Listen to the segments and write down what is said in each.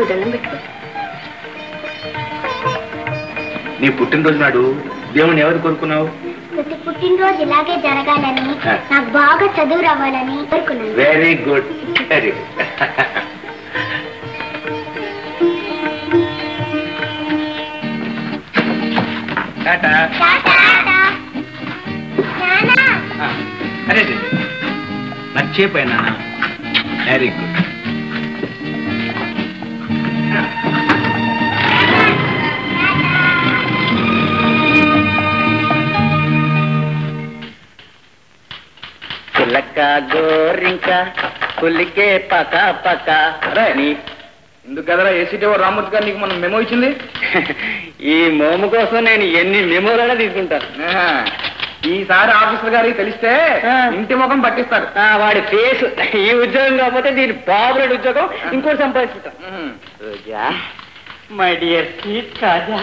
బాబు దండం పెట్టుకో నీ పుట్టినరోజు నాడు దేవుని ఎవరు కోరుకున్నావు ప్రతి పుట్టినరోజు ఇలాగే జరగాలని ఆ. నాకు బాగా చదువు రావాలని కోరుకున్నాను వెరీ గుడ్ వెరీ గుడ్ టాటా టాటా. నాన్నా, ఆ, అరే మర్చిపోయినా వెరీ గుడ్ చిలక గోరింక పులికే పక పక నీ ఎందుకు కదరా ఏసీటీ రామూర్తి గారు నీకు మనం మెమో ఇచ్చింది ఈ మోము కోసం నేను ఎన్ని మెమోలైనా తీసుకుంటాను ఆహా. ఈసారి ఆఫీసర్ గారికి తెలిస్తే ఆ. ఇంటి ముఖం పట్టిస్తారు ఆ, వాడి ఫేస్ ఈ ఉద్యోగం కాకపోతే దీని బాబురెడ్డి ఉద్యోగం ఇంకోటి సంపాదించుకుంటాం ఉహుం. రోజా మై డియర్ స్వీట్ కాజా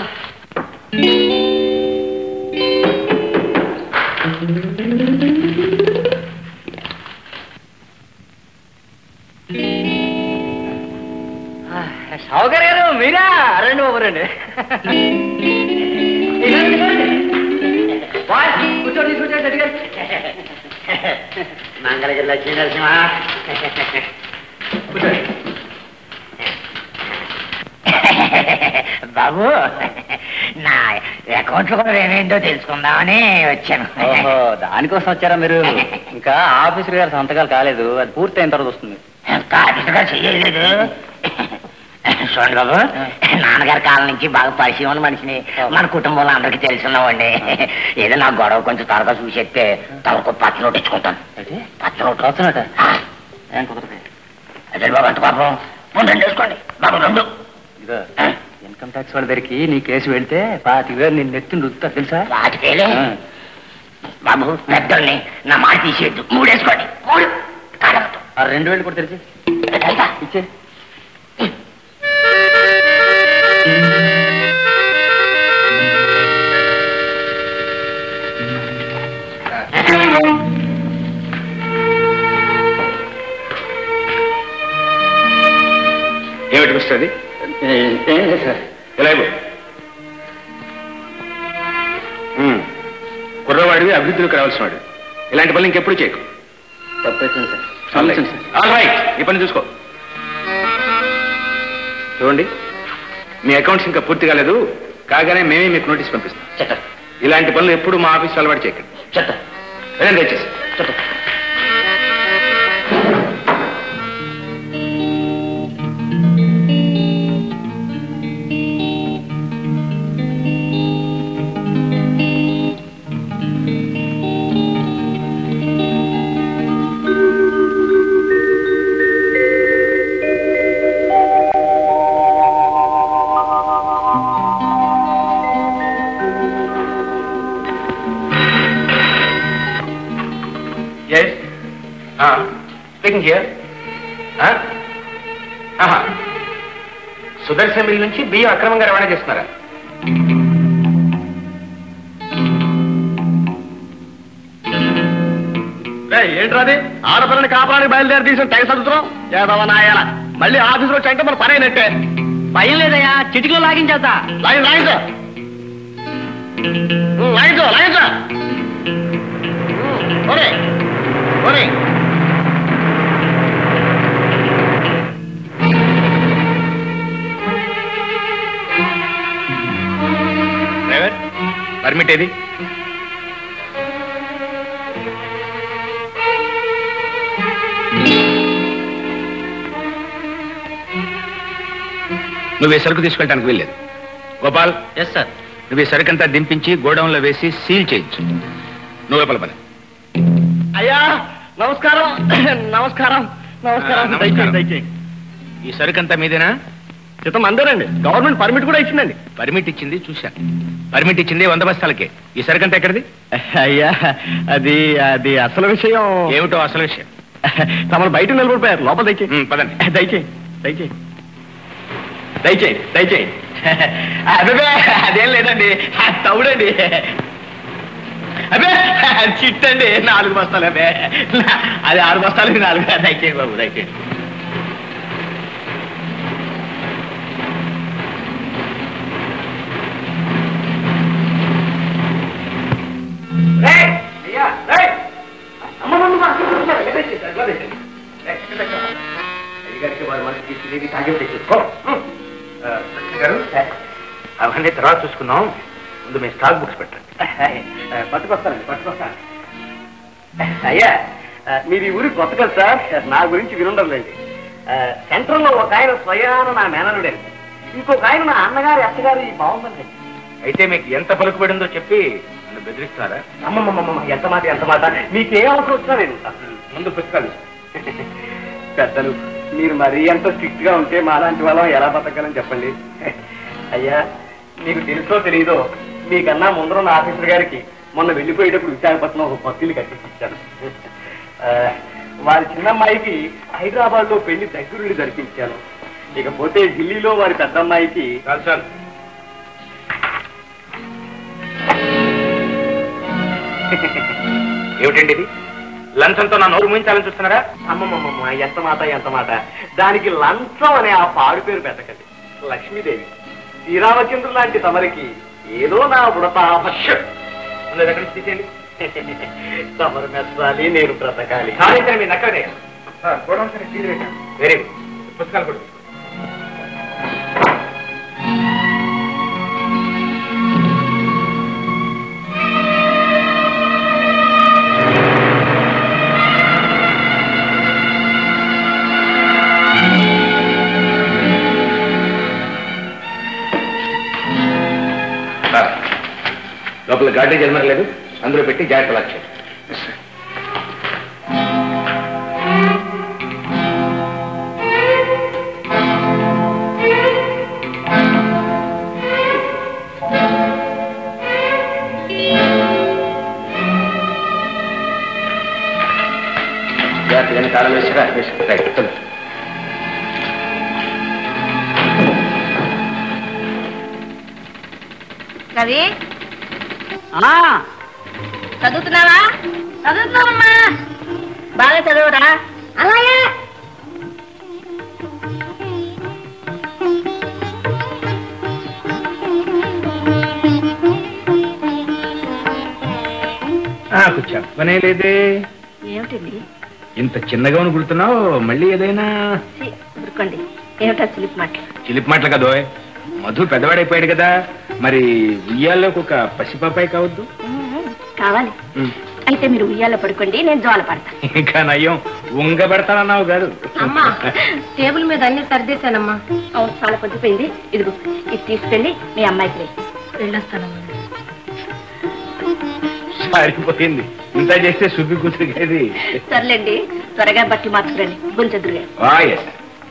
షౌకర్ గారు మీరా రండి బాబు రండి కూర్చోండి కూర్చోండి మంగళ జిల్లా లక్ష్మీ నరసింహ కూర్చోండి బాబు నా అకౌంట్ లో కూడా ఏమేంటో తెలుసుకుందామని వచ్చాను ఓహో దానికోసం వచ్చారా మీరు ఇంకా ఆఫీసర్ గారి సంతకాలు కాలేదు అది పూర్తయిన తర్వాత వస్తుంది కాఫీగా చెయ్యలేదు చూడండి బాబు నాన్నగారి కాలం నుంచి బాగా పరిచయం ఉన్న మనిషిని మన కుటుంబంలో అందరికీ తెలుసున్నామండి ఏదో నా గొడవ కొంచెం త్వరగా చూసేస్తే తమకు పచ్చ నోటు ఇచ్చుకుంటాను పచ్చ నోటు వస్తున్నట ఆ, ఏం కుదరదు అదే బాబు అంత పాపం ముందు రెండు వేసుకోండి బాబు రెండు ఇదిగో ఇన్కమ్ ట్యాక్స్ వాళ్ళ దగ్గరికి నీ కేసు వెళ్తే పాతి వేలు నేను నెత్తిని రుద్దుతా తెలుసా వాటికేలే ఆ. బాబు పెద్దల్ని నా మాట తీసేయద్దు మూడు వేసుకోండి మూడు కాదంతో ఆ రెండు వేలు కూడా తెలిసి అయితే ఇచ్చే ఏమిటి వస్తుంది ఏం లేదు సార్ ఇలా ఇవ్వు. ఉమ్. కుర్రవాడివి అభివృద్ధిలోకి రావాల్సిన వాడు ఇలాంటి పనులు ఇంకెప్పుడు చేయకు తప్పైతుంది సార్ All right. క్షమించండి సార్ All right. ఈ పని చూసుకో చూడండి మీ అకౌంట్స్ ఇంకా పూర్తి కాలేదు కాగానే మేమే మీకు నోటీస్ పంపిస్తాం చెత్త ఇలాంటి పనులు ఎప్పుడు మా ఆఫీస్ అలవాటు చేయకండి చెత్త వెళ్ళండి దయచేసి చెత్త yes speaking here Sudarshan mill నుంచి బియ్యం అక్రమంగా రవాణా చేస్తున్నారా ఏంట్రాది ఆడపిల్లని కాపాడానికి బయలుదేరి తీసిన తెగ సదుతున్నాం ఏదవ నాయాల మళ్ళీ ఆఫీసులో చెంట మన పని అయినట్టే భయం లేదయ్యా చిటికలో లాగించేస్తా లాగించు లాగించు ఉమ్, లాగించు లాగించు ఉమ్, ఒరే ఒరే డ్రైవర్ పర్మిట్ ఏది నువ్వు ఈ సరుకు తీసుకెళ్ళడానికి వెళ్ళలేదు గోపాల్ ఎస్ సార్ నువ్వు ఈ సరుకంతా దింపించి గోడౌన్లో వేసి సీల్ చేయించు నువ్వు లోపల పద అయ్యా నమస్కారం నమస్కారం నమస్కారం ఆ, నమస్కారం. దయచేయండి దయచేయండి ఈ సరుకంతా మీదేనా చిత్తం అందరండి గవర్నమెంట్ పర్మిట్ కూడా ఇచ్చిందండి పర్మిట్ ఇచ్చింది చూశాను పర్మిట్ ఇచ్చింది వంద బస్తాలకే ఈ సరుకంతా ఎక్కడిది అయ్యా అది అది అసలు విషయం ఏమిటో అసలు విషయం తమరు బయట నిలబడిపోయారు లోపల దయచేయి ఉమ్, పదండి దయచేయి దయచేయి దయచేయి దయచేయి అదే అదేం లేదండి అది తవుడండి అదే అది చిట్టండి నాలుగు బస్తాలు అదే అది ఆరు బస్తాలు ఇవి నాలుగు దయచేయండి బాబు దయచేయండి ఇది తాగి తెచ్చుకో గారు అవన్నీ తర్వాత చూసుకుందాం ముందు మీ స్టాక్ బుక్స్ పెట్టండి పట్టుకొస్తానండి పట్టుకొస్తాను అయ్యా ఆ, మీరు ఈ ఊరికి కొత్త కదా సార్ నా గురించి వినుండర్లేండి సెంట్రల్లో ఒక ఆయన స్వయాన నా మేనలుడే ఇంకొక ఆయన నా అన్నగారి అత్తగారు ఈ బాగుందండి అయితే మీకు ఎంత పలుకుబడిందో చెప్పి నన్ను బెదిరిస్తున్నారా అమ్మమ్మమ్మమ్మ ఎంత మాట ఎంత మాట మీకేం అవసరం వచ్చినా నేను ఉంటాను. ముందు పుస్తకాలు పెద్దలు మీరు మరీ ఎంత స్ట్రిక్ట్ గా ఉంటే మా లాంటి వాళ్ళం ఎలా బతకగలని చెప్పండి అయ్యా మీకు తెలుసో తెలీదో మీకన్నా ముందర ఆఫీసర్ గారికి మొన్న వెళ్ళిపోయేటప్పుడు విశాఖపట్నం ఒక పత్తిని కట్టించాను ఆ, వారి చిన్నమ్మాయికి హైదరాబాద్ లో పెళ్లి దగ్గరుండి జరిపించాను ఇకపోతే ఢిల్లీలో వారి పెద్దమ్మాయికి చాలు చాలు ఏమిటండి ఇది లంచంతో నా నోరు ముయించాలని చూస్తున్నారా అమ్మమ్మమ్మ ఎంత మాట ఎంత మాట దానికి లంచం అనే ఆ పాడు పేరు పెట్టకండి లక్ష్మీదేవి శ్రీరామచంద్రుడు లాంటి తమరికి ఏదో నా వ్రతాభక్ష్యం ముందు అది ఎక్కడి నుంచి తీసేయండి తమరు మెచ్చాలి నేను బ్రతకాలి సాధించండి మీ నక్కడే వెరీ గుడ్ పుస్తకాలు కూడా తీసుకోండి. సార్, లోపల గార్డేజ్ ఎల్మర్ లేదు అందులో పెట్టి జాగ్రత్త లక్ష్యం జాగ్రత్తగా తాళం వేసారా వేసారు రైట్ చదువు. రవి చదువుతున్నావా చదువుతున్నావమ్మా బాగా చదువురా అలాగే నాకు చెప్పనే లేదే ఏమిటండి ఇంత చిన్నగా గుర్తున్నావు మళ్ళీ ఏదైనా ఛీ, ఊరుకోండి ఏమిటా చిలిపి మాటలు చిలిపి మాటలు కదా మధు పెద్దవాడైపోయాడు కదా మరి ఉయ్యాల్లోకి ఒక పసిపాపాయి కావద్దు ఉమ్, కావాలి అయితే మీరు ఉయ్యాల పడుకోండి నేను జోల పడతా ఇంకా నయ్యం ఉంగ పెడతానన్నావు కాదు అమ్మా టేబుల్ మీద అన్ని సర్దేశానమ్మా అవును చాలా పొద్దుపోయింది ఇదిగో ఇది తీసుకెళ్ళి మీ అమ్మాయికి వేయి. వెళ్ళొస్తానమ్మా సారిపోయింది ఇంత చేస్తే సుబ్బి కూతురికేది సర్లేండి త్వరగా బట్టి మార్చుకురండి గుంచెదురుగా ఆ, yes.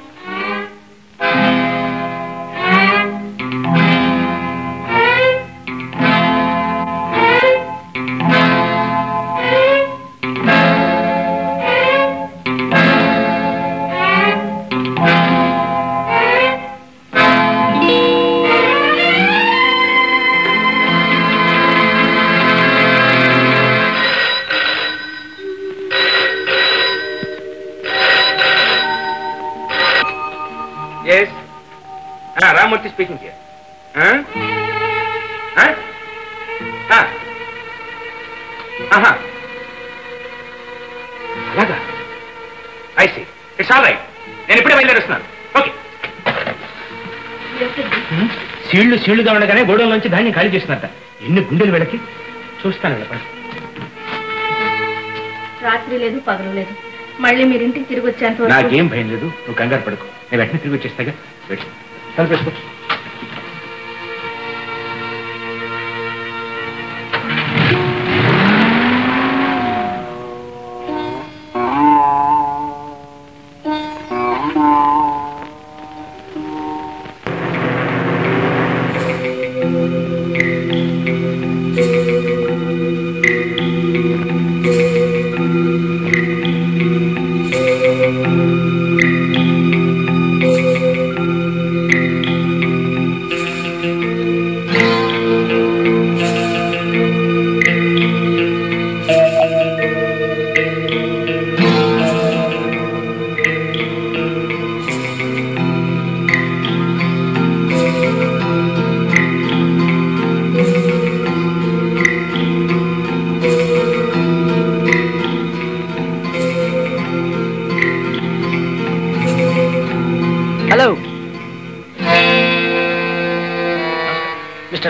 Yes. Ah, Ramurthy speaking here. Huh? Huh? Ah. Aha. అలాగా I see it's all right నేను ఇప్పుడే బయలుదేరుస్తున్నాను ఓకే సీళ్లు సీళ్లుగా ఉండగానే గోడౌన్ నుంచి ధాన్యం ఖాళీ చేస్తున్నట్ట ఎన్ని గుండెలు వీళ్ళకి చూస్తాను వీళ్ళ రాత్రి లేదు పగలు లేదు మళ్ళీ మీరు ఇంటికి తిరిగి వచ్చేంత వరకు నాకేం భయం లేదు నువ్వు కంగారు పడుకో నేను వెంటనే తిరిగి వచ్చేస్తాగా వెళ్ళు. తలుపేసుకో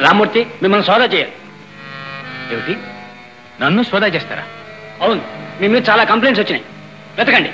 రామూర్తి మిమ్మల్ని సోదా చేయాలి ఏమిటి నన్ను సోదా చేస్తారా అవును మీ మీద చాలా కంప్లైంట్స్ వచ్చినాయి వెతకండి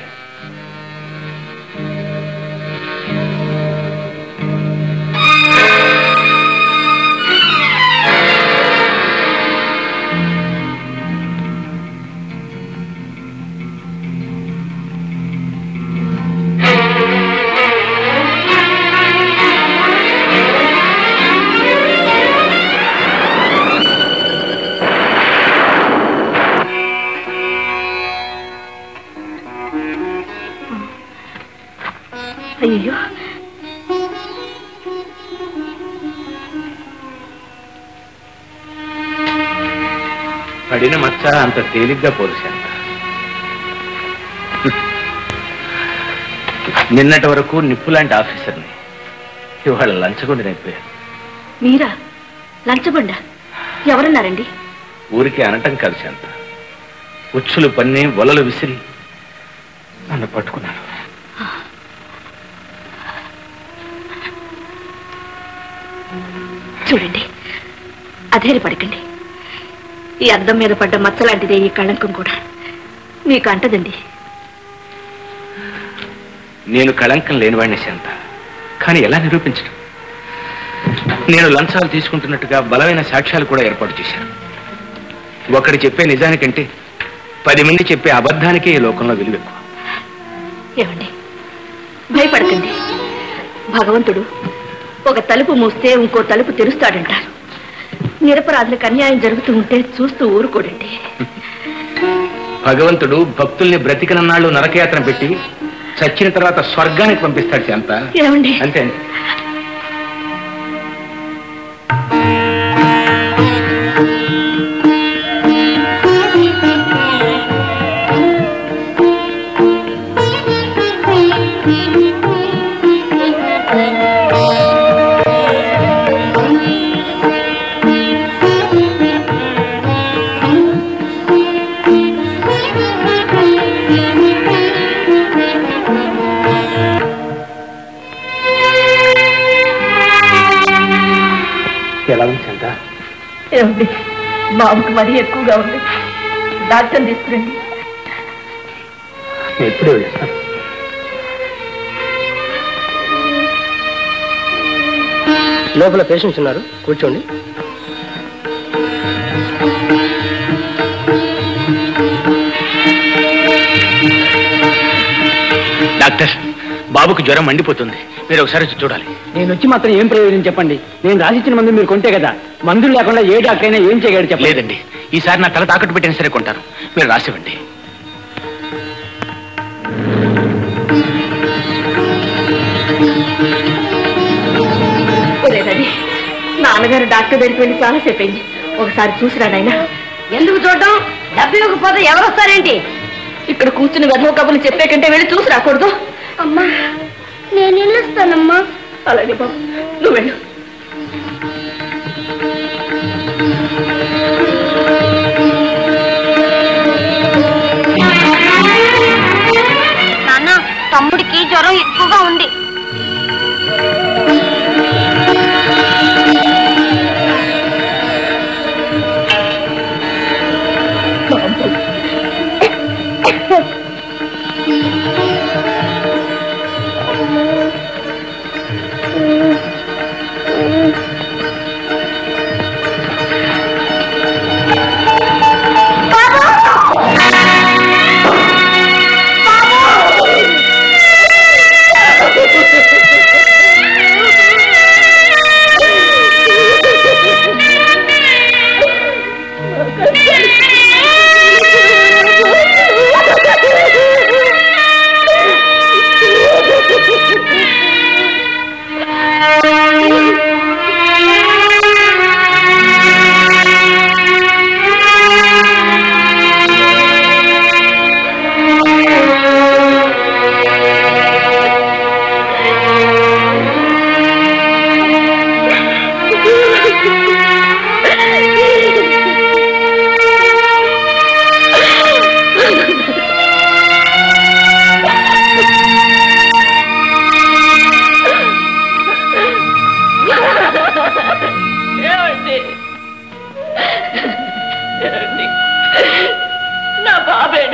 అయ్యో పడిన మచ్చ అంత తేలిగ్గా పోలిశాను నిన్నటి వరకు నిప్పులాంటి ఆఫీసర్ని ఇవాళ లంచగొండినైపోయాను మీరా లంచబొండ ఎవరన్నారండి ఊరికి అనటం కాదు శాంత ఉచ్చులు పన్ని వలలు విసిరి నన్ను పట్టుకున్నాను చూడండి అధైర్యపడకండి ఈ అద్దం మీద పడ్డ మచ్చ లాంటిదే ఈ కళంకం కూడా మీకు అంటదండి నేను కళంకం లేనివాడిని శాంత కానీ ఎలా నిరూపించడం నేను లంచాలు తీసుకుంటున్నట్టుగా బలమైన సాక్ష్యాలు కూడా ఏర్పాటు చేశాను ఒకటి చెప్పే నిజానికంటే పది మంది చెప్పే అబద్ధానికే ఈ లోకంలో విలువ ఎక్కువ ఏమండి భయపడకండి భగవంతుడు ఒక తలుపు మూస్తే ఇంకో తలుపు తెరుస్తాడంటారు నిరపరాధులకు అన్యాయం జరుగుతూ ఉంటే చూస్తూ ఊరుకోడండి భగవంతుడు భక్తుల్ని బ్రతికనన్నాళ్ళు నరకయాత్ర పెట్టి చచ్చిన తర్వాత స్వర్గానికి పంపిస్తాడు శాంత ఏమండి అంతే అంతే ఎలా ఉంది శాంత ఏమండి బాబుకు మరీ ఎక్కువగా ఉంది డాక్టర్ తీసుకురండి నేను ఎప్పుడే వెళ్ళేస్తాను లోపల పేషెంట్స్ ఉన్నారు కూర్చోండి డాక్టర్ బాబుకు జ్వరం మండిపోతుంది మీరు ఒకసారి వచ్చి చూడాలి నేను వచ్చి మాత్రం ఏం ప్రయోజనం చెప్పండి నేను రాసిచ్చిన మందు మీరు కొంటే కదా మందులు లేకుండా ఏ డాక్టర్ అయినా ఏం చేయగలడు చెప్పలేదు లేదండి ఈసారి నా తల తాకట్టు పెట్టిన సరే కొంటాను మీరు రాసివ్వండి ఒరే రవి నాన్నగారు డాక్టర్ దగ్గరికి వెళ్ళి చాలాసేపు అయింది ఒకసారి చూసిరా నాయన ఎందుకు చూడడం డబ్బు ఇవ్వకపోతే ఎవరు వస్తారేంటి ఇక్కడ కూర్చుని వెధవ కబుర్లు చెప్పే కంటే వెళ్ళి చూసి రాకూడదు అమ్మా నేను వెళ్ళొస్తానమ్మా అలాగే బాబు నువ్వు వెళ్ళు నాన్న తమ్ముడికి జ్వరం ఎక్కువగా ఉంది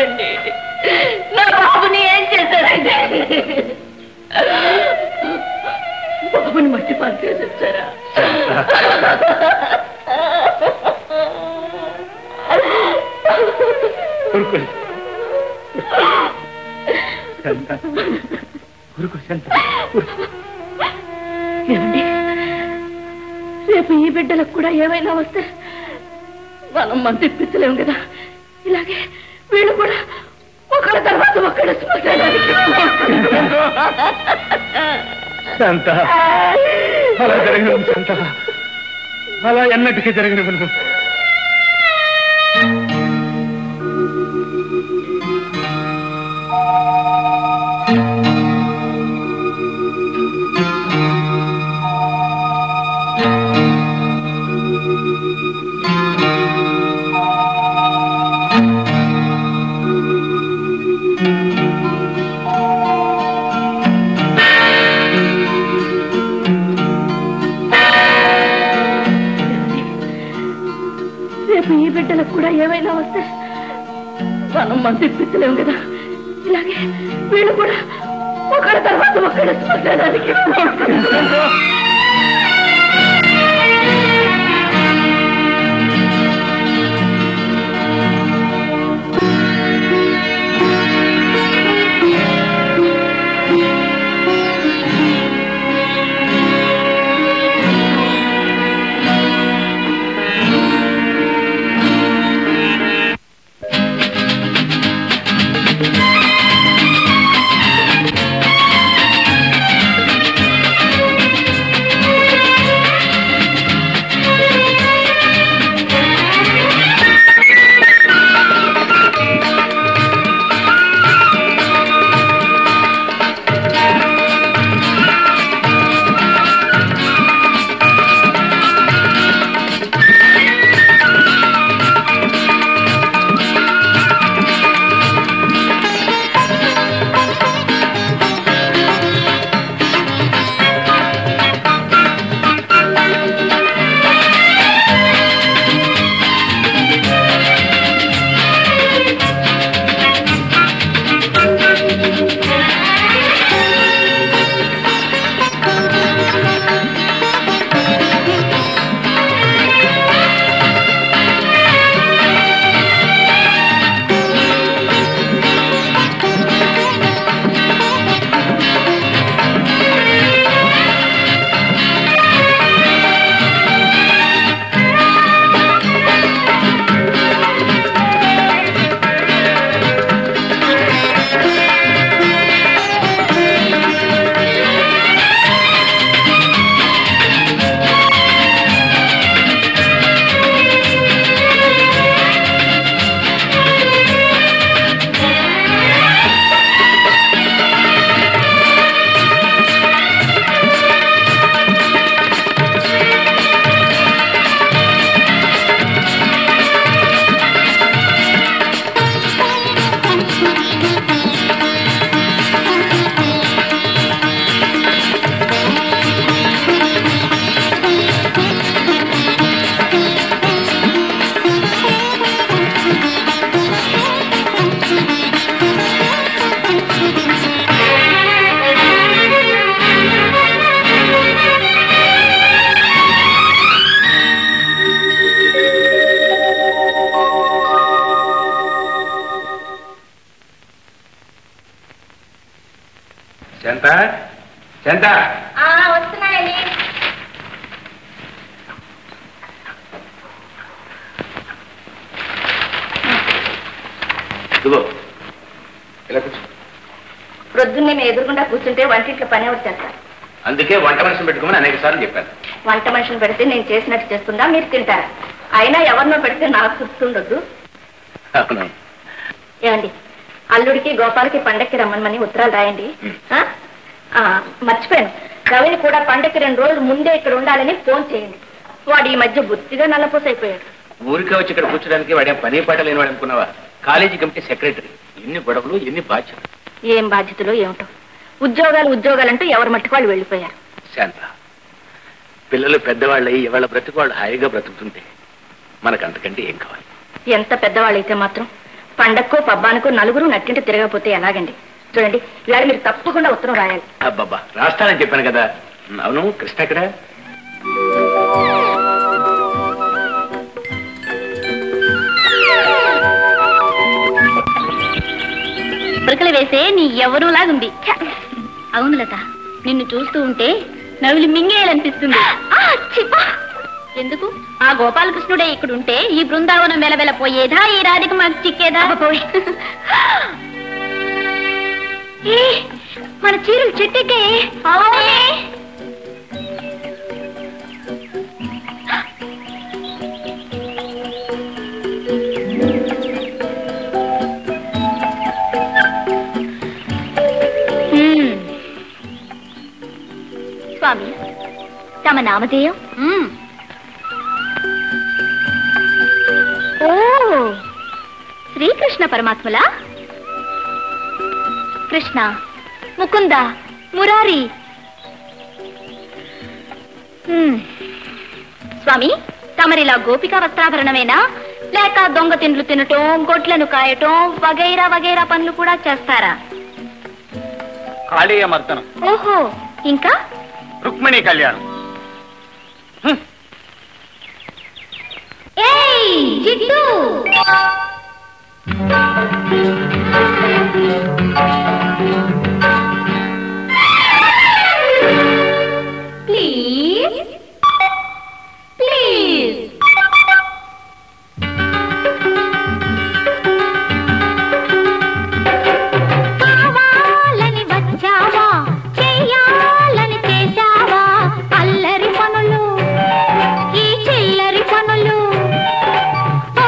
చేశారండి నా బాబుని ఏం చేశారండి బాబుని మట్టి పాలు చేసేసారా ఊరుకోండి శాంత ఊరుకో శాంత ఏమండి రేపు ఈ బిడ్డలకు కూడా ఏమైనా వస్తే మనం మంది ఇప్పించలేము కదా ఇలాగే వీళ్ళు కూడా ఒకరి తర్వాత ఒకరు శ్మశానానికి శాంత అలా జరగను శాంత అలా ఎన్నటికీ జరగను రేపు ఈ బిడ్డలకు కూడా ఏమైనా వస్తే మనం మంది ఇప్పించలేము కదా ఇలాగే వీళ్ళు కూడా ఒకరి తర్వాత ఒకరు శ్మశానానికి శాంత శాంత వస్తున్నానండి ఇదిగో ఇలా కూర్చో ప్రొద్దున్నే మేము ఎదురుకుండా కూర్చుంటే వంటింట్లో పని ఎవరు చేస్తారు అందుకే వంట మనిషిని పెట్టుకోమని అనేక సార్లు చెప్పాను వంట మనిషిని పెడితే నేను చేసినట్టు చేస్తుందా మీరు తింటారా అయినా ఎవరినో పెడితే నాకు గుర్తుండొద్దు అవును ఏమండి అల్లుడికి గోపాలకి పండక్కి రమ్మని ఉత్తరాలు రాయండి ఆ? ఆ, మర్చిపోయాను రవిని కూడా పండక్కి రెండు రోజులు ముందే ఇక్కడ ఉండాలని ఫోన్ చేయండి వాడు ఈ మధ్య బుద్ధిగా నల్లపోసైపోయాడు ఊరికే వచ్చి ఇక్కడ కూర్చోడానికి వాడే పని పాట లేనివాడు అనుకున్నావా కాలేజీ కమిటీ సెక్రటరీ ఎన్ని గొడవలు ఎన్ని బాధ్యతలు ఏం బాధ్యతలో ఏమిటో ఉద్యోగాలు ఉద్యోగాలంటూ ఎవరి మట్టుకు వాళ్ళు వెళ్ళిపోయారు శాంత పిల్లలు పెద్దవాళ్ళయి ఇవాళ బ్రతుకు వాళ్ళు హాయిగా బ్రతుకుతుంటే మనకు అంతకంటే ఏం కావాలి ఎంత పెద్దవాళ్ళైతే మాత్రం పండక్కో పబ్బానికో నలుగురు నట్టింటి తిరగకపోతే ఎలాగండి చూడండి ఇవాళ మీరు తప్పకుండా ఉత్తరం రాయాలి అబ్బబ్బా రాస్తానని చెప్పాను కదా అవును కృష్ణ ఎక్కడ ఉరకలు వేసే నీ ఎవరు లాగుంది అవును లత నిన్ను చూస్తూ ఉంటే నవ్వులు మింగేయాలనిపిస్తుంది ఎందుకు ఆ గోపాలకృష్ణుడే ఇక్కడ ఉంటే ఈ బృందావనం వెలవెల పోయేదా ఈ రాధిక మాకు చిక్కేదా ఏ, మన చీరలు చెట్టెక్కే అవునే హ్మ్. స్వామి తమ నామధేయం మ్మ్. ఓ శ్రీకృష్ణ పరమాత్మలా కృష్ణ ముకుంద మురారి హ్మ్. స్వామి తమరిలా గోపికా వస్త్రాభరణమేనా లేక దొంగ తిండ్లు తినటం గొడ్లను కాయటం వగైరా వగైరా పనులు కూడా చేస్తారా కాళీయ మర్దనం ఓహో ఇంకా రుక్మిణి కళ్యాణం ఏయ్ జిడ్డు ప్లీజ్ ప్లీజ్ కావాలని వచ్చావా చెయ్యాలని చేశావా అల్లరి పనులు ఈ చిల్లరి పనులు ఓ,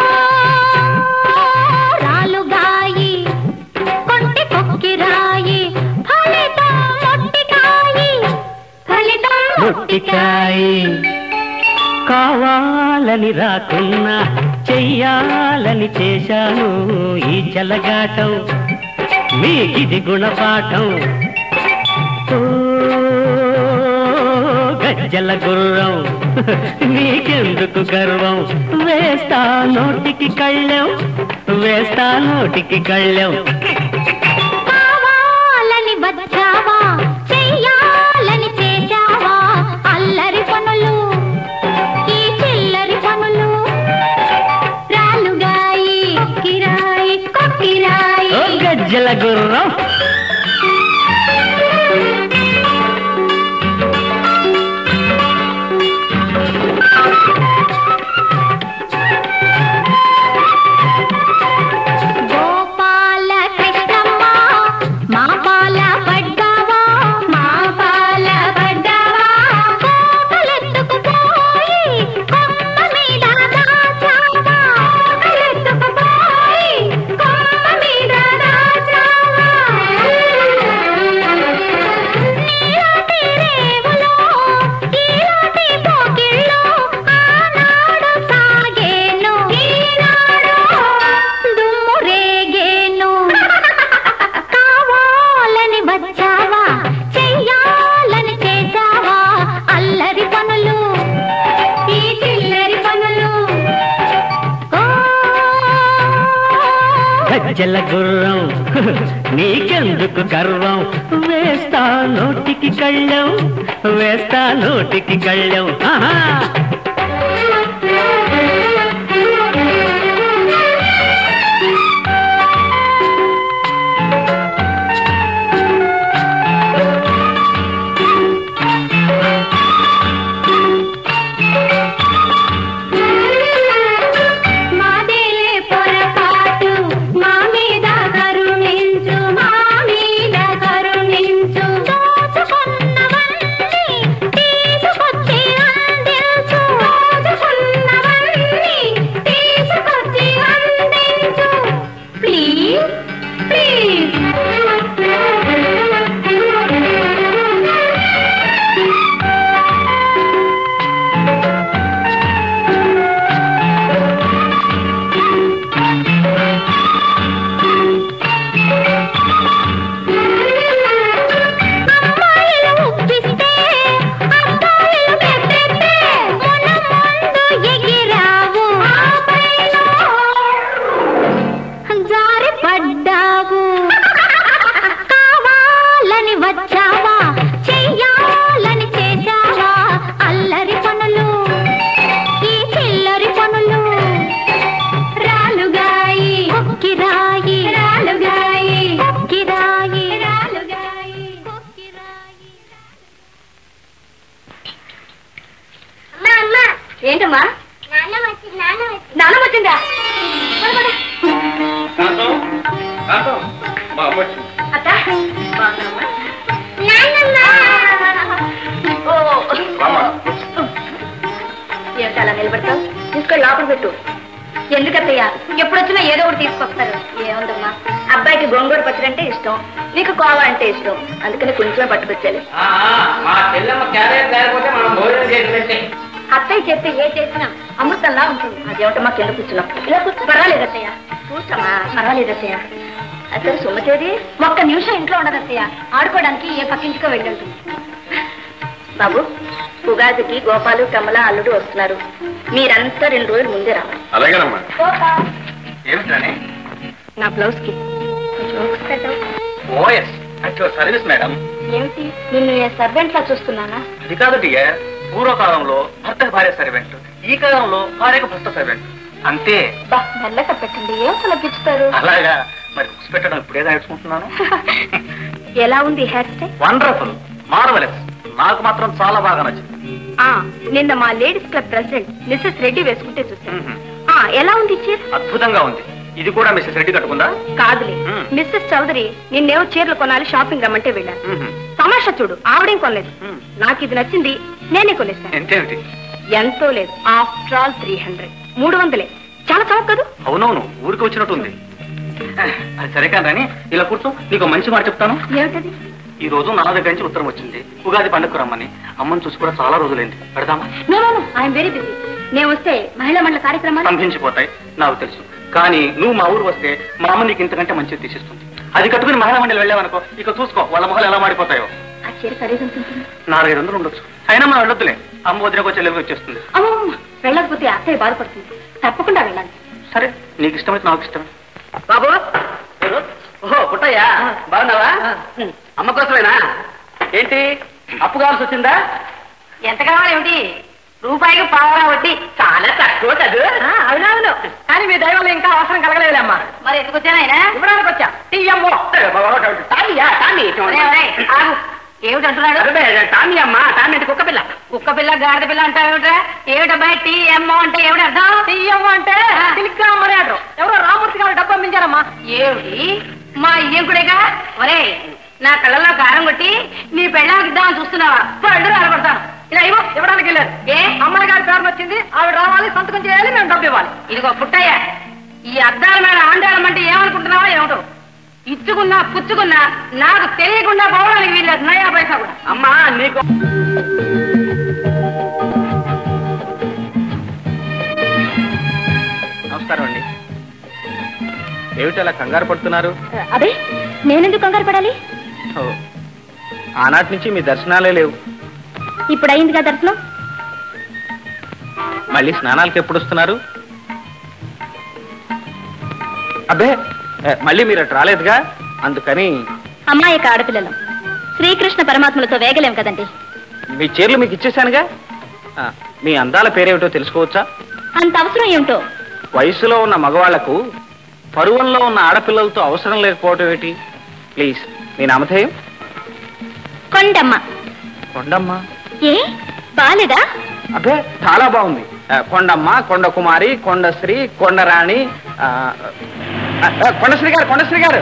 రాలుగాయి కొంటి కొక్కిరాయి ఫలితం మొట్టికాయి ఫలితం మొట్టికాయి కావాలని రాకున్నా చెయ్యాలని చేశాను ఈ చెలగాటం మీకిది గుణపాఠం ఓ, గజ్జల గుర్రం నీకెందుకు గర్వం వేస్తా నోటికి కళ్ళెం వేస్తా నోటికి కళ్ళెం కావాలని వచ్చావా చెయ్యాలని చేశావా అల్లరి పనులు ఈ చిల్లరి పనులు రాలుగాయి కిరాయి కొక్కిరాయి ఓ గజ్జల గుర్రం గోపాల కృష్ణమ్మ మా పాల పడ్డావా మా పాల పడ్డావా కోకలెత్తుకుపోయి కొమ్మ మీద దాచావా కోకలెత్తుకుపోయి కొమ్మ మీద దాచావా నీలాంటి రేవులో ఈలాంటి పోకిళ్ళో ఆనాడు సాగేను ఈనాడు దుమ్ము రేగేను కావాలని వచ్చావా చెయ్యాలని చేశావా అల్లరి పనులు ఈ చిల్లరి పనులు ఓ గజ్జల గుర్రం నీకెందుకు గర్వం వేస్తా నోటికి కళ్ళెం వేస్తా నోటికి కళ్ళెం ఆహా! మాదేలే పొరపాటు మా మీద కరుణించు మా మీద కరుణించు దోచుకున్నవన్నీ తీసుకొచ్చి అందించు అత్త బాగున్నావా? ఓ. ఏంటి అలా నిలబడతావు తీసుకొని లోపల పెట్టు ఎందుకత్తయ్య ఎప్పుడొచ్చినా ఏదో ఒకటి తీసుకొస్తారు ఏముందమ్మా అబ్బాయికి గోంగూర పచ్చడి అంటే ఇష్టం నీకు కోవ అంటే ఇష్టం అందుకని కొంచెం పట్టుకొచ్చాలి మా చెల్లెమ్మ క్యారేజ్ లేకపోతే మనం భోజనం చేసినట్టే అత్తయ్య చెప్తే ఏ చేసినా అమృతంలా ఉంటుంది అదేమిటమ్మా కింద కూర్చున్నాం ఇలా కూర్చో పర్వాలేదు అత్తయ్య కూర్చోమా పర్వాలేదు అత్తయ్య అసలు సుమతేది ఒక్క నిమిషం ఇంట్లో ఉండదు అత్తయ్య ఆడుకోవడానికి ఏ పక్కింటికో వెళ్ళి ఉంటుంది బాబు ఉగాదికి గోపాలు కమల అల్లుడు వస్తున్నారు మీరంతా రెండు రోజులు ముందే రావాలి అలాగేనమ్మా ఏమిటని నా బ్లౌజ్ కి ఓఎస్ అంటే సర్వీస్ మేడం ఏమిటి నిన్ను నేను సర్వెంట్ లా చూస్తున్నానా అది కాదు డియర్ పూర్వకాలంలో భర్తకు భార్య సర్వెంట్ ఈ కాలంలో భార్యకు భర్త సర్వెంట్ అంతే బా మెల్లగా పెట్టండి ఏం తలపించుతారు అలాగా మరి బుక్స్ పెట్టడం ఇప్పుడే నేర్చుకుంటున్నాను ఎలా ఉంది హెయిర్ స్టైల్ వండర్ఫుల్ మార్వలెస్ నాకు మాత్రం చాలా బాగా నచ్చింది ఆ నిన్న మా ladies club president Mrs Reddy వేసుకుంటే చూశాను మ్మ్. ఆ ఎలా ఉంది చీర అద్భుతంగా ఉంది ఇది కూడా మిస్సెస్ రెడ్డి కట్టుకుందా కాదులే మ్మ్. మిస్సెస్ చౌదరి నిన్నేవో చీరలు కొనాలి షాపింగ్ రమ్మంటే వెళ్ళాను మ్మ్. తమాషా చూడు ఆవిడేం కొనలేదు మ్మ్. నాకు ఇది నచ్చింది నేనే కొనేసాను ఎంతేమిటి ఎంతో లేదు ఆఫ్టర్ ఆల్ త్రీ హండ్రెడ్ మూడు వందలే చాలా చౌక కదా అవునవును ఊరికి వచ్చినట్టుంది అది సరే కానీ రాని ఇలా కూర్చో నీకు మంచి మాట చెప్తాను ఏమిటది ఈ రోజు నా దగ్గర నుంచి ఉత్తరం వచ్చింది ఉగాది పండుగకు రమ్మని అమ్మని చూసి కూడా చాలా రోజులైంది పెడదామా no no I'm very busy నేను వస్తే మహిళా మండల కార్యక్రమాలు స్తంభించిపోతాయి నాకు తెలుసు కానీ నువ్వు మా ఊరు వస్తే మా అమ్మ నీకు ఇంతకంటే మంచిది తీసిస్తుంది అది కట్టుకుని మహిళా మండలి వెళ్ళావనుకో ఇక చూసుకో వాళ్ళ మొహలు ఎలా మాడిపోతాయో ఆ చీర ఖరీదు ఎంత ఉంటుంది నాలుగైదు వందలు ఉండొచ్చు అయినా మనం వెళ్ళొద్దులే అమ్మ వదిలేకి వచ్చే లెవెల్ వచ్చేస్తుంది అమ్మమ్మ వెళ్ళకపోతే అత్తయ్య బాధపడుతుంది తప్పకుండా వెళ్ళాలి సరే నీకు ఇష్టమైతే నాకు ఇష్టమే బాబు ఓహో పుట్టయ్యా బాగున్నావా అమ్మ కోసమేనా ఏంటి అప్పు కావాల్సి వచ్చిందా ఎంత కావాలి ఏమిటి రూపాయికి పావరా వడ్డీ చాలా తక్కువ చదు అవునవును కానీ మీ దయ వల్ల ఇంకా అవసరం కలగలేదులేమ్మా మరి ఎందుకు వచ్చాను ఆయన ఇవ్వడానికి వచ్చా టీఎంఓ టామీయా టామీ ఏమిటి అంటున్నాడు అదే, టామీ అమ్మా టామీ అంటే కుక్క పిల్ల కుక్క పిల్ల గాడిద పిల్ల అంటావు ఏమిట్రా ఏమిటబ్బాయి టీఎంఓ అంటే ఏమిటి అర్థం టీఎంఓ అంటే టెలిగ్రామ్ మరి అంటారు ఎవరో రామూర్తి గారు డబ్బు పంపించారమ్మా ఏమిటి మా ఇయ్యంకుడేగా ఒరే నా కళ్ళల్లో కారం కొట్టి నీ పెళ్ళానికి ఇద్దామని చూస్తున్నావా పళ్ళు రాలబడతాను ఇలా ఇవ్వు ఇవ్వడానికి వెళ్ళారు ఏ అమ్మాయి గారి పేరు వచ్చింది ఆవిడ రావాలి సంతకం చేయాలి మేము డబ్బు ఇవ్వాలి ఇదిగో పుట్టయ్య ఈ అద్దాల మీద ఆండాలం అంటే ఏమనుకుంటున్నావా ఏమిటో ఇచ్చుకున్నా పుచ్చుకున్నా నాకు తెలియకుండా పోవడానికి వీల్లేదు నయా పైసా కూడా అమ్మా నీకు నమస్కారం అండి ఏమిటి అలా కంగారు పడుతున్నారు అదే నేనెందుకు కంగారు పడాలి ఓ, ఆనాటి నుంచి మీ దర్శనాలే లేవు ఇప్పుడు అయిందిగా దర్శనం మళ్ళీ స్నానాలకు ఎప్పుడు వస్తున్నారు అబ్బే ఏ, మళ్ళీ మీరు అటు రాలేదుగా అందుకని అమ్మాయిక ఆడపిల్లలు శ్రీకృష్ణ పరమాత్మలతో వేగలేం కదండి మీ చీరలు మీకు ఇచ్చేసానుగా ఆ, మీ అందాల పేరేమిటో తెలుసుకోవచ్చా అంత అవసరం ఏమిటో వయసులో ఉన్న మగవాళ్లకు పరువంలో ఉన్న ఆడపిల్లలతో అవసరం లేకపోవటం ఏంటి ప్లీజ్ మీ నామధేయం కొండమ్మ కొండమ్మ ఏ బాలేదా అబ్బే చాలా బాగుంది ఆ, కొండమ్మ కొండ కుమారి కొండశ్రీ కొండరాణి ఆ, ఆ, ఆ, కొండశ్రీ గారు కొండశ్రీ గారు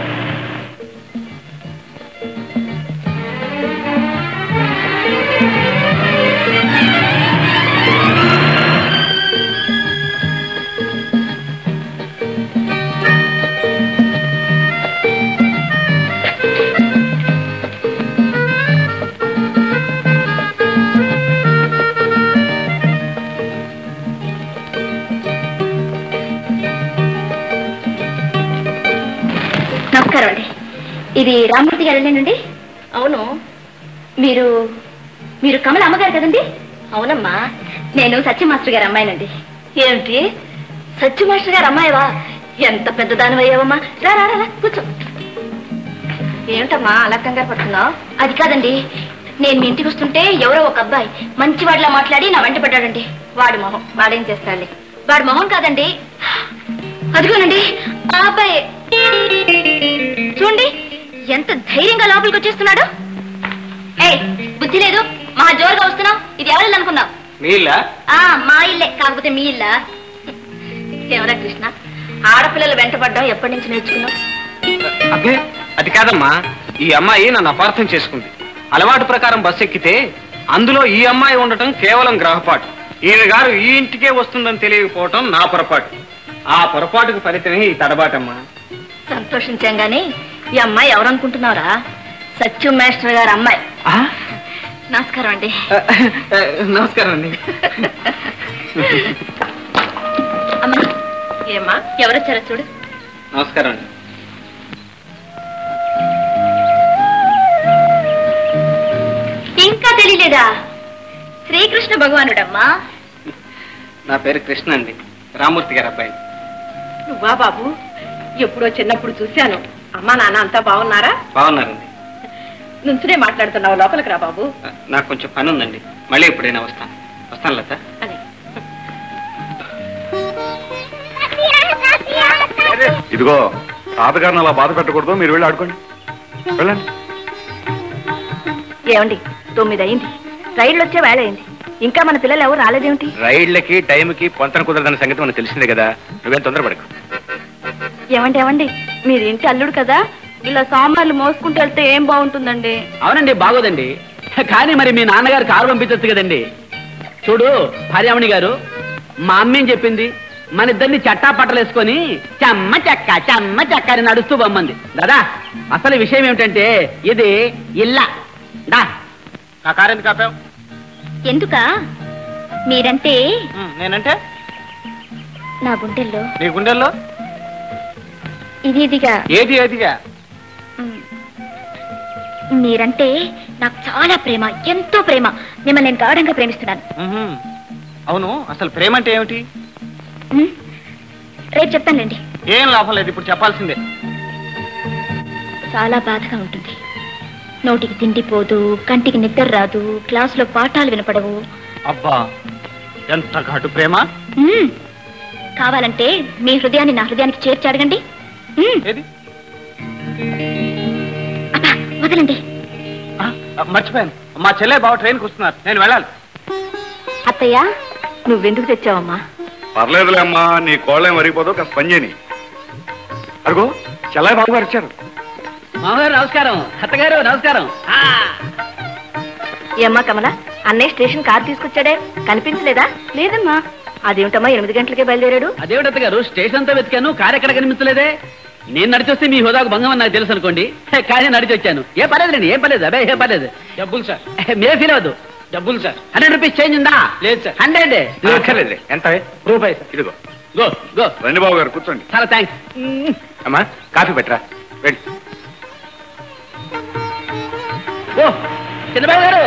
నమస్కారం అండి ఇది రామూర్తి గారేనండి అవును మీరు మీరు కమల అమ్మగారు కదండి అవునమ్మా నేను సత్య మాస్టర్ గారి అమ్మాయినండి ఏమిటి సత్య మాస్టర్ గారు అమ్మాయివా ఎంత పెద్ద దానివయ్యావమ్మా రా రా రా, రా కూర్చో ఏమిటమ్మా అలా కంగారు పడుతున్నావు అది కాదండి నేను మీ ఇంటికి వస్తుంటే ఎవరో ఒక అబ్బాయి మంచి వాడిలా మాట్లాడి నా వెంట పడ్డాడండి వాడి మొహం వాడేం చేస్తాడండి వాడి మొహం కాదండి అదిగోనండి ఆ అబ్బాయి చూడండి ఎంత ధైర్యంగా లోపలికి వచ్చేస్తున్నాడు ఏయ్ బుద్ధి లేదు మా జోరుగా వస్తున్నావు ఇది ఎవరిల్లు అనుకున్నావు నీళ్ళ ఆ మా ఇల్లే కాకపోతే మీ ఇల్లా ఎవరా కృష్ణ ఆడపిల్లలు వెంటపడడం ఎప్పటి నుంచి నేర్చుకున్నావు అబ్బే అది కాదమ్మా ఈ అమ్మాయి నన్ను అపార్థం చేసుకుంది అలవాటు ప్రకారం బస్సు ఎక్కితే అందులో ఈ అమ్మాయి ఉండటం కేవలం గ్రహపాటు ఈయన గారు ఈ ఇంటికే వస్తుందని తెలియకపోవటం నా పొరపాటు ఆ పొరపాటుకు ఫలితమే ఈ తడబాటమ్మా సంతోషించాం గాని ఈ అమ్మాయి ఎవరనుకుంటున్నావురా సత్యం మాస్టర్ గారు అమ్మాయి నమస్కారం అండి నమస్కారం అండి అమ్మా ఏమ్మా ఎవరొచ్చారో చూడు నమస్కారం అండి ఇంకా తెలియలేదా శ్రీకృష్ణ భగవానుడమ్మా నా పేరు కృష్ణ అండి రామూర్తి గారి అబ్బాయి నువ్వా బాబు ఎప్పుడో చిన్నప్పుడు చూశాను అమ్మా నాన్న అంతా బాగున్నారా బాగున్నారండి నుంచునే మాట్లాడుతున్నావు లోపలికి రా బాబు నాకు కొంచెం పని ఉందండి మళ్ళీ ఎప్పుడైనా వస్తాను వస్తాను లత అదే ఇదిగో తాతగారిని అలా బాధ పెట్టకూడదు మీరు వెళ్ళి ఆడుకోండి వెళ్ళండి ఏమండి తొమ్మిది అయింది రైళ్ళు వచ్చే వేళ అయింది ఇంకా మన పిల్లలు ఎవరు రాలేదేమిటి రైళ్లకి టైంకి పొంతన కుదరదన్న సంగతి మనకు తెలిసిందే కదా నువ్వేం తొందరపడకు ఏమండి ఏమండి మీరు ఇంటి అల్లుడు కదా ఇలా సాంబార్లు మోసుకుంటూ వెళ్తే ఏం బాగుంటుందండి అవునండి బాగోదండి కానీ మరి మీ నాన్నగారు కారు పంపించచ్చు కదండి చూడు భార్యామణి గారు మా అమ్మేం చెప్పింది మన ఇద్దరిని చట్టా పట్టలేసుకొని చెమ్మ చెక్క చెమ్మ చెక్క అని నడుస్తూ బొమ్మంది దాదా అసలు విషయం ఏమిటంటే ఇది ఇల్ల దా నా కారు ఎందుకు ఆపావు ఎందుక మీరంటే ఉమ్, నేనంటే నా గుండెల్లో నీ గుండెల్లో ఇది ఇదిగా ఏది ఏదిగా మ్, మీరంటే నాకు చాలా ప్రేమ ఎంతో ప్రేమ మిమ్మల్ని నేను గాఢంగా ప్రేమిస్తున్నాను ఉహుం. అవును అసలు ప్రేమ అంటే ఏమిటి మ్, రేపు చెప్తానులేండి ఏం లాభం లేదు ఇప్పుడు చెప్పాల్సిందే చాలా బాధగా ఉంటుంది నోటికి తిండి పోదు కంటికి నిద్ర రాదు క్లాసులో పాఠాలు వినపడవు అబ్బా ఎంత ఘాటు ప్రేమ మ్, కావాలంటే మీ హృదయాన్ని నా హృదయానికి చేర్చి అడగండి మ్, ఏది అబ్బా, వదలండి ఆ, మర్చిపోయాను మా చెల్లె బావ ట్రైన్కి వస్తున్నారు నేను వెళ్ళాలి అత్తయ్య నువ్వెందుకు తెచ్చావమ్మా పర్లేదులే అమ్మా నీ కోళ్ళేం వరిగిపోదు కాస్త పని చేయని అడుగో చెల్లాయి బాబు గారు వచ్చారు మామగారు నమస్కారం అత్తగారు నమస్కారం ఆ, ఏమ్మా కమల అన్నయ్య స్టేషన్ కార్ తీసుకొచ్చాడే కనిపించలేదా లేదమ్మా అదేమిటమ్మా ఎనిమిది గంటలకే బయలుదేరాడు అదేమిటి అత్తగారు స్టేషన్ అంతా వెతికాను కారు ఎక్కడ కనిపించలేదే నేను నడిచొస్తే మీ హోదాకు భంగం అని నాకు తెలుసు అనుకోండి కానీ నడిచి వచ్చాను ఏ పర్లేదులేండి ఏం పర్లేదు అదే ఏం పర్లేదు డబ్బులు సార్ మీరు ఫీల్ అవ్వద్దు డబ్బులు సార్ హండ్రెడ్ రూపీస్ చేంజ్ ఉందా లేదు సార్ హండ్రెడ్ అక్కర్లేదు ఎంత రూపాయి సార్ ఇదిగో గో గో రండి బాబు గారు కూర్చోండి చాలా థ్యాంక్స్ అమ్మా కాఫీ పెట్టరా వెళ్ళి ఓ చిన్నబాబు గారు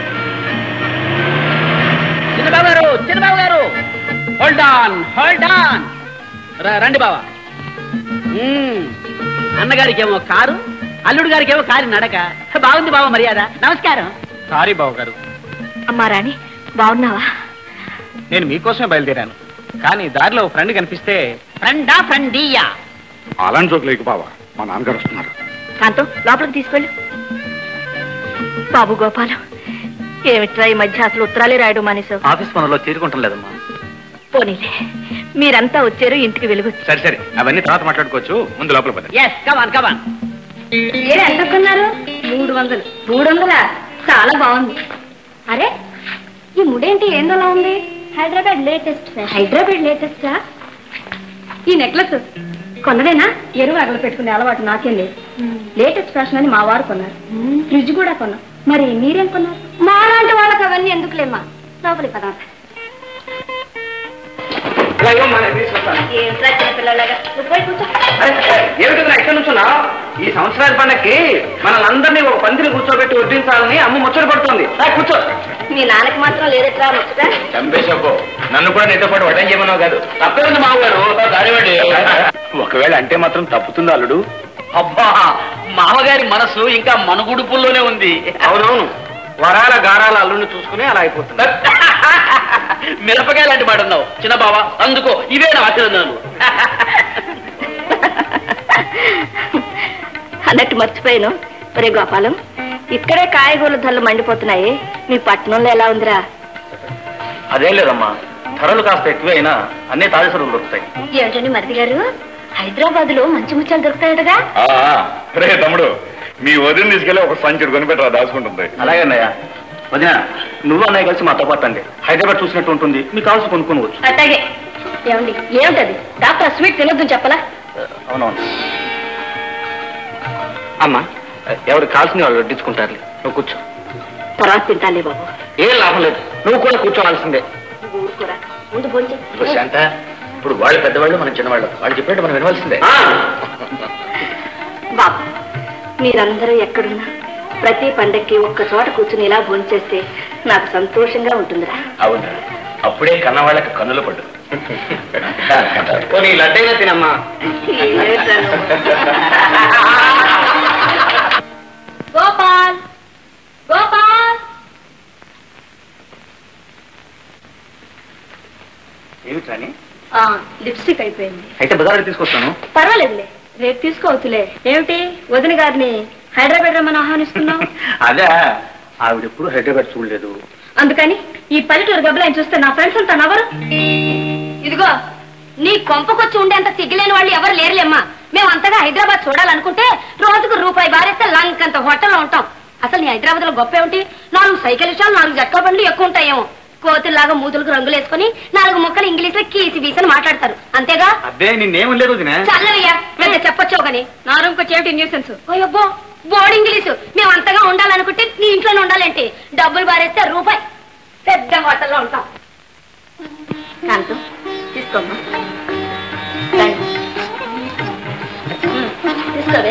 చిన్నబాబు గారు చిన్నబాబు గారు హోల్డ్ ఆన్ హోల్డ్ ఆన్ రండి బావా మ్మ్. అన్నగారికి ఏమో కారు అల్లుడు గారికి ఏమో కారు నడక బాగుంది బావ మర్యాద నమస్కారం సారీ బావ గారు అమ్మా రాణి బాగున్నావా నేను మీకోసమే బయలుదేరాను కానీ దారిలో ఓ ఫ్రెండ్ కనిపిస్తే ఫ్రెండా ఫ్రెండీయా అలాంటి చోట్లేకి బావా మా నాన్నగారు వస్తున్నారు కాంతం లోపలికి తీసుకెళ్ళు బాబు గోపాలం ఏమిట్రా ఈ మధ్య అసలు ఉత్తరాలే రాయడం మానేశావు ఆఫీస్ పనుల్లో తీరుకుంటాం లేదమ్మా పోనీలే మీరంతా వచ్చారు ఇంటికి వెలుగు సరే సరే అవన్నీ తర్వాత మాట్లాడుకోవచ్చు ముందు లోపల పద ఎస్ కమాన్ కమాన్ ఎంత కొన్నారు మూడు వందలు మూడు వందలా చాలా బాగుంది అరే ఈ ముడేంటి ఏందోలా ఉంది హైదరాబాద్ లేటెస్ట్ హైదరాబాద్ లేటెస్టా ఈ నెక్లెస్ కొన్నదేనా ఎరువు అగలు పెట్టుకునే అలవాటు నాకేం లేదు లేటెస్ట్ ఫ్యాషన్ అని మా వారు కొన్నారు ఫ్రిడ్జ్ కూడా కొన్నాం మరి మీరేం కొన్నారు మా లాంటి వాళ్ళకి అవన్నీ ఎందుకులేమ్మా లోపలికి పదాం ఏంట్రా చిన్నపిల్లలాగా నువ్వు పోయి కూర్చో ఏమిటి ఇక్కడ నుంచున్నా ఈ సంవత్సరాల పండక్కి మనల్ని ఒక పందిరి కూర్చోబెట్టి వడ్డించాలని అమ్మ ముచ్చట పడుతుంది రా, కూర్చో మీ నాన్నకి మాత్రం లేదట్రా ముచ్చట చంపేశావు నన్ను కూడా నీతో పాటు వడ్డం చేయమన్నావు కాదు తప్పేంది మామగారు దానివ్వండి ఒకవేళ అంటే మాత్రం తప్పుతుంది అల్లుడు అబ్బా మామగారి మనసు ఇంకా మనుగుడుపుల్లోనే ఉంది అవునవును వరాల గారాల అల్లుని చూసుకుని అలా అయిపోతుంది మిరపకాయ లాంటి మాట ఉన్నావు చిన్న బావ అందుకో ఇవే నా ఆశీర్వాదాలు అన్నట్టు మర్చిపోయాను ఒరే గోపాలం ఇక్కడే కాయగూరల ధరలు మండిపోతున్నాయి మీ పట్టణంలో ఎలా ఉందిరా అదేం లేదమ్మా ధరలు కాస్త ఎక్కువైనా అన్ని తాజా సరుకులు దొరుకుతాయి ఏమిటండి మరిది గారు హైదరాబాద్ లో మంచి ముత్యాలు దొరుకుతాయటగా ఆ, రే తమ్ముడు మీ వదిన తీసుకెళ్ళి ఒక సంచుడు కొనిపెట్టరా దాచుకుంటుంది అలాగే అన్నయ్య వదిన నువ్వు అన్నయ్య కలిసి మాతో పాటు అండి హైదరాబాద్ చూసినట్టు ఉంటుంది మీకు కావాల్సి కొనుక్కోవచ్చు అట్లాగే ఏమండి ఏమిటది డాక్టర్ ఆ స్వీట్ తినొద్దని చెప్పలా అవునవును అమ్మా ఎవరు కావాల్సిన వాళ్ళు వడ్డించుకుంటారు నువ్వు కూర్చో తర్వాత తింటాలే బాబు ఏం లాభం లేదు నువ్వు కూడా కూర్చోవాల్సిందే ఊరుకోరా ముందు భోంచే ఇదిగో శాంత ఇప్పుడు వాళ్ళు పెద్దవాళ్ళు మనం చిన్నవాళ్ళు వాళ్ళు చెప్పినట్టు మనం వినవలసిందే బాబు మీరందరూ ఎక్కడున్నా ప్రతి పండక్కి ఒక్క చోట కూర్చుని ఇలా భోంచేస్తే నాకు సంతోషంగా ఉంటుందిరా అవును అప్పుడే కన్న వాళ్ళకి కన్నుల పడ్డు పోనీ లడ్డైనా తినమ్మా గోపాల్ గోపాల్ ఏమిటని లిప్స్టిక్ అయిపోయింది అయితే బజార్కి తీసుకొస్తాను పర్వాలేదులే రేపు తీసుకోవచ్చులే ఏమిటి వదిన గారిని హైదరాబాద్ రమ్మని ఆహ్వానిస్తున్నావు అదే ఆవిడెప్పుడు హైదరాబాద్ చూడలేదు అందుకని ఈ పల్లెటూరు గబ్బలాయని చూస్తే నా ఫ్రెండ్స్ అంతా నవ్వరు ఇదిగో నీ కొంపకొచ్చి ఉండేంత సిగ్గులేని వాళ్ళు ఎవరు లేరులేమ్మా మేము అంతగా హైదరాబాద్ చూడాలనుకుంటే రోజుకు రూపాయి బారేస్తే లంకంత హోటల్లో ఉంటాం అసలు నీ హైదరాబాద్ లో గొప్ప ఏమిటి నాలుగు సైకిల్ ఇష్టాలు నాలుగు జట్కా బండ్లు ఎక్కువ ఉంటాయేమో కోతుల్లాగా మూతులకు రంగులు వేసుకుని నాలుగు ముక్కలు ఇంగ్లీష్ లో కీసి బీసని మాట్లాడతారు అంతేగా అబ్బే నిన్నేం లేదు వదిన చల్లవయ్యా పెద్ద చెప్పొచ్చు గాని నా రూమ్ వచ్చి ఏమిటి న్యూసెన్స్ అయ్యబ్బో బోర్డు ఇంగ్లీషు మేము అంతగా ఉండాలనుకుంటే నీ ఇంట్లోనే ఉండాలంటే డబ్బులు బారేస్తే రూపాయి పెద్ద హోటల్లో ఉంటాం కాంతం తీసుకోమ్మా రండి. ఉమ్, తీసుకోవే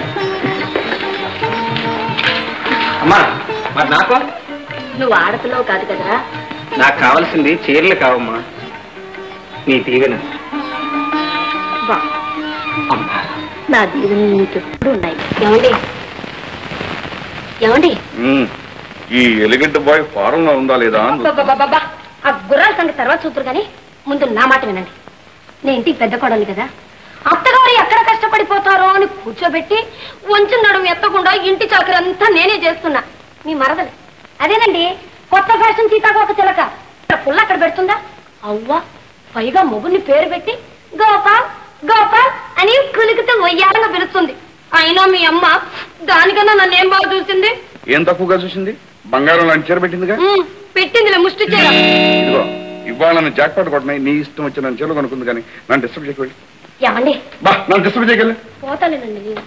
అమ్మా మరి నాకు నువ్వు ఆడపిల్లవు కాదు కదరా నాకు కావాల్సింది చీరలు కావమ్మా నీ దీవెన బా అమ్మా నా దీవెన నీకు ఎప్పుడు ఉన్నాయి ఏమండి ఏమండి ఉమ్, ఈ ఎలిగెంట్ బాయ్ ఫారం లో ఉందా లేదా అని చూస్తున్నా. అబ్బబ్బబ్బబ్బా, ఆ గుర్రాల సంగతి తర్వాత చూద్దరు కానీ ముందు నా మాట వినండి నేను ఇంటికి పెద్ద కోడలు కదా అత్తగారు ఎక్కడ కష్టపడిపోతారో అని కూర్చోబెట్టి వంచిన నడుము ఎత్తకుండా ఇంటి చాకరి అంతా నేనే చేస్తున్నా మీ మరదలు అదేనండి కొత్త ఫ్యాషన్ సీతాకోక చిలక పుల్ల అక్కడ పెడుతుందా అవ్వా పైగా మొగుడిని పేరు పెట్టి గోపాల్ గోపాల్ అని కులుకుతూ వయ్యాలంగా పిలుస్తుంది అయినా మీ అమ్మ దానికన్నా నన్ను ఏం బాగా చూసింది ఏం తక్కువగా చూసింది బంగారం లాంటి చీర పెట్టిందిగా ఉమ్, పెట్టిందిలే ముష్టి చీర ఇదిగో ఇవాళ నన్ను జాక్పాట్ కొట్టినాయి నీ ఇష్టం వచ్చి నన్ను చీరలు కొనుక్కుంది కానీ నన్ను డిస్టర్బ్ చేయకండి ఏమండి బా నన్ను డిస్టర్బ్ చేయగలి పోతాలేనండి నేను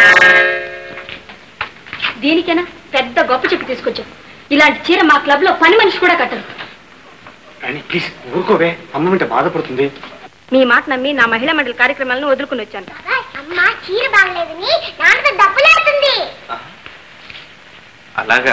దీనికేనా పెద్ద గొప్ప చెప్పి తీసుకొచ్చాం ఇలాంటి చీర మా క్లబ్ లో పని మనిషి కూడా కట్టరు కానీ ప్లీజ్ ఊరుకోవే అమ్మ అంటే బాధపడుతుంది మీ మాట నమ్మి నా మహిళా మండలి కార్యక్రమాలను వదులుకుని వచ్చాను అమ్మా చీర బాగలేదని నాన్నతో డబ్బులేస్తుంది అలాగా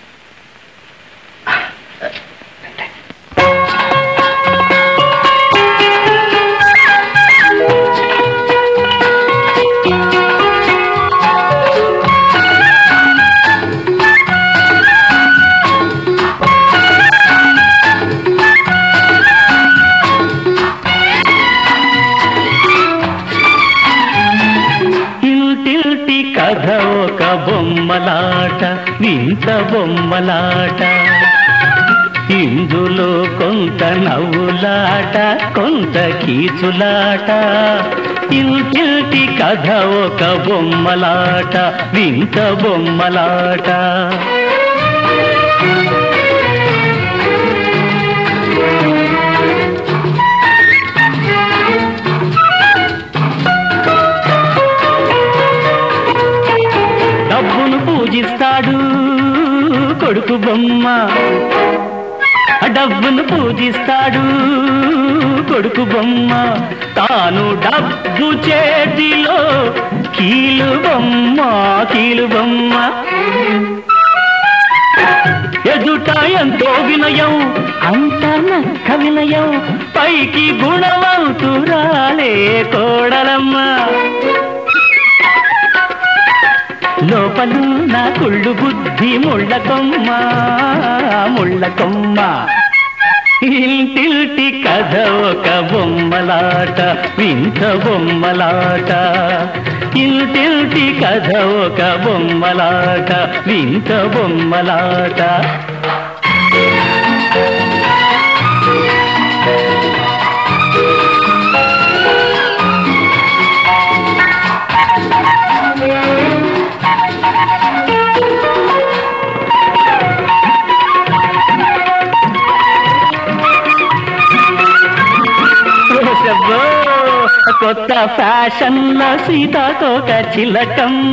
ఇంటింటి కథ ఒక బొమ్మలాట వింత బొమ్మలాట ఇందులో కొంత నవ్వులాట కొంత కీచులాట ఇంటింటి కథ ఒక బొమ్మలాట వింత బొమ్మలాట డబ్బును పూజిస్తాడు కొడుకు బొమ్మ డబ్బును పూజిస్తాడు కొడుకు బొమ్మ తాను డబ్బు చేతిలో కీలు బొమ్మ కీలు బొమ్మ ఎదుట ఎంతో వినయం అంత నక్క వినయం పైకి గుణవంతురాలే కోడలమ్మ లోపలు నా కుళ్ళు బుద్ధి ముళ్ళ కొమ్మ ముళ్ళ కొమ్మ ఇంటిల్టి కథ ఒక బొమ్మలాట వింత బొమ్మలాట ఇంటిల్టి కథ ఒక బొమ్మలాట వింత బొమ్మలాట కొత్త ఫ్యాషన్ల సీతాకోక చిలకమ్మ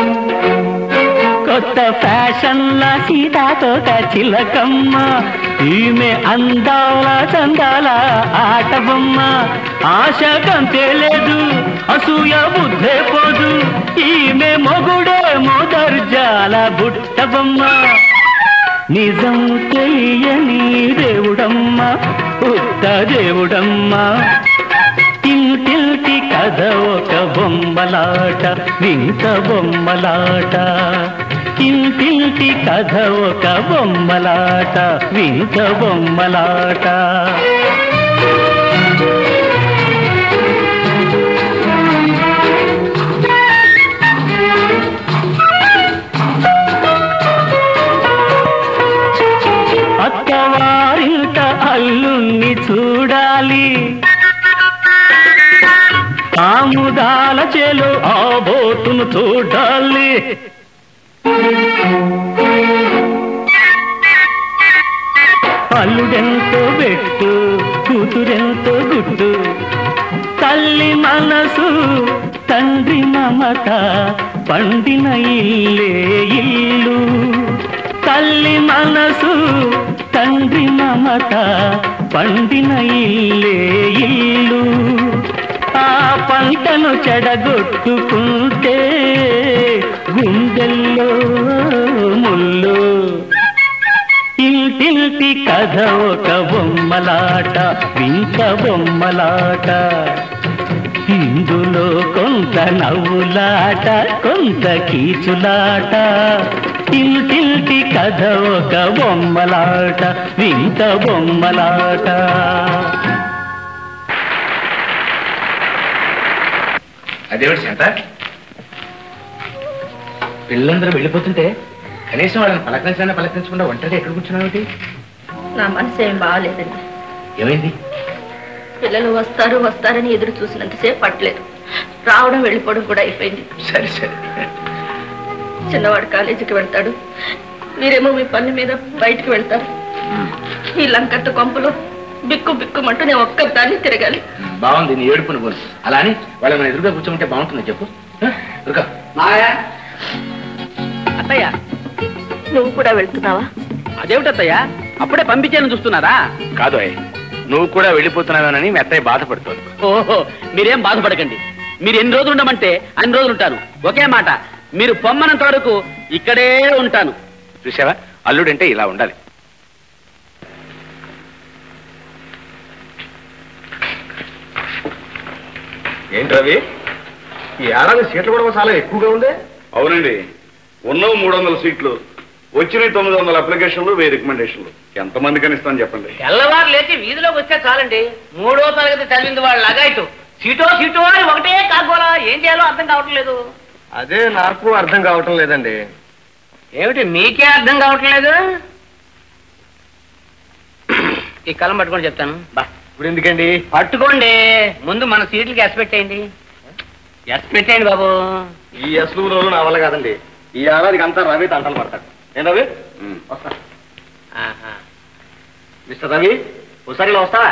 కొత్త ఫ్యాషన్ల సీతాకోక చిలకమ్మ ఈమె అందాల చందాల ఆటబొమ్మ ఆశ కంతే లేదు అసూయ బుద్ధే పోదు ఈమె మొగుడే మొదర్జాల బుట్టబొమ్మ నిజం తెలియని దేవుడమ్మ ఉత్త దేవుడమ్మ ఇంటిల్టి కథ ఒక బొమ్మలాట వింత బొమ్మలాట ఇంటిల్టి కథ ఒక బొమ్మలాట వింత బొమ్మలాట అత్తవారింట అల్లుణ్ణి చూడాలి ఆముదాల చేలో ఆ బోటును చూడాలి అల్లుడెంతో పెట్టు కూతురెంతో గుట్టు తల్లి మనసు తండ్రి మమత పండిన ఇల్లే ఇల్లు తల్లి మనసు తండ్రి మమత పండిన ఇల్లే ఇల్లు ఆ పంటను చెడగొట్టుకుంటే గుండెల్లో ముళ్ళు ఇంటింటి కథ ఒక బొమ్మలాట వింత బొమ్మలాట ఇందులో కొంత నవ్వులాట కొంత కీచులాట ఇంటింటి కథ ఒక బొమ్మలాట వింత బొమ్మలాట అదేమిటి శాంత పిల్లలందరూ వెళ్ళిపోతుంటే కనీసం వాళ్ళని పలకరించాలని పలకరించకుండా ఒంటరిగా ఎక్కడ కూర్చున్నావు నా మనసు ఏం బాగాలేదండి ఏమైంది పిల్లలు వస్తారు వస్తారని ఎదురు చూసినంతసేపు పట్టలేదు రావడం వెళ్ళిపోవడం కూడా అయిపోయింది సరే సరే చిన్నవాడు కాలేజీకి వెళ్తాడు మీరేమో మీ పని మీద బయటికి వెళ్తారు ఈ లంకట్ట కొంపలో బిక్కు బిక్కుమంటూ నేను ఒక్కదాన్ని తిరగాలి బాగుంది నీ ఏడుపుని పోను అలా అని వాళ్ళ మన ఎదురుగా కూర్చోమంటే బాగుంటుంది చెప్పు ఆ? దుర్గా అత్తయ్య నువ్వు కూడా వెళ్తున్నావా అదేమిటత్తయ్య అప్పుడే పంపించాలని చూస్తున్నారా కాదు అయ్య నువ్వు కూడా వెళ్ళిపోతున్నావేనని మీ అత్తయ్య బాధపడుతోంది ఓహో మీరేం బాధపడకండి మీరు ఎన్ని రోజులు ఉండమంటే అన్ని రోజులు ఉంటాను ఒకే మాట మీరు పొమ్మనంత వరకు ఇక్కడే ఉంటాను చూసావా అల్లుడంటే ఇలా ఉండాలి ఏంటి రవి ఈ ఏడాది సీట్ల కూడా చాలా ఎక్కువగా ఉంది అవునండి ఉన్నవి మూడు వందల సీట్లు వచ్చినాయి తొమ్మిది వందల అప్లికేషన్లు వెయ్యి రికమెండేషన్లు ఎంతమంది కనిస్తాను చెప్పండి తెల్లవారు లేచి వీధిలోకి వస్తే చాలండి మూడో తరగతి చదివింది వాళ్ళు లగాయిటు సీటో సీటో అని ఒకటే కాగోలా ఏం చేయాలో అర్థం కావటం లేదు అదే నాకు అర్థం కావటం లేదండి ఏమిటి మీకే అర్థం కావట్లేదు ఈ కలం పట్టుకొని చెప్తాను బా ఇప్పుడు ఎందుకండి పట్టుకోండి ముందు మన సీట్లకి ఎస్ పెట్టేయండి ఎస్ పెట్టేయండి బాబు ఈ అసలు రోజు నా వల్ల కాదండి ఈ ఏడాదికి అంతా రవి తంటలు పడతాడు నేను రవి ఉమ్. వస్తా ఆహా. మిస్టర్ రవి ఒకసారి ఇలా వస్తావా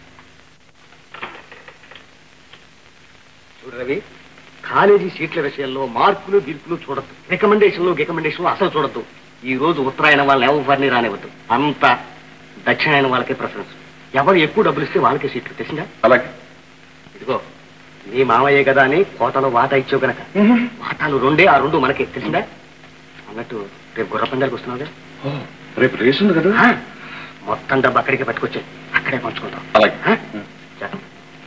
చూడు రవి కాలేజీ సీట్ల విషయంలో మార్కులు గిర్పులు చూడద్దు రికమెండేషన్లు రికమెండేషన్లు అసలు చూడద్దు ఈ రోజు ఉత్తరాయణ వాళ్ళని ఎవరిని రానివ్వద్దు అంతా దక్షిణాయన వాళ్ళకే ప్రిఫరెన్స్ ఎవరు ఎక్కువ డబ్బులు ఇస్తే వాళ్ళకే సీట్లు తెలిసిందా అలాగే ఇదిగో నీ మామయ్యే కదా అని కోటలో వాటా ఇచ్చావు గనక వాటాలు రెండే ఆ రెండు మనకే తెలిసిందా అన్నట్టు రేపు గుర్ర పందాలకు వస్తున్నావుగా రేపు రేసు ఉంది కదా ఆ, మొత్తం డబ్బు అక్కడికే పట్టుకొచ్చాయి అక్కడే పంచుకుంటాం అలాగే ఆ? చేద్దాం.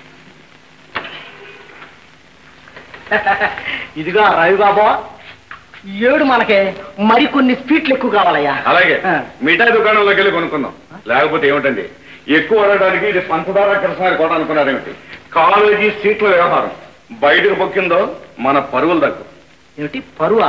ఇదిగో రవి బాబా ఈ ఏడు మనకి మరికొన్ని స్వీట్లు ఎక్కువ కావాలయ్యా అలాగే ఆ. మిఠాయి దుకాణంలోకి వెళ్ళి కొనుక్కుందాం లేకపోతే ఏమిటండి ఎక్కువ అడగడానికి ఇది పంచదార కృష్ణారి కోట అనుకున్నారేమిటి కాలేజీ సీట్ల వ్యవహారం బయటకు పొక్కిందో మన పరువులు దగ్గర ఏమిటి పరువా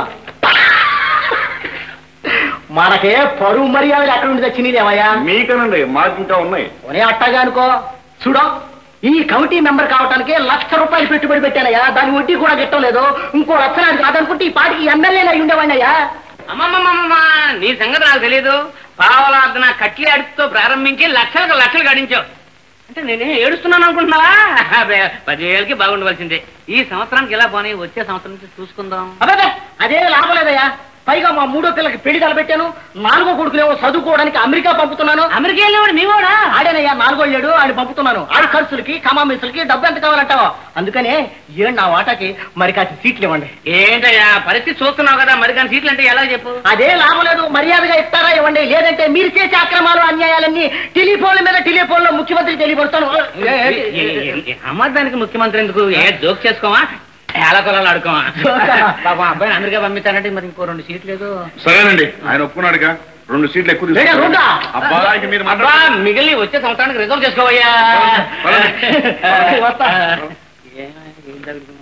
మనకే పరువు మర్యాదలు ఎక్కడ ఉండి తెచ్చినదేమయ్యా మీకనండి మాకు ఇంకా ఉన్నాయి ఒరే అట్టగా అనుకో చూడు ఈ కమిటీ మెంబర్ కావటానికి లక్ష రూపాయలు పెట్టుబడి పెట్టానయ్యా దాని వడ్డీ కూడా గిట్టలేదు ఇంకో లక్ష నాది కాదనుకుంటే ఈ పాటికి ఎమ్మెల్యేలు అయి ఉండేవాడినయ్యా అమ్మమ్మమ్మమ్మ నీ సంగతి నాకు తెలియదు పావలార్ధన కట్లి అడుపుతో ప్రారంభించి లక్షలకు లక్షలు గడించావు అంటే నేనే ఏడుస్తున్నాను అనుకుంటున్నావా అబ్బే, పదివేలకి బాగుండవలసిందే ఈ సంవత్సరానికి ఎలా పోనీ వచ్చే సంవత్సరం నుంచి చూసుకుందాం అబ్బాబే అదే లాభం లేదయ్యా పైగా మా మూడో పిల్లకి పెళ్లి తలపెట్టాను నాలుగో కొడుకునేమో చదువుకోవడానికి అమెరికా పంపుతున్నాను అమెరికా వెళ్ళినవాడు మీ కూడా ఆడేనయ్యా నాలుగో లేడు ఆడి పంపుతున్నాను ఆడి ఖర్చులకి కమామీసులకి డబ్బు ఎంత కావాలంటావా అందుకనే ఏం నా వాటాకి మరి కాసి సీట్లు ఇవ్వండి ఏంటయ్యా పరిస్థితి చూస్తున్నావు కదా మరి కానీ సీట్లు అంటే ఎలా చెప్పు అదే లాభం లేదు మర్యాదగా ఇస్తారా ఇవ్వండి లేదంటే మీరు చేసే అక్రమాలు అన్యాయాలన్నీ టెలిఫోన్ల మీద టెలిఫోన్ లో ముఖ్యమంత్రికి తెలియపరుస్తాను అమ్మదానికి ముఖ్యమంత్రి ఎందుకు ఏ జోక్ చేసుకోమా ఎలా కొలాలు ఆడుకోమా జోకా? పాపం అబ్బాయిని అమెరికా పంపించానంటే మరి ఇంకో రెండు సీట్లు లేదు సరేనండి ఆయన ఒప్పుకున్నాడుగా రెండు సీట్లు ఎక్కువ లేదా తీసుకోండి. రెండా? అబ్బా ఇక మీరు అబ్బా మాట్లాడండి. మిగిలి వచ్చే సంవత్సరానికి రిజర్వ్ చేసుకోవయ్యా పదండి. వస్తా. ఏం జరుగుతుంది?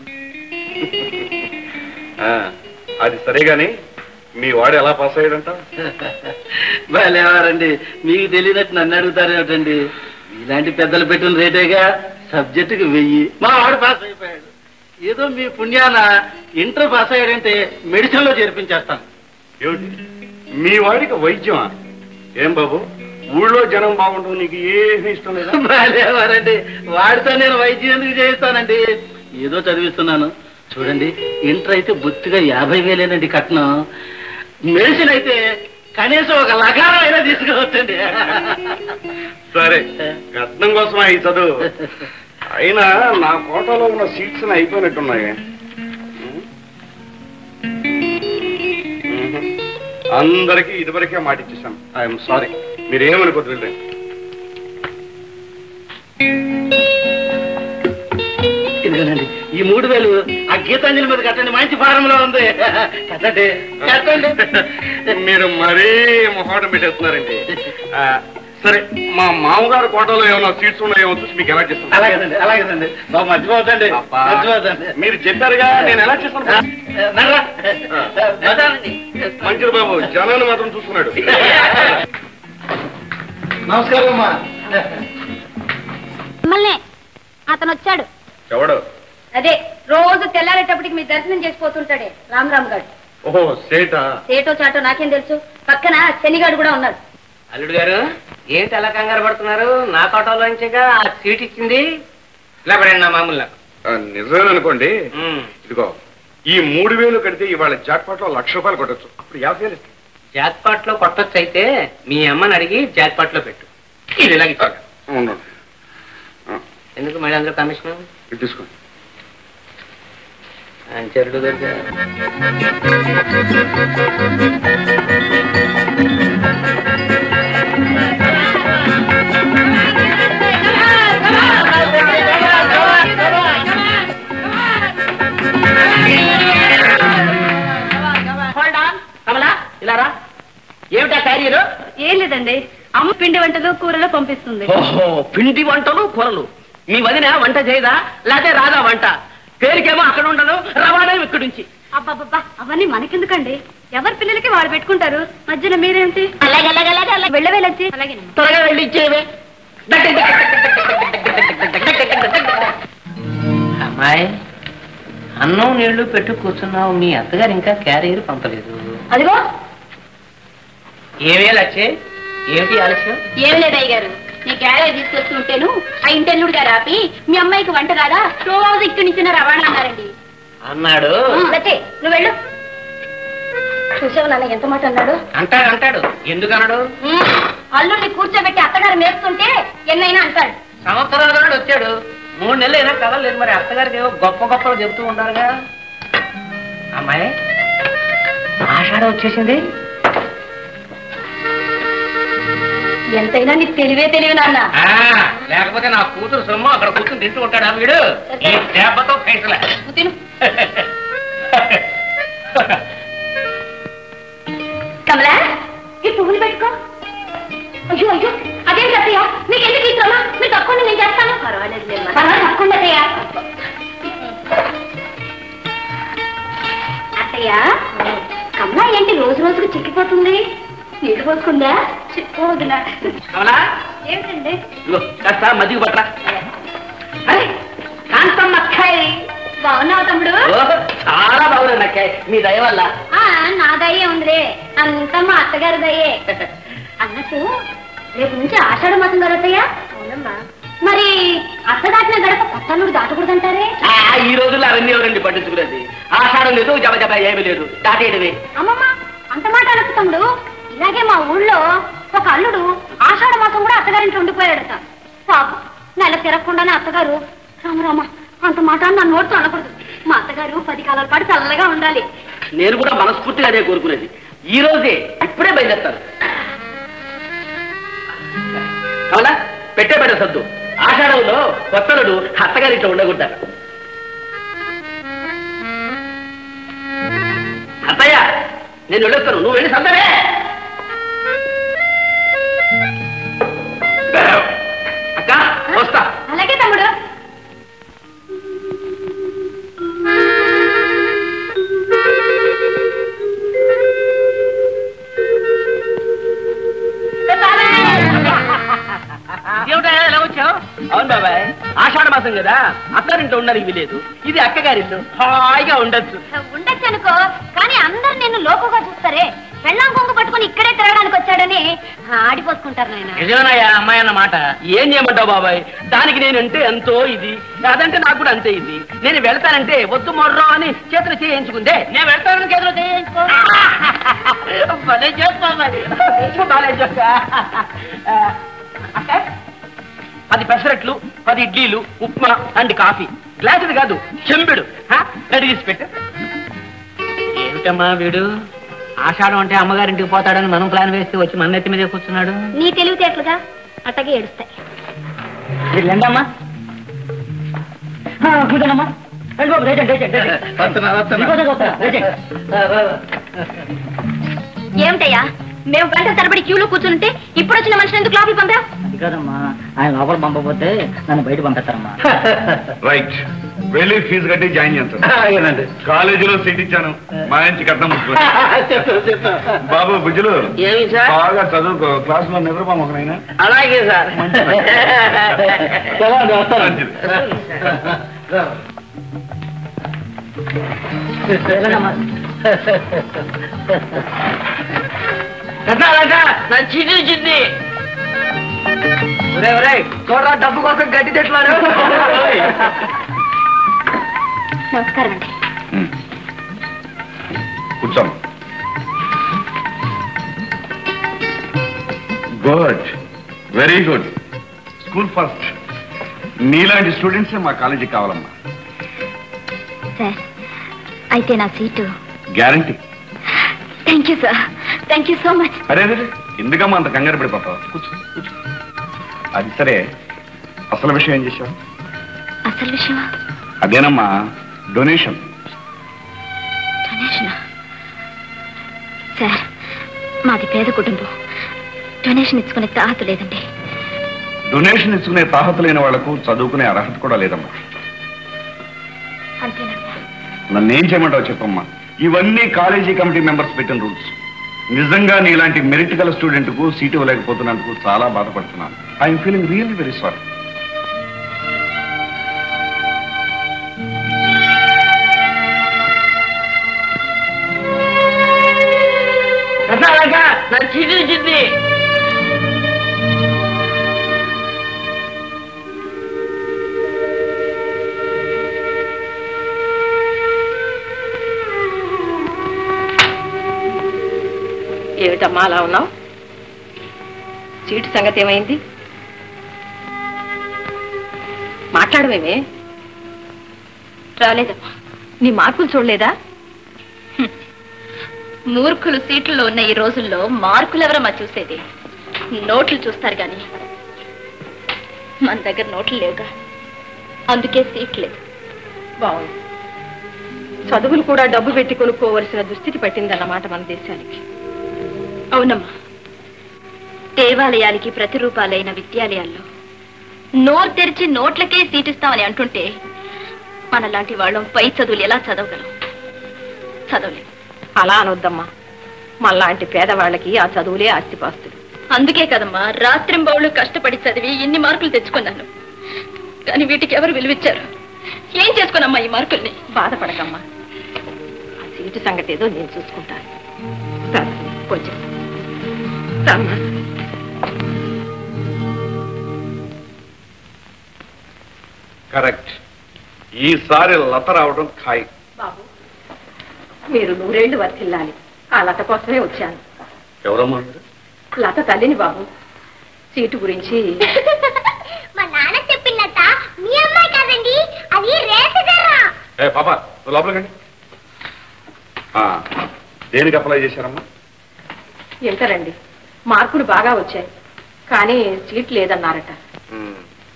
ఆ, అది సరే గాని మీ వాడు ఎలా పాస్ అయ్యాడంట వాళ్ళెవరండి మీకు తెలియనట్టు నన్ను అడుగుతారేమిటండి ఇలాంటి పెద్దలు పెట్టిన రేటేగా సబ్జెక్టుకి వెయ్యి మా వాడు పాస్ అయిపోయాడు ఏదో మీ పుణ్యాన ఇంటర్ పాస్ అయ్యాడంటే మెడిసిన్ లో చేర్పించేస్తాను ఏమిటి మీ వాడికి వైద్యమా ఏం బాబు ఊళ్ళో జనం బాగుంటుంది నీకు ఏమీ ఇష్టం లేదా వాళ్ళెవరండి వాడితో నేను వైద్యం ఎందుకు చేయిస్తానండి ఏదో చదివిస్తున్నాను చూడండి ఇంటర్ అయితే బొత్తిగా యాభై వేలేనండి కట్నం మెడిసిన్ అయితే కనీసం ఒక లగారం అయినా తీసుకోవచ్చండి సరే కట్నం కోసమా ఈ చదువు అయినా నా కోటలో ఉన్న సీట్స్ అయిపోయినట్టున్నాయి మ్మ్. అందరికీ ఇదివరకే మాట ఇచ్చేసాను ఐఎమ్ సారీ మీరు ఏమనుకోద్దు వెళ్ళండి ఇదిగోనండి ఈ మూడు వేలు ఆ గీతాంజలి మీద కట్టండి మంచి ఫారంలో ఉంది కట్టండి కట్టండి మీరు మరీ మొహాటం పెట్టేస్తున్నారండి ఆ, సరే మా మామగారు కోటలో ఏమైనా సీట్స్ ఉన్నాయేమో చూసి మీకు ఎలా చేస్తాను అలాగేనండి అలాగేనండి బాబు మర్చిపోతండి అబ్బా. మర్చిపోతండి మీరు చెప్పారుగా నేను ఎలా చేస్తాను నర్రా. వదలండి. మంచిది బాబు జనాన్ని మాత్రం చూసుకున్నాడు నమస్కారం అమ్మా మిమ్మల్నే అతను వచ్చాడు ఎవడు అదే రోజు తెల్లారేటప్పటికి మీ దర్శనం చేసిపోతుంటాడే రామ్ రామ్ గారు ఓహో సేటా సేటో చాటో నాకేం తెలుసు పక్కన శనిగాడు కూడా ఉన్నాడు అల్లుడు గారు ఏంటి అలా కంగారు పడుతున్నారు నా కోటలో నుంచిగా ఆ సీట్ ఇచ్చింది ఇలా పడండి నా మామూలు ఆ, నిజమే అనుకోండి ఇదిగో ఈ మూడు వేలు కడితే ఇవాళ జాక్పాట్ లో లక్ష రూపాయలు కొట్టచ్చు అప్పుడు యాభై వేలు ఇస్తాను. జాక్పాట్ లో కొట్టొచ్చు అయితే మీ అమ్మని అడిగి జాక్పాట్ లో పెట్టు ఇది ఇలాగ ఇచ్చాడు ఉండండి. ఆ, ఎందుకు మళ్ళీ అందులో కమిషన్ ఇది తీసుకోండి చెరుడు దగ్గర కమలా ఇలా రా ఏమిటా క్యారియర్ ఏం లేదండి అమ్మ పిండి వంటలు కూరలు పంపిస్తుంది ఓహో పిండి వంటలు కూరలు మీ వదిన వంట చేయదా లేకపోతే రాదా వంట పేరుకేమో అక్కడ ఉండదు రవాణా ఇక్కడి నుంచి అబ్బాబ్బా అవన్నీ మనకెందుకండి ఎవరి పిల్లలకి వాళ్ళు పెట్టుకుంటారు మధ్యలో మీరేమిటి అలాగే అలాగే అలాగే అలాగే వెళ్ళవేలొచ్చి అలాగే త్వరగా వెళ్ళి ఇచ్చేవే అమ్మాయి అన్నం నీళ్లు పెట్టు కూర్చున్నావు మీ అత్తగారు ఇంకా క్యారియర్ పంపలేదు అదిగో ఏమే లచ్చే ఏమిటి ఆలస్యం ఏం లేదు అయ్యగారు నీ క్యారేజ్ తీసుకొస్తుంటేను ఆ ఇంటెల్లుడు గారు ఆపి మీ అమ్మాయికి వంట రాదా రోజు ఇక్కడి నుంచి రవాణా అన్నారండి అన్నాడు లచ్చే నువ్వు వెళ్ళు చూసావు నాన్న ఎంత మాట అన్నాడు అంటాడు అంటాడు ఎందుకు అన్నాడు ఉమ్, అల్లుడిని కూర్చోబెట్టి అత్తగారు మేపుతుంటే ఎన్నైనా అంటాడు సంవత్సరాల నాడు వచ్చాడు మూడు నెలలు అయినా కదలేదు మరి అత్తగారికి ఏవో గొప్ప గొప్పలు చెబుతూ ఉంటారుగా అమ్మాయి ఆషాఢం వచ్చేసింది ఎంతైనా నీకు తెలివే తెలివి నాన్న ఆ, లేకపోతే నా కూతురు సొమ్ము అక్కడ కూర్చుని తింటూ ఉంటాడా వీడు ఈ దెబ్బతో ఫైసలే నువ్వు తిను కమలా ఈ పువ్వులు పెట్టుకో అయ్యో అయ్యో అదేం అత్తయ్య మీకు ఎందుకు ఈ శ్రమ మీరు తక్కువ నేను చేస్తాను పర్వాలేదు పర్వాలేదు తక్కువ అత్తయ్య అత్తయ్య కమలా ఏంటి రోజు రోజుకు చిక్కిపోతుంది నీళ్ళు పోసుకుందా చిక్కోదునా కమలా ఏమిటండి ఇదిగో కాస్త మజ్జిగ పట్రా అరే కాంతమ్మ అక్కాయ్ బాగున్నావు తమ్ముడు ఓహో, చాలా బాగుంది అక్కాయ్ మీ దయ వల్ల ఆ, నా దయ్యే ఉందిలే అంతా మా అత్తగారి దయ్యే అన్నట్టు రేపు నుంచి ఆషాఢ మాసం కలుగుతాయా అవునమ్మా మరి అత్త దాటిన గడప కొత్తల్లుడు దాటకూడదంటారే ఆ, ఈ రోజుల్లో అవన్నీ ఎవరండి పట్టించుకునేది ఆషాఢం లేదు జబ జబ ఏమీ లేదు దాటేయడమే అమ్మమ్మ అంత మాట అనకు తమ్ముడు ఇలాగే మా ఊళ్ళో ఒక అల్లుడు ఆషాఢ మాసం కూడా అత్తగారింట్లో ఉండిపోయాడట పాపం నెల తిరగకుండానే అత్తగారు రామరామ అంత మాట నా నోటితో అనకూడదు మా అత్తగారు పది కాలాల పాటు చల్లగా ఉండాలి నేను కూడా మనస్ఫూర్తిగా అదే కోరుకునేది ఈ రోజే ఇప్పుడే బయలుదేరుతాను అవునా పెట్టే పెట్ట సద్దు ఆషాఢంలో కొత్తలుడు అత్తగారింట్లో ఉండకుంటారు అత్తయ్య నేను వెళ్ళొస్తాను నువ్వు వెళ్ళి సద్దరే అక్క వస్తా అలాగే తమ్ముడు ఏమిటా ఎలా వచ్చావు అవును బాబాయ్ ఆషాఢ మాసం కదా అత్తారింట్లో ఉండడానికి లేదు ఇది అక్కగారిల్లు హాయిగా ఉండొచ్చు ఉండొచ్చు అనుకో కానీ అందరు నిన్ను లోకుగా చూస్తారే పెళ్ళాం కొంగు పట్టుకుని ఇక్కడే తిరగడానికి వచ్చాడని ఆడిపోసుకుంటారు నాయన నిజమేనాయా అమ్మాయి అన్న మాట ఏం చేయమంటావు బాబాయ్ దానికి నేనంటే ఎంతో ఇది అదంటే నాకు కూడా అంతే ఇది నేను వెళ్తానంటే వద్దు మొర్రో అని చేతులు చేయించుకుందే నేను వెళ్తానని చేతులు చేయించుకో భలే జోక్ బాబాయ్ భలే జోక్. ఆ, అక్క, పది పెసరట్లు పది ఇడ్లీలు ఉప్మా అండ్ కాఫీ గ్లాసులు కాదు చెంబుడు హా? రెడీ చేసి పెట్టు ఏమిటమ్మా వీడు ఆషాఢం అంటే అమ్మగారింటికి పోతాడని మనం ప్లాన్ వేస్తే వచ్చి మన నెత్తి మీద కూర్చున్నాడు నీ తెలివితేటలుగా అట్టగే ఏడుస్తాయి వెళ్ళండమ్మా కూర్చోనమ్మా రండి బాబు లేచండి లేచండి లేచండి. మీకోసం చూస్తున్నా, లేచండి. ఏమిటయ్యా మేము గంట తరబడి క్యూలో కూర్చుంటే ఇప్పుడు వచ్చిన మనిషిని ఎందుకు లోపలికి పంపావు అది కాదమ్మా ఆయన లోపల పంపకపోతే నన్ను బయట పంపిస్తారమ్మా రైట్ వెళ్ళి ఫీజు కట్టి జాయిన్ చేస్తాను కాలేజీలో సీట్ ఇచ్చాను మా నుంచి కట్నం ముట్టుకోండి. బాబు బుజ్జులు ఏమి సార్ బాగా చదువుకో క్లాస్ లో నిద్రపోమ ఒకనైనా అలాగే సార్ మంచిది నా చిన్ని చిన్ని ఒరే ఒరే చూడరా డబ్బు కోసం గడ్డి తెట్లాడు నమస్కారం అండి కూర్చోండి good very good school first నీలాంటి స్టూడెంట్సే మా కాలేజీకి కావాలమ్మా సార్ అయితే నా seat guarantee thank you sir thank you so much అరే అరే ఎందుకమ్మా అంత కంగారు పడిపోతావు కూర్చో కూర్చో అది సరే అసలు విషయం ఏం చేశావు అసలు విషయం అదేనమ్మా డొనేషన్ డొనేషన్ సార్ మాది పేద కుటుంబం డొనేషన్ ఇచ్చుకునే తాహత లేదండి డొనేషన్ ఇచ్చుకునే తాహత లేని వాళ్లకు చదువుకునే అర్హత కూడా లేదమ్మా అంతేనమ్మా నన్నేం చేయమంటావు చెప్పమ్మా ఇవన్నీ కాలేజీ కమిటీ మెంబర్స్ పెట్టిన రూల్స్ నిజంగా నీలాంటి మెరిట్ గల స్టూడెంట్ కు సీట్ ఇవ్వలేకపోతున్నందుకు చాలా బాధపడుతున్నాను I'm feeling really very sorry నా చిన్ని చిన్ని ఏమిటమ్మా అలా ఉన్నావు సీటు సంగతి ఏమైంది మాట్లాడమేమే రాలేదమ్మా నీ మార్కులు చూడలేదా మూర్ఖులు సీట్లలో ఉన్న ఈ రోజుల్లో మార్కులు ఎవరమ్మా చూసేది నోట్లు చూస్తారు గాని మన దగ్గర నోట్లు లేవుగా అందుకే సీట్ లేదు బాగుంది చదువులు కూడా డబ్బు పెట్టి కొనుక్కోవలసిన దుస్థితి పట్టిందన్నమాట మన దేశానికి అవునమ్మా దేవాలయానికి ప్రతిరూపాలైన విద్యాలయాల్లో నోరు తెరిచి నోట్లకే సీటిస్తామని అంటుంటే మనలాంటి వాళ్ళం పై చదువులు ఎలా చదవగలం చదవలేం అలా అనొద్దమ్మా మనలాంటి పేదవాళ్ళకి ఆ చదువులే ఆస్తిపాస్తులు అందుకే కదమ్మా రాత్రింబౌళ్ళు కష్టపడి చదివి ఇన్ని మార్కులు తెచ్చుకున్నాను కానీ వీటికి ఎవరు విలువిచ్చారు ఏం చేసుకున్నమ్మా ఈ మార్కుల్ని బాధపడకమ్మా ఆ సీటు సంగతి ఏదో నేను చూసుకుంటాను రా, కొంచెం రామ్మా కరెక్ట్ ఈసారి లత రావడం ఖాయం బాబు మీరు నూరేళ్లు వర్తిల్లాలి ఆ లత కోసమే వచ్చాను ఎవరమ్మా మీరు? లత తల్లిని బాబు సీటు గురించి మా నాన్న చెప్పినట్ట మీ అమ్మాయి కదండి అది రేసుగారా ఏ పాప నువ్వు లోపలికండి ఆ, దేనికి అప్లై చేశారమ్మా ఎంతరండి మార్కులు బాగా వచ్చాయి కానీ సీట్ లేదన్నారట ఉమ్.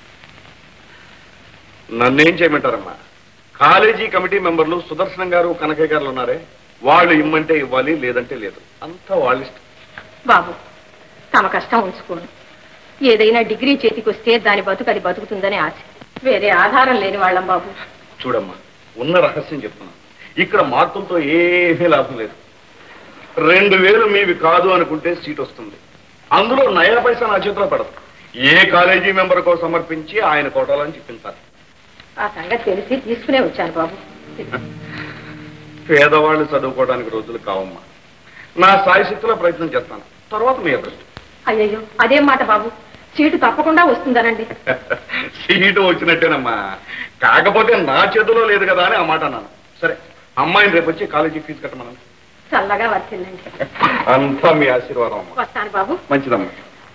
నన్నేం చేయమంటారమ్మా కాలేజీ కమిటీ మెంబర్లు సుదర్శనం గారు కనకయ్య గారు ఉన్నారే వాళ్ళు ఇమ్మంటే ఇవ్వాలి లేదంటే లేదు అంతా వాళ్ళ ఇష్టం బాబు తమ కష్టం ఉంచుకోను ఏదైనా డిగ్రీ చేతికి వస్తే దాని బతుకు అది బతుకుతుందని ఆశ వేరే ఆధారం లేని వాళ్ళం బాబు చూడమ్మా ఉన్న రహస్యం చెప్తున్నాను ఇక్కడ మార్కులతో ఏమీ లాభం లేదు రెండు వేలు మీవి కాదు అనుకుంటే సీట్ వస్తుంది అందులో నయా పైసా నా చేతిలో పడదు ఏ కాలేజీ మెంబర్ కో సమర్పించి ఆయన కోటాలని చెప్పించాలి ఆ సంగతి తెలిసి తీసుకునే వచ్చాను బాబు పేదవాళ్ళు చదువుకోవడానికి రోజులు కావమ్మా నా సాయశక్తిలో ప్రయత్నం చేస్తాను తర్వాత మీ అదృష్టం అయ్యయ్యో అదేం మాట బాబు సీటు తప్పకుండా వస్తుందనండి సీటు వచ్చినట్టేనమ్మా కాకపోతే నా చేతిలో లేదు కదా అని ఆ మాట అన్నాను సరే అమ్మాయిని రేపు వచ్చి కాలేజీ ఫీజు కట్టమన్నాను చల్లగా వచ్చిందండి అంతా మీ ఆశీర్వాదం అమ్మా వస్తాను బాబు మంచిదమ్మా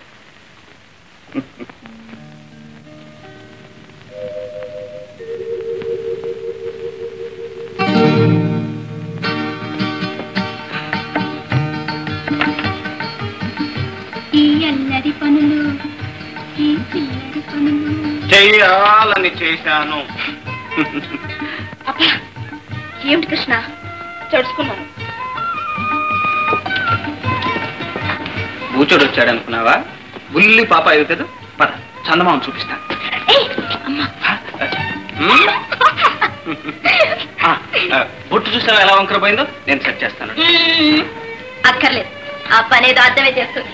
ఈ అల్లరి పనులు ఈ చిల్లరి పనులు చెయ్యాలని చేశాను అబ్బా ఏమిటి కృష్ణ చడుచుకున్నాను బూచోడు వచ్చాడు అనుకున్నావా బుల్లి పాప ఇది కదా పద చందమామ చూపిస్తాను హ్మ్? ఆ, ఆ, బొట్టు చూసావా ఎలా వంకర పోయిందో నేను సెట్ చేస్తాను అక్కర్లేదు ఆ పనేదో అర్థమే చేస్తుంది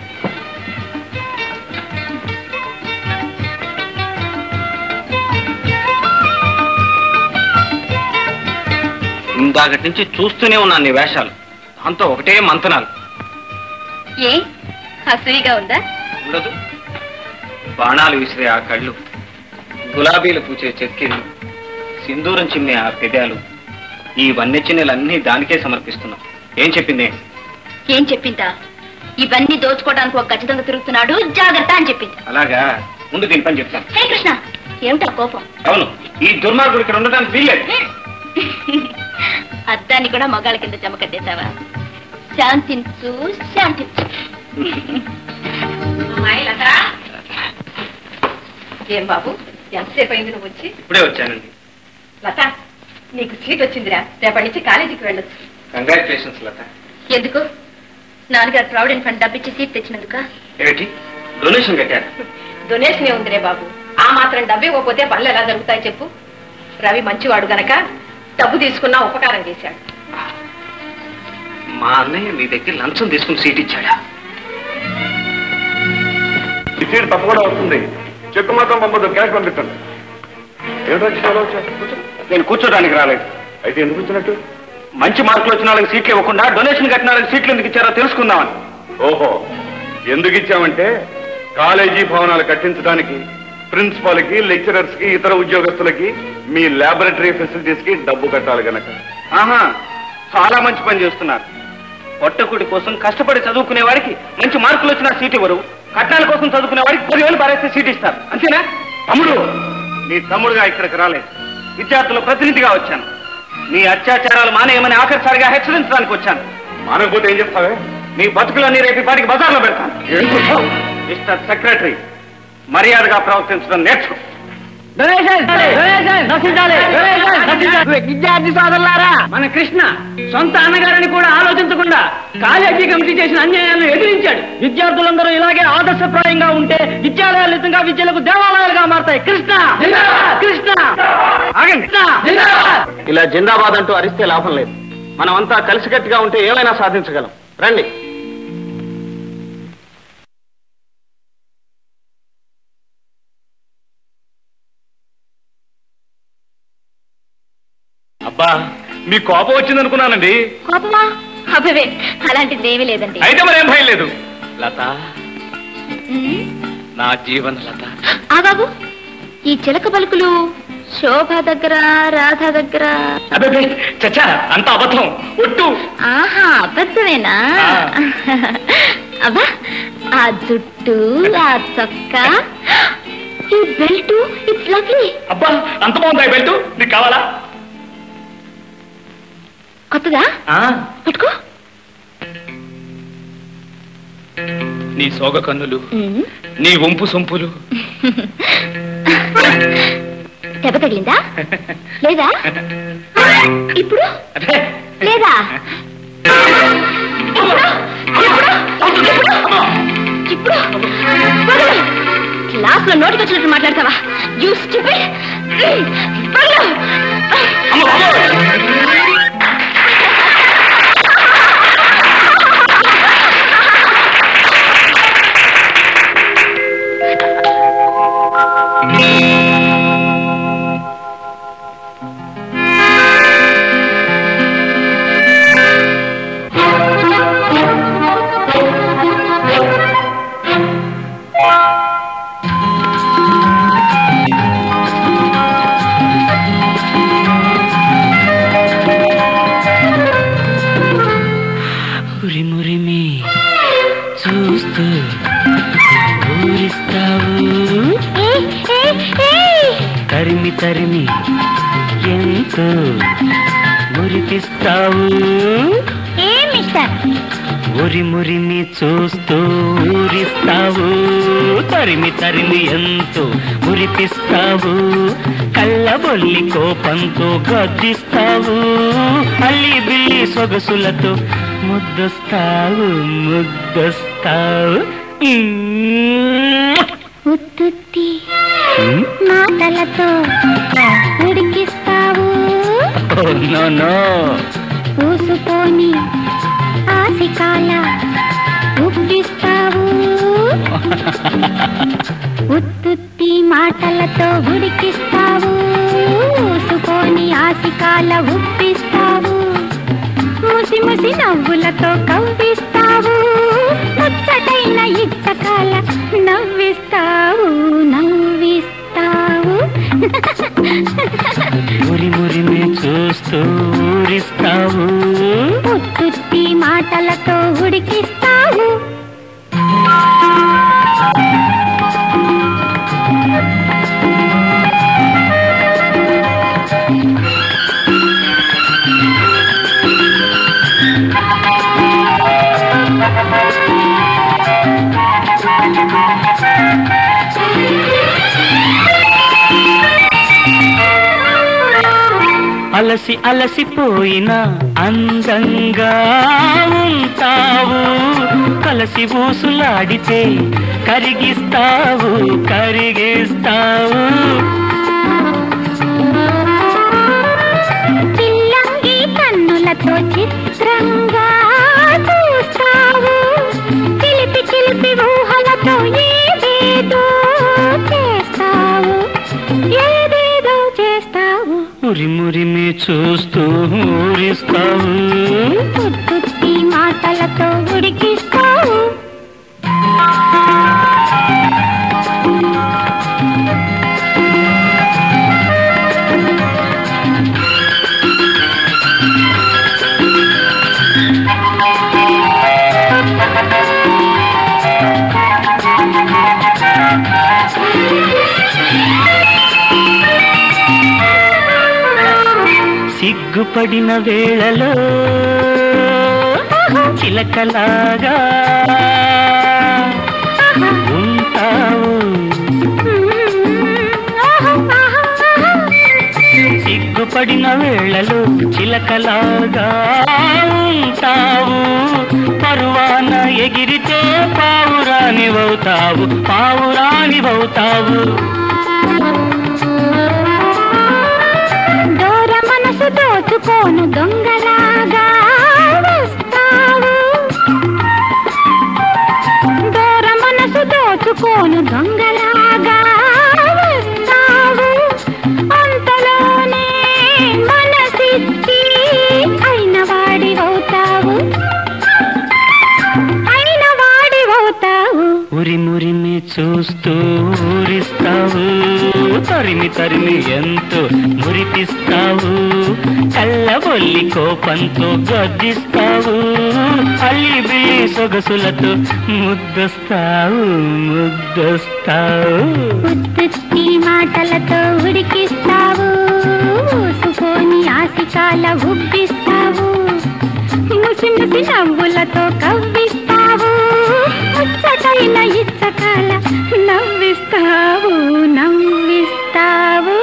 ఇందాకటి నుంచి చూస్తూనే ఉన్నాను నీ వేషాలు దాంతో ఒకటే మంతనాలు ఏ అసూయిగా ఉందా ఉండదు బాణాలు విసిరే ఆ కళ్ళు గులాబీలు పూచే చెక్కిళ్ళు సింధూరం చిమ్మే ఆ పెదాలు ఈ వన్య చిన్నెలన్నీ దానికే సమర్పిస్తున్నాం ఏం చెప్పింది ఏం చెప్పిందా ఇవన్నీ దోచుకోవడానికి ఒక ఖచ్చితంగా తిరుగుతున్నాడు జాగ్రత్త అని చెప్పింది అలాగా ముందు దీని పని చెప్తాను హే కృష్ణ ఏమిటా కోపం అవును ఈ దుర్మార్గుడు ఇక్కడ ఉండడానికి వీల్లేదు అద్దాన్ని కూడా మగాళ్ళ కింద జమ కట్టేశావా శాంతించు శాంతించు అమ్మాయి లత ఏం బాబు ఎంతసేపు అయింది నువ్వు వచ్చి ఇప్పుడే వచ్చానండి లత నీకు సీట్ వచ్చిందిరా రేపటి నుంచి కాలేజీకి వెళ్ళొచ్చు కంగ్రాచులేషన్స్ లత ఎందుకు నాన్నగారు ప్రావిడెంట్ ఫండ్ డబ్బిచ్చి సీట్ తెచ్చినందుక ఏమిటి డొనేషన్ కట్టారు డొనేషన్ ఏ ఉందిరే బాబు ఆ మాత్రం డబ్బు ఇవ్వకపోతే పనులు ఎలా జరుగుతాయి చెప్పు రవి మంచివాడు గనక డబ్బు తీసుకున్నా ఉపకారం చేశాడు మా అన్నయ్య మీ దగ్గర లంచం తీసుకుని సీట్ ఇచ్చాడా ఈ సీట్ తప్పకుండా వస్తుంది చెక్కు మాత్రం పంపదు క్యాష్ పంపించండి ఏమిటో చాలా వచ్చారు కూర్చో. నేను కూర్చోడానికి రాలేదు అయితే ఎందుకు వచ్చినట్టు మంచి మార్కులు వచ్చిన వాళ్ళకి సీట్లు ఇవ్వకుండా డొనేషన్ కట్టిన వాళ్ళకి సీట్లు ఎందుకు ఇచ్చారో తెలుసుకుందామని ఓహో ఎందుకు ఇచ్చామంటే కాలేజీ భవనాలు కట్టించడానికి ప్రిన్సిపాల్ కి లెక్చరర్స్ కి ఇతర ఉద్యోగస్తులకి మీ లాబొరేటరీ ఫెసిలిటీస్ కి డబ్బు కట్టాలి గనక ఆహా చాలా మంచి పని చేస్తున్నారు పొట్టకుడి కోసం కష్టపడి చదువుకునే వాడికి మంచి మార్కులు వచ్చిన సీట్ ఇవ్వరు కట్నాల కోసం చదువుకునే వాడికి పదివేలు పారేస్తే సీట్ ఇస్తారు అంతేనా తమ్ముడు నీ తమ్ముడుగా ఇక్కడికి రాలేదు విద్యార్థుల ప్రతినిధిగా వచ్చాను నీ అత్యాచారాలు మానేయమని ఆఖరిసారిగా హెచ్చరించడానికి వచ్చాను మానకపోతే ఏం చెప్తావే నీ బతుకులన్నీ రేపు పాటికి బజార్లో పెడతాను మిస్టర్ సెక్రటరీ మర్యాదగా ప్రవర్తించడం నేర్చుకో విద్యార్థి సోదరులారా మన కృష్ణ సొంత అన్నగారిని కూడా ఆలోచించకుండా కాలేజీ కమిటీ చేసిన అన్యాయాలను ఎదిరించాడు విద్యార్థులందరూ ఇలాగే ఆదర్శప్రాయంగా ఉంటే విద్యాలయాలు నిజంగా విద్యలకు దేవాలయాలుగా మారతాయి కృష్ణ కృష్ణ ఆగండి ఇలా జిందాబాద్ అంటూ అరిస్తే లాభం లేదు మనమంతా కలిసికట్టుగా ఉంటే ఏమైనా సాధించగలం రండి అబ్బా మీ కోపం వచ్చింది అనుకున్నానండి కోపమా అబ్బే అలాంటిది ఏమీ లేదండి అయితే మరేం భయం లేదు లత ఉమ్, నా జీవన లత ఆ బాబు ఈ చిలక పలుకులు శోభ దగ్గర రాధ దగ్గర అబ్బాయి చచ్చా అంత అబద్ధం ఒట్టు ఆహా అబద్ధమేనా అబ్బా ఆ జుట్టు ఆ చొక్క ఈ బెల్ట్ ఇట్స్ లవ్లీ అబ్బా అంత బాగుందా ఈ బెల్ట్ నీకు కావాలా కొత్తదా ఆ, పట్టుకో నీ సోగ కన్నులు ఉమ్. నీ వంపు సొంపులు దెబ్బ తగిలిందా లేదా ఇప్పుడు అదే లేదా ఇప్పుడు క్లాస్ లో నోటికి వచ్చినట్టు మాట్లాడతావా యూ స్టూపిడ్ అమ్మ బాబోయ్! ఉరిమురిమి చూస్తూ ఊరిస్తావు తరిమి తరిమి ఎంతో మురిపిస్తావు ఏ మిస్టర్ ఉరిమురిమి చూస్తూ ఊరిస్తావు తరిమి తరిమి ఎంతో మురిపిస్తావు కళ్ళబొల్లి కోపంతో గద్దిస్తావు అల్లి బిల్లి సొగసులతో ముద్దొస్తావు ముద్దొస్తావు ఉత్తుత్తి మాటలతో ఉడికిస్తావు నో నో పూసుకొని ఆశికాల ఉప్పిస్తావు ఉత్తుత్తి మాటలతో ఉడికిస్తావు పూసుకొని ఆశికాల ఉప్పిస్తావు ముసి ముసి నవ్వులతో కవ్విస్తావు ముచ్చటైన ఇచ్చకాల నవ్విస్తావు నవ్విస్తావు మురి మురిమి చూస్తూ ఊరిస్తావు ఉత్తుత్తి మాటలతో ఉడికిస్తావు అలసి అలసిపోయిన అందంగా ఉంటావు కలసి ఊసులాడితే కరిగిస్తావు కరిగిస్తావు పిల్లంగి కన్నులతో చిత్రంగా చూస్తావు చిలిపి చిలిపి ఊహలతో ఏదేదో చేస్తావు ఏదేదో చేస్తావు ఉరిమురిమి చూస్తూ ఊరిస్తావు ఉత్తుత్తి మాటలతో ఉడికిస్తావు సిగ్గుపడిన వేళలో చిలకలాగా ఉంటావు సిగ్గుపడిన వేళలో చిలకలాగా ఉంటావు పరువాన ఎగిరితే పావురానివవుతావు పావురానివవుతావు దూర మనసు దోచుకోను దొంగలాగా వస్తావు దూర మనసు దోచుకోను దొంగలాగా వస్తావు అంతలోనే మనసిచ్చి అయిన వాడివవుతావు అయిన వాడివవుతావు ఉరిమురిమి చూస్తూ ఊరిస్తావు తరిమి తరిమి ఎంతో మురిపిస్తావు కళ్ళబొల్లి కోపంతో గర్జిస్తావు అల్లి బిల్లి సొగసులతో ముద్దొస్తావు ముద్దొస్తావు ఉత్తుత్తి మాటలతో ఉడికిస్తావు ఊసుకోని ఆశికాల ఉబ్బిస్తావు ముసి ముసి నవ్వులతో కవ్విస్తావు ముచ్చటైన ఇచ్చకాల నవ్విస్తావు నవ్విస్తావు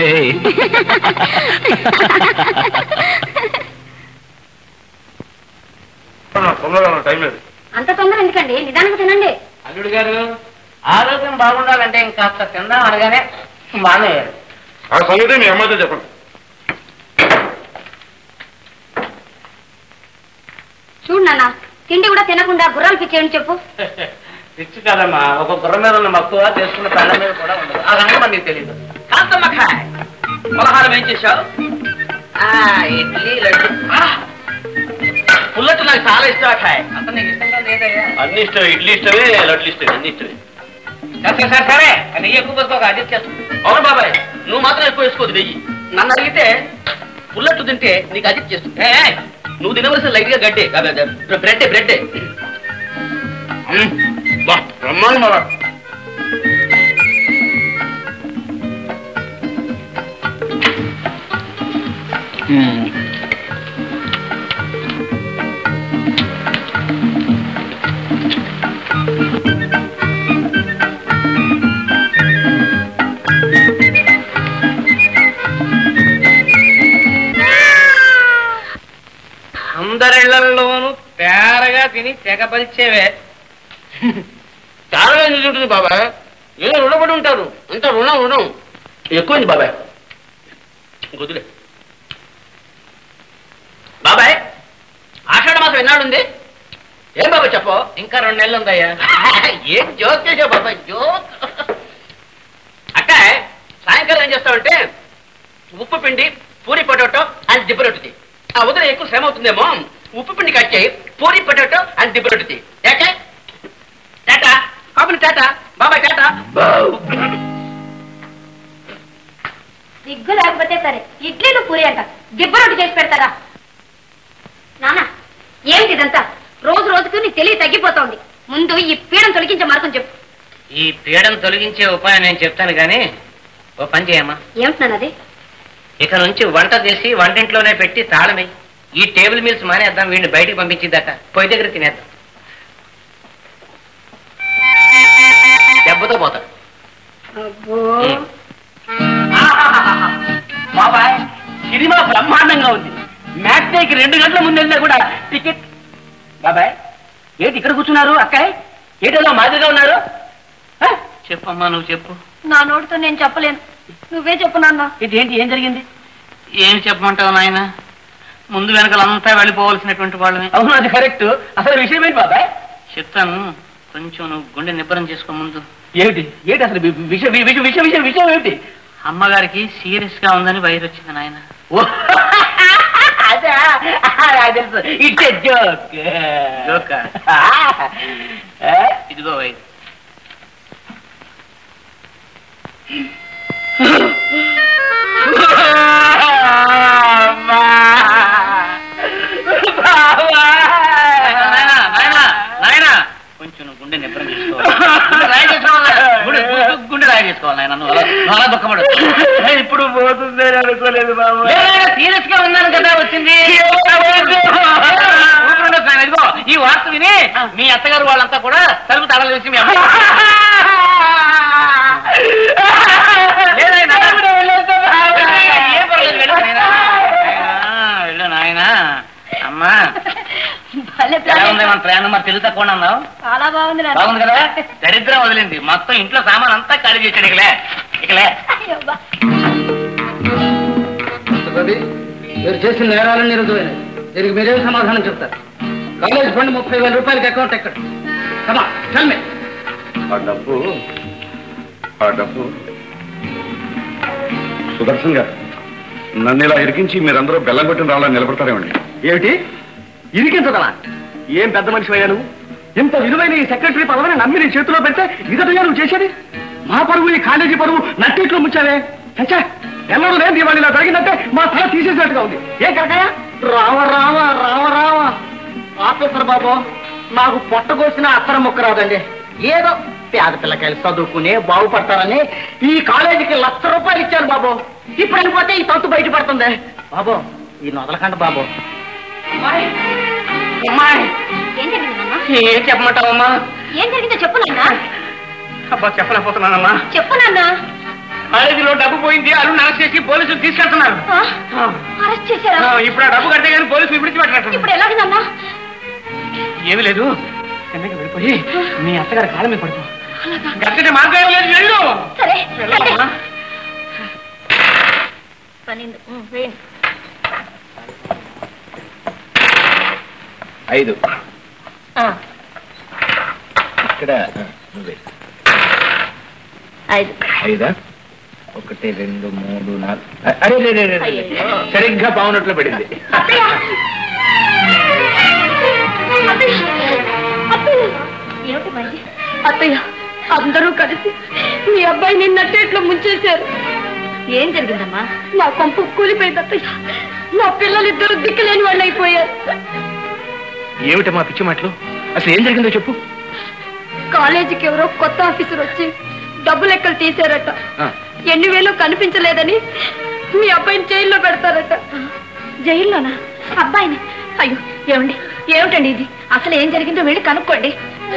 తొందరగా టైం లేదు అంత తొందర ఎందుకండి నిదానంగా తినండి అల్లుడు గారు ఆరోగ్యం బాగుండాలంటే ఇంకాస్త తిందాం అనగానే మానేయారు ఆ సంగతి మీ అమ్మాయితో చెప్పండి చూడు నాన్న తిండి కూడా తినకుండా గుర్రాలు పిచ్చేయని చెప్పు పిచ్చి కాదమ్మా ఒక గుర్ర మీద ఉన్న మక్కువ చేసుకున్న పెళ్ళ మీద కూడా ఉండదు ఆ రంగం మరి నీకు తెలియదు కాంతమ్మ ఖాయ్ పలహారం ఏం చేశావు ఆ, ఇడ్లీ లడ్డు ఆ! పుల్లట్టు నాకు చాలా ఇష్టం ఖాయ్ అంత నీకు ఇష్టంగా లేదయ్యా అన్ని ఇష్టమే ఇడ్లీ ఇష్టమే లడ్లు ఇష్టమే అన్ని ఇష్టమే సరే సరే సరే నెయ్యి ఎక్కువ పోసుకోక అడ్జస్ట్ చేస్తుంది అవును బాబాయ్ నువ్వు మాత్రం ఎక్కువ వేసుకోదు నెయ్యి నన్ను అడిగితే పుల్లట్టు తింటే నీకు అడ్జస్ట్ చేస్తుంది ఏ, ఏ, నువ్వు తినవలసిన లైట్ గా గడ్డే బ్రెడ్ బ్రెడ్ బా బ్రహ్మాండం మరా అందరిళ్లలోనూ తేరగా తిని తెగపరిచేవే చాలా ఎందుకు ఉంటుంది బాబాయ్ ఏదో రుణపడి ఉంటారు అంత రుణం రుణం ఎక్కువైంది బాబాయ్ కుదిరే బాబాయ్ ఆషాఢ మాసం ఎన్నాడుంది ఏం బాబాయ్ చెప్పు ఇంకా రెండు నెలలు ఉందయ్యా ఏం జోక్ చేసావు బాబాయ్ జోక్ అక్క సాయంకాలం ఏం చేస్తావంటే ఉప్పు పిండి పూరి పొటాటో అండ్ దిబ్బ రొట్టి ఆ ఉదయం ఎక్కువ శ్రమ అవుతుందేమో ఉప్పు పిండి కట్ చేయి పూరి పొటాటో అండ్ దిబ్బ రొట్టి ఏకే టాటా కాపుని టాటా బాబాయ్ టాటా సిగ్గు లేకపోతే సరే ఇడ్లీలు పూరి అంట దిబ్బ రొట్టి చేసి పెడతారా నాన్న ఏమిటి ఇదంతా రోజు రోజుకు నీ తెలివి తగ్గిపోతోంది ముందు ఈ పీడం తొలగించే మార్గం చెప్పు ఈ పీడను తొలగించే ఉపాయం నేను చెప్తాను కానీ ఓ పని చేయమ్మా ఏమిటి నాన్న అది ఇక నుంచి వంట చేసి వంటింట్లోనే పెట్టి తాళమే ఈ టేబుల్ మీల్స్ మానేద్దాం వీడిని బయటికి పంపించిద్దట పొయ్యి దగ్గర తినేద్దాం దెబ్బతో పోతాడు బాబాయ్ సినిమా బ్రహ్మాండంగా ఉంది మ్యాట్నేకి రెండు గంటల ముందు కూడా టికెట్ బాబాయ్ ఏంటి ఇక్కడ కూర్చున్నారు అక్కాయ్ ఏంటో మాదిరిగా ఉన్నారు హ? చెప్పమ్మా నువ్వు చెప్పు నా నోటితో నేను చెప్పలేను నువ్వే చెప్పు నాన్న ఇది ఏంటి ఏం జరిగింది ఏం చెప్పమంటావు నాయన ముందు వెనకాలంతా వెళ్ళిపోవలసినటువంటి వాళ్ళమే అవును అది కరెక్ట్ అసలు విషయం ఏంటి బాబాయ్ చెప్తాను కొంచెం నువ్వు గుండె నిబ్బరం చేసుకో ముందు ఏమిటి ఏంటి అసలు వి- విషయం వి- విషయం విషయం విషయం విషయం ఏమిటి అమ్మగారికి సీరియస్ గా ఉందని వైర్ వచ్చింది నాయన అదే తెలుసు ఇట్స్ జోక్ జోక్ ఇదిగో వైర్ కొంచెం నువ్వు గుండె నిబ్బరం చేసుకోవాలి గుండె రాయి చేసుకోవాలి గుండె గుండె- గుండె రాయి చేసుకోవాలి నాయన నువ్వు అలా నువ్వు అలా దుఃఖపడు ఇప్పుడు పోతుంది అనుకోలేదు బాబు సీరియస్ గా ఉన్నాను కదా వచ్చింది ఊపిరుండొచ్చు నాయన. ఇదిగో ఈ వార్త విని మీ అత్తగారు వాళ్ళంతా కూడా తలుపు తడలు వేసి మీ అమ్మ లేదైనా ఏ పర్లేదు వెళ్ళు నాయనా. నాయనా, వెళ్ళు నాయనా అమ్మా భలే ఎలా ఉంది మన ప్రయాణం మరి తెలుగు తక్కువ అన్నావు చాలా బాగుంది నాన్న. బాగుంది కదా దరిద్రం వదిలింది మొత్తం ఇంట్లో సామాన్ అంతా ఖాళీ చేశాడు ఇకలే ఇకలే అయ్యో బా. మీరు చేసిన నేరాలను నిరుదమైనవి దీనికి మీరేం సమాధానం చెప్తారు కాలేజ్ ఫండ్ ముప్పై వేల రూపాయలకి అకౌంట్ ఎక్కడ కమా చల్మే ఆ డబ్బు ఆ డబ్బు సుదర్శన్ గారు నన్ను ఇలా ఇరికించి మీరందరూ బెల్లం కొట్టిన రావాలని నిలబడతారేమండి ఏమిటి ఇరికించదలా ఏం పెద్ద మనిషి అయ్యా నువ్వు ఇంత విలువైన ఈ సెక్రటరీ పదవిని నమ్మి నీ చేతిలో పెడితే ఇదటయ్యా నువ్వు చేసేది మా పరువు ఈ కాలేజీ పరువు నట్టిట్లో ముంచావే చచ్చా ఎన్నడూ లేని ఇవాళ ఇలా జరిగిందంటే మా తల తీసేసినట్టుగా ఉంది ఏ కరకయ్య రామ రామ రామ రామ ఆఫీసర్ బాబు నాకు పొట్టగోసిన అత్తర ముక్క రాదండి ఏదో పేద పిల్లకాయలు చదువుకుని బాగుపడతారని ఈ కాలేజీకి లక్ష రూపాయలు ఇచ్చాను బాబు ఇప్పుడు వెళ్ళిపోతే ఈ తంతు బయటపడుతుంది బాబు ఈ నొదలకండి బాబు అమ్మాయి అమ్మాయి ఏం జరిగింది నాన్న ఏం చెప్పమంటావమ్మా ఏం జరిగిందో చెప్పు నాన్న అబ్బా చెప్పలేకపోతున్నానమ్మా చెప్పు నాన్న కాలేజీలో డబ్బు పోయింది అల్లు నాశ చేసి పోలీసులు తీసుకెళ్తున్నారు ఆ? అరెస్ట్ చేశారా ఆ, ఇప్పుడు ఆ డబ్బు కడితే కానీ పోలీసులు విడిచిపెట్టినట్టు ఇప్పుడు ఎలాగ నాన్న ఏమీ లేదు కిందకి వెళ్ళిపోయి మీ అత్తగారి కాళ్ళ మీద పడుకో గట్టిగా మార్గం ఏమీ లేదు వెళ్ళు సరే వెళ్ళమ్మా. పనింది ఉం, వేయండి ఐదు ఆ, ఇక్కడ ఆ, నువ్వే ఐదు ఐదా ఒకటి రెండు మూడు నాలుగు అ- అరే రే, రే, రే, రే. అయ్యయ్యో. సరిగ్గా బాగున్నట్లు పడింది అత్తయ్య అత్తయ్య అత్తయ్య ఏమిటి మరి అత్తయ్య అందరూ కలిసి మీ అబ్బాయి నిన్నట్టేట్లో ముంచేశారు ఏం జరిగిందమ్మా నా కొంపు కూలిపోయింది అత్తయ్య నా పిల్లలిద్దరూ దిక్కులేని వాళ్ళు అయిపోయారు ఏమిటమ్మా పిచ్చి మాటలు అసలు ఏం జరిగిందో చెప్పు కాలేజీకి ఎవరో కొత్త ఆఫీసర్ వచ్చి డబ్బు లెక్కలు తీశారట ఆ, ఎన్ని వేలు కనిపించలేదని మీ అబ్బాయిని జైల్లో పెడతారట జైల్లోనా అబ్బాయిని అయ్యో ఏమండి ఏమిటండి ఇది అసలు ఏం జరిగిందో వెళ్ళి కనుక్కోండి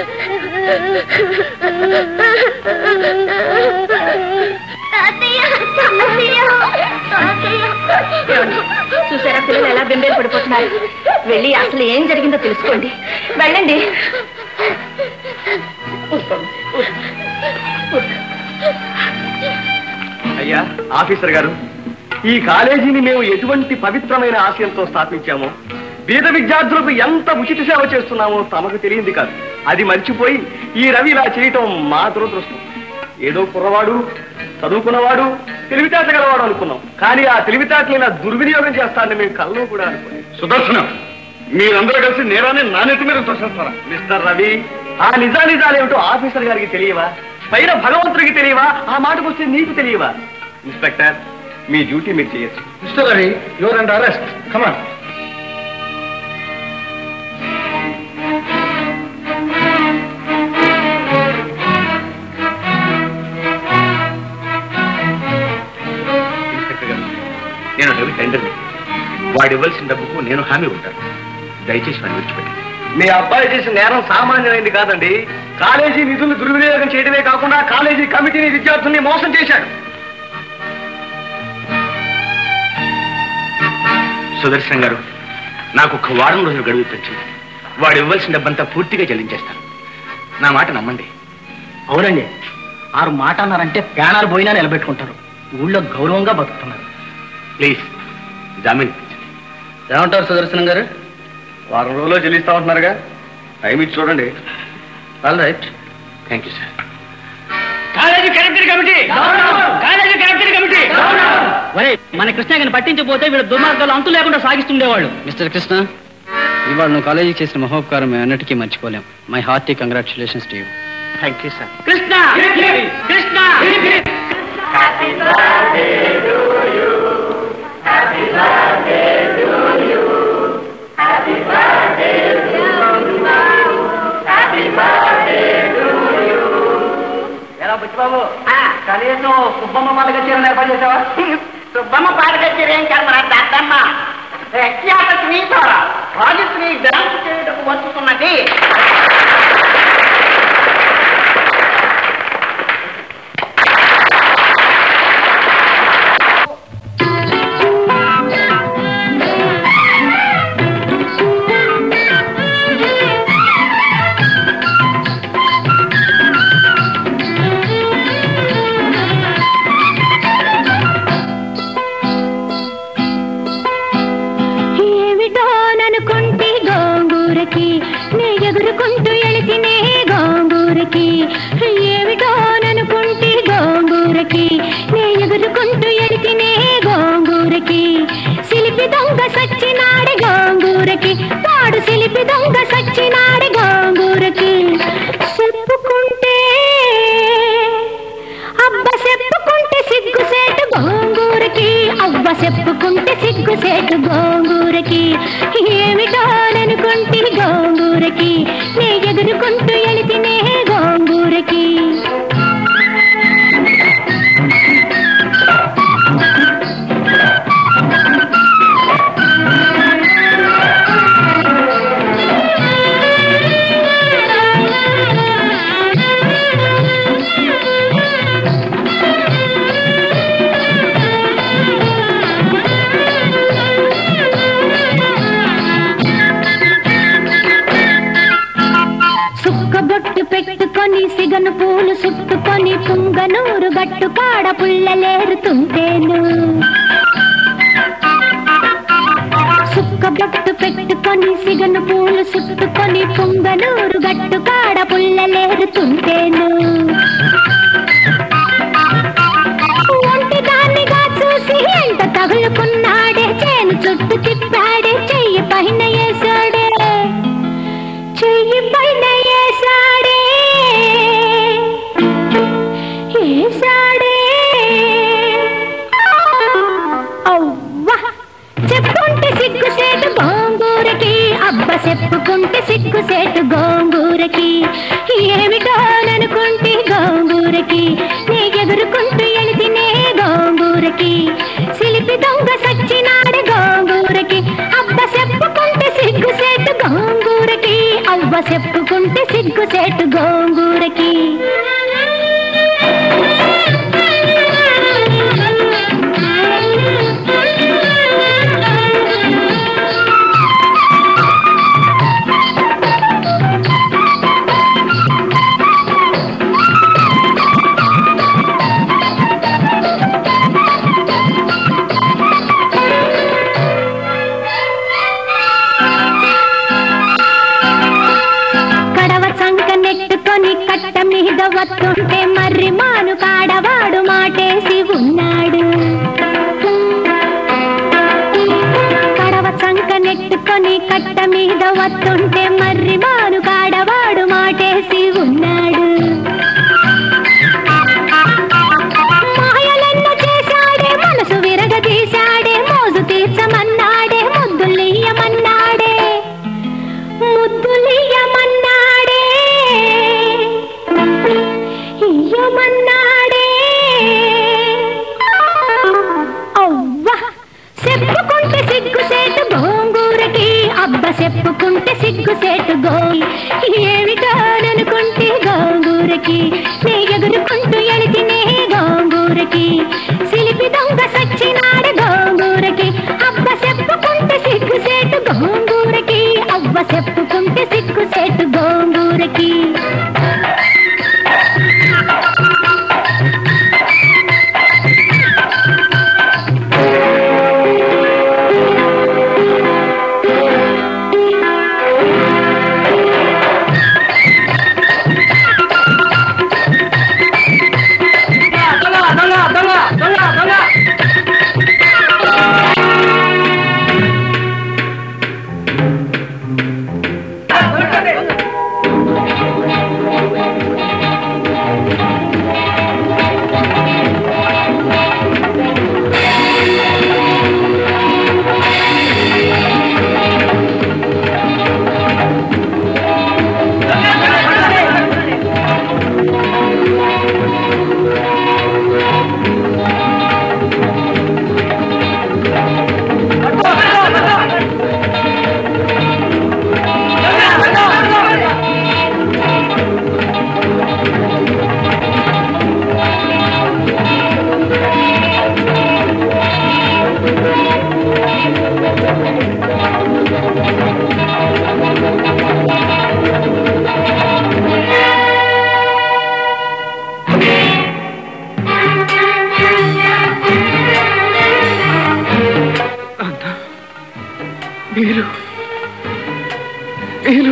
ఏమండి? చూసారా పిల్లలు ఎలా బెంబేలు పడిపోతున్నారు వెళ్ళి అసలు ఏం జరిగిందో తెలుసుకోండి వెళ్ళండి అయ్యా ఆఫీసర్ గారు ఈ కాలేజీని మేము ఎటువంటి పవిత్రమైన ఆశయంతో స్థాపించామో బీద విద్యార్థులకు ఎంత ఉచిత సేవ చేస్తున్నామో తమకు తెలియంది కాదు అది మర్చిపోయి ఈ రవి ఇలా చేయటం మా దురదృష్టం ఏదో కుర్రవాడు చదువుకున్నవాడు తెలివితేట గలవాడు అనుకున్నాం కానీ ఆ తెలివితేటలు ఇలా దుర్వినియోగం చేస్తానని మేము కళ్ళు కూడా అనుకోలేదు సుదర్శనం మీరందరూ కలిసి నేరాన్ని నా నెత్తి మీద తోసేస్తారా మిస్టర్ రవి ఆ నిజా నిజాలేమిటో ఆఫీసర్ గారికి తెలియవా పైన భగవంతుడికి తెలియవా ఆ మాటకు వస్తే నీకు తెలియవా ఇన్స్పెక్టర్ మీ డ్యూటీ మీరు చేయొచ్చు Mr Ravi you're under arrest come on inspector గారు నేను రవి తండ్రిని వాడు ఇవ్వాల్సిన డబ్బుకు నేను హామీ ఉంటాను దయచేసి వాడిని విడిచిపెట్టండి మీ అబ్బాయి చేసిన నేరం సామాన్యమైంది కాదండి కాలేజీ నిధులు దుర్వినియోగం చేయడమే కాకుండా కాలేజీ కమిటీని విద్యార్థుల్ని మోసం చేశాడు సుదర్శన్ గారు నాకు ఒక వారం రోజులు గడువు తెచ్చింది వాడు ఇవ్వాల్సిన డబ్బంతా పూర్తిగా చెల్లించేస్తాను నా మాట నమ్మండి అవునండి ఆరు మాట అన్నారంటే ప్రాణాలు పోయినా నిలబెట్టుకుంటారు ఊళ్ళో గౌరవంగా బతుకుతున్నారు ప్లీజ్ జామీన్ ఏమంటారు సుదర్శనం గారు వారం రోజుల్లో చెల్లిస్తా ఉంటున్నారుగా టైం ఇచ్చి చూడండి all right thank you sir college corrector committee college corrector committee ఒరే మన కృష్ణగారిని పట్టించకపోతే వీడు దుర్మార్గాలు అంతు లేకుండా సాగిస్తుండేవాళ్ళు మిస్టర్ కృష్ణ ఇవాళ నువ్వు కాలేజీకి చేసిన మహోపకారం మేము అన్నిటికీ మర్చిపోలేం my hearty congratulations to you thank you sir Krishna Krishna ఎలా బుచ్చిబాబు కనీసం సుబ్బమ్మ వాళ్ళకి చీరలు ఏర్పాటు చేసావా సుబ్బమ్మ పాట కచ్చేది ఏం కాదు మన దద్దమ్మ ప్రఖ్యాతని ప్రాజెక్టుని డాన్స్ చేయడం వస్తున్నది ఏమిటోననుకుంటే గోంగూరకి నే ఎగురుకుంటూ ఎళితినే గోంగూరకి ఏమిటోననుకుంటే గోంగూరకి నే ఎగురుకుంటూ ఎళితినే గోంగూరకి సిలిపి దొంగ సచ్చినాడి గోంగూరకి వాడు సిలిపి దొంగ సచ్చినాడి గోంగూరకి చెప్పుకుంటే సిగను పూలు చుట్టుకొని పుంగనూరు గట్టు కాడ పుల్లలేరుతుంటేను సుక్క బొట్టు పెట్టుకొని సిగను పూలు చుట్టుకొని పుంగనూరు గట్టు కాడ పుల్లలేరుతుంటేను ఒంటి దాన్నిగా చూసి ఎంత తగులుకున్నాడే చేను చుట్టూ తిప్పాడే చెయ్యి పైన వేసాడే చెయ్యి పైన వేసాడే వేసాడే అవ్వా చెప్పుకుంటే సిగ్గుసేటు గోంగూరకి అబ్బ చెప్పుకుంటే సిగ్గుసేటు గోంగూరకి ఏమిటోననుకుంటే గోంగూరకి నీ ఎగురుకుంటూ ఎలితినే గోంగూరకి సిలిపి దొంగ సచ్చినాడు గోంగూరకి అబ్బ చెప్పుకుంటే సిగ్గుసేటు గోంగూరకి అవ్వ చెప్పుకుంటే సిగ్గుసేటు గోంగూరకి కడవ చంక నెట్టుకొని కట్ట మీద వత్తుంటే మర్రి మాను కాడవాడు మాటేసి ఉన్నాడు కడవ చంక నెట్టుకొని కట్ట మీద వత్తుంటే మర్రి మాను కాడవాడు మాటేసి ఉన్నాడు మాయలెన్నో చేశాడే మనసు విరగదీశాడే మోజు తీర్చమన్నాడే ముద్దులియ్యమన్నాడే ముద్దులియ్యమన్నాడే ఇయ్యమన్నాడే అవ్వ చెప్పుకుంటే సిగ్గుసేటు గోంగూరకి అబ్బ చెప్పుకుంటే సిగ్గుసేటు గో ఏమిటోననుకుంటే గోంగూరకి నే ఎగురుకుంటూ ఎలితినే గోంగూరకి సిలిపి దొంగ సచ్చినాడు గోంగూరకి అబ్బ చెప్పుకుంటే సిగ్గుసేటు గోంగూరకి అవ్వ చెప్పుకుంటే సిగ్గుసేటు గోంగూరకి మీరు మీరు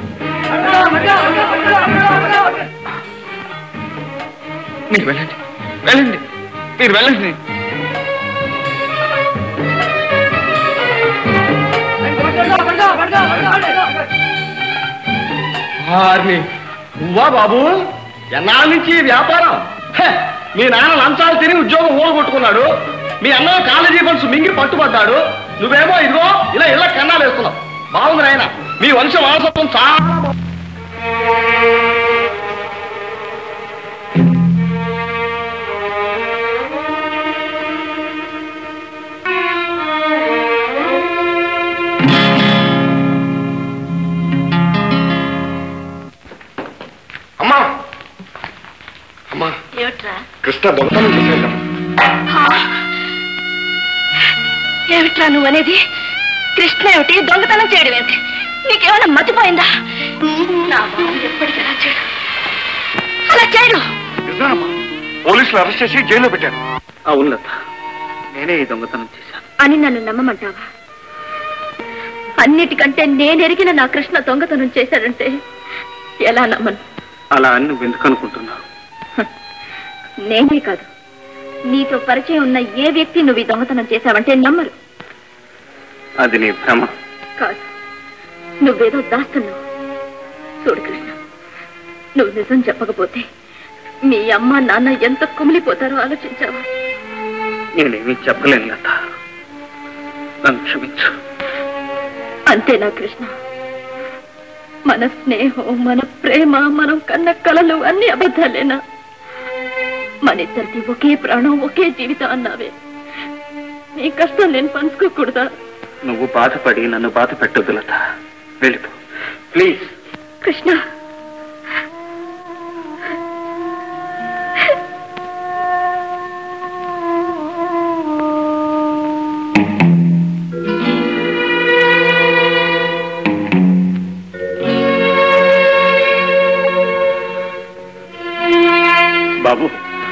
మీరు వెళ్ళండి వెళ్ళండి మీరు వెళ్ళండి నువ్వా బాబు ఎన్నాళ్ళ నుంచి ఈ వ్యాపారం హె, మీ నాన్న లంచాలు తిని ఉద్యోగం ఊడగొట్టుకున్నాడు మీ అన్న కాలేజీ ఫండ్స్ మింగి పట్టుబడ్డాడు నువ్వేమో ఇదిగో ఇలా ఇలా కన్నాలు వేస్తున్నావు బాగుంది నాయన మీ వంశ వారసత్వం చాలా బాగుంది. అమ్మా అమ్మా ఏమిట్రా కృష్ణ దొంగతనం చేసేద్దాం ఏమిట్రా నువ్వనేది కృష్ణ ఏమిటి దొంగతనం చేయడం ఏమిటి నీకేమైనా మతిపోయిందా నా బాబు ఎప్పటికైనా చేయడు అలా చేయను నిజమేనమ్మా పోలీసులు అరెస్ట్ చేసి జైల్లో పెట్టారు అవును లత నేనే ఈ దొంగతనం చేశాను అని నన్ను నమ్మమంటావా అన్నిటికంటే నేనెరిగిన నా కృష్ణ దొంగతనం చేశాడంటే ఎలా నమ్మను అలా అని నువ్వు ఎందుకు అనుకుంటున్నావు నేనే కాదు నీతో పరిచయం ఉన్న ఏ వ్యక్తి నువ్వు ఈ దొంగతనం చేశావంటే నమ్మరు అది నీ భ్రమ కాదు నువ్వేదో దాస్తున్నావు చూడు కృష్ణ నువ్వు నిజం చెప్పకపోతే మీ అమ్మ నాన్న ఎంత కుమిలిపోతారో ఆలోచించావా నేనేమీ చెప్పలేను లత నన్ను క్షమించు అంతేనా కృష్ణ మన స్నేహం మన ప్రేమ మనం కన్న కలలు అన్ని అబద్ధాలేనా మన ఇద్దరిది ఒకే ప్రాణం ఒకే జీవితం అన్నావే నీ కష్టం నేను పంచుకోకూడదా నువ్వు బాధపడి నన్ను బాధ పెట్టొద్దు లత వెళ్ళిపో ప్లీజ్ కృష్ణ బాబు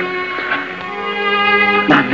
నాన్న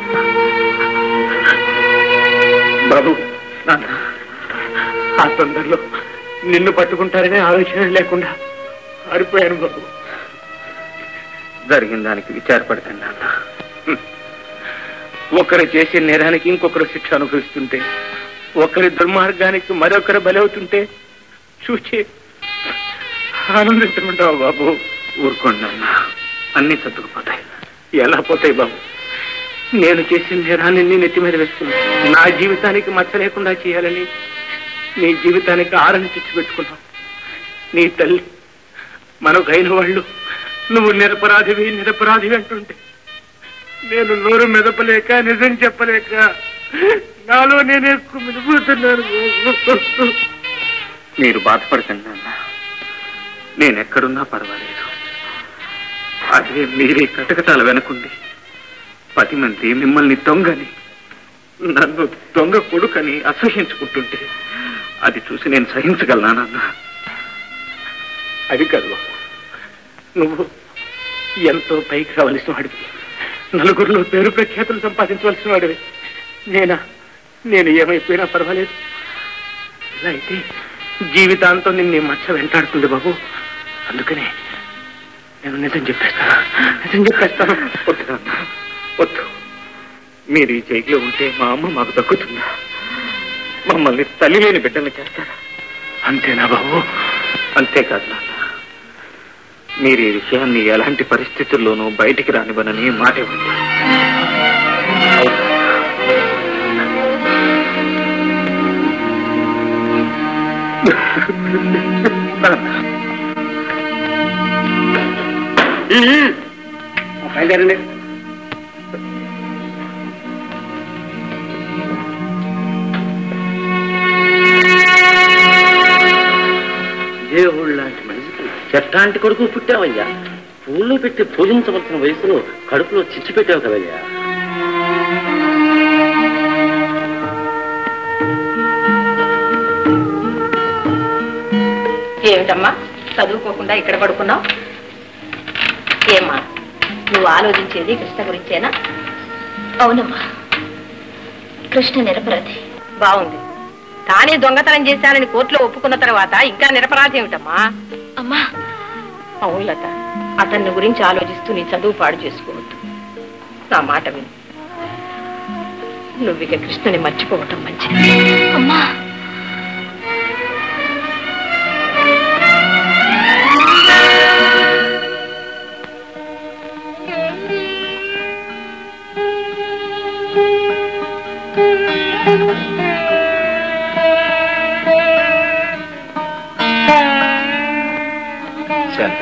బాబు నాన్న ఆ తొందరలో నిన్ను పట్టుకుంటారనే ఆలోచన లేకుండా ఆరిపోయాను బాబు జరిగిన దానికి విచారపడతాను నాన్న హ్మ్. ఒకరు చేసే నేరానికి ఇంకొకరు శిక్ష అనుభవిస్తుంటే ఒకరి దుర్మార్గానికి మరొకరు బలవుతుంటే చూచి ఆనందించమంటావా బాబు ఊరుకోండి నాన్న అన్ని సర్దుకుపోతాయి ఎలా పోతాయి బాబు నేను చేసిన నేరాన్ని నీ నెత్తి మీద వేసుకున్నాను నా జీవితానికి మచ్చ లేకుండా చేయాలని నీ జీవితానికి ఆరని తెచ్చిపెట్టుకున్నావు నీ తల్లి మనకైన వాళ్ళు నువ్వు నిరపరాధివి నిరపరాధివి అంటుంటే నేను నోరు మెదపలేక నిజం చెప్పలేక నాలో నేనే కుమిలిపోతున్నాను మీరు బాధపడకండి నాన్న నేను ఎక్కడున్నా పర్వాలేదు అదే మీరే కటకటాల వెనకుండి పది మంది మిమ్మల్ని దొంగని నన్ను దొంగ కొడుకని అసహించుకుంటుంటే అది చూసి నేను సహించగలనా నాన్న అది కాదు బాబు. నువ్వు ఎంతో పైకి రావలసిన వాడివి నలుగురిలో పేరు ప్రఖ్యాతులు సంపాదించవలసిన వాడివి నేనా నేను ఏమైపోయినా పర్వాలేదు ఇలా అయితే జీవితాంతం నిన్ను మచ్చ వెంటాడుతుంది బాబు అందుకనే నేను నిజం చెప్పేస్తాను నిజం చెప్పేస్తాను వద్దు నాన్న, వద్దు మీరు ఈ జైల్లో ఉంటే మా అమ్మ మాకు దక్కుతుందా మమ్మల్ని తల్లి లేని బిడ్డల్ని చేస్తారా అంతేనా బాబు అంతేకాదు నాన్న మీరు ఈ విషయాన్ని ఎలాంటి పరిస్థితుల్లోనూ బయటికి రానివ్వనని మాట ఇవ్వండి అవును. బయలుదేరండి దేవుడు లాంటి మనిషికి చెట్టాంటి కొడుకు పుట్టావయ్యా పూల్లో పెట్టి పూజించవలసిన వయసులో కడుపులో చిచ్చు పెట్టావు కదయ్యా ఏమిటమ్మా చదువుకోకుండా ఇక్కడ పడుకున్నావు ఏమ్మా నువ్వు ఆలోచించేది కృష్ణ గురించేనా అవునమ్మా కృష్ణ నిరపరాధి బాగుంది తానే దొంగతనం చేశానని కోర్టులో ఒప్పుకున్న తర్వాత ఇంకా నిరపరాధి ఏమిటమ్మా అమ్మా అవును లత అతన్ని గురించి ఆలోచిస్తూ నీ చదువు పాడు చేసుకోవద్దు నా మాట విను నువ్వు ఇక కృష్ణని మర్చిపోవటం మంచిది అమ్మా శాంత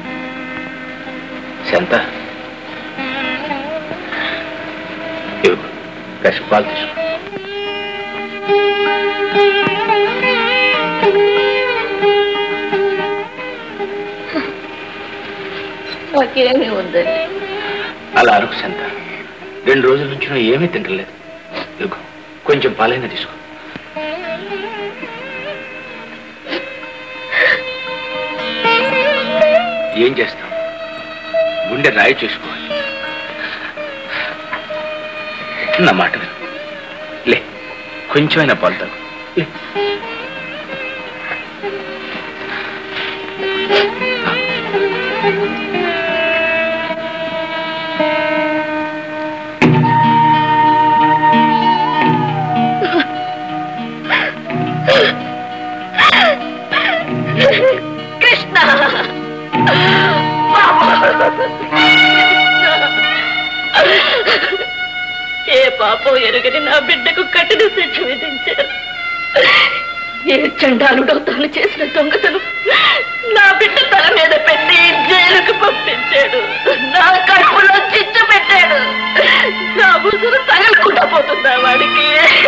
శాంత ఇవ్వు, కాస్త పాలు తీసుకో నాకేమీ ఉందండి అలా అరకు శాంత రెండు రోజుల నుంచి నువ్వు ఏమీ తింటలేదు ఇదిగో, కొంచెం పాలైనా తీసుకో ఏం చేస్తాం గుండె రాయి చేసుకోవాలి నా మాట విను. లే కొంచెమైనా పాలు తాగు లే. కృష్ణ ఏ పాపం ఎరుగని నా బిడ్డకు కఠిన శిక్ష విధించారు ఏ చండాలుడో తాను చేసిన దొంగతను నా బిడ్డ తల మీద పెట్టి జైలుకు పంపించాడు నా కడుపులో చిచ్చు పెట్టాడు నా ముసురు తగలకుండా పోతుందా వాడికి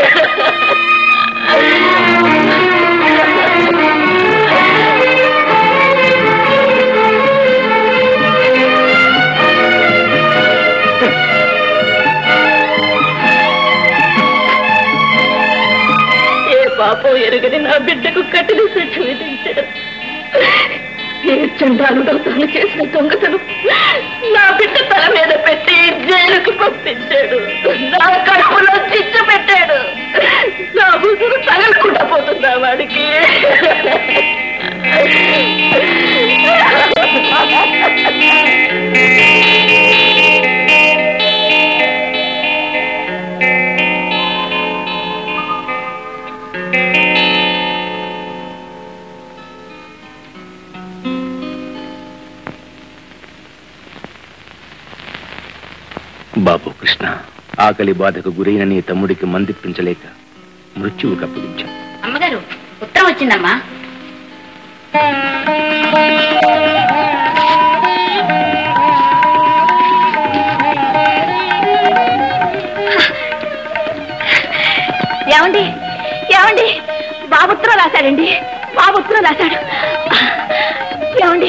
ఏ పాపం ఎరుగని నా బిడ్డకు కఠిన శిక్ష విధించారు ఏ చండాలుడో తాను చేసిన దొంగతను నా బిడ్డ తల మీద పెట్టి జైలుకు పంపించాడు నా కడుపులో చిచ్చు పెట్టాడు నా ముసురు తగలకుండా పోతుందా వాడికి బాబు కృష్ణ ఆకలి బాధకు గురైన నీ తమ్ముడికి మందిప్పించలేక మృత్యువుకు అప్పగించాం అమ్మగారు ఉత్తరం వచ్చిందమ్మా ఏమండి ఏమండి బాబుత్రం రాశాడండి బాబుత్రం రాశాడు ఏమండి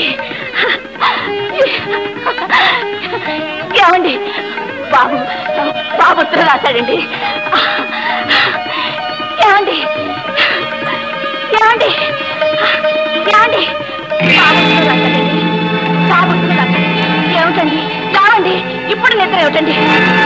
ఏమండి బాబు బాబుత్రం రాశాడండి ఏమండి ఏమండి ఏమండి బాబుత్రం రాశాడండి బాబుత్రం రాశాడు ఏమిటండి ఏమండి ఇప్పుడు నిద్ర ఏమిటండి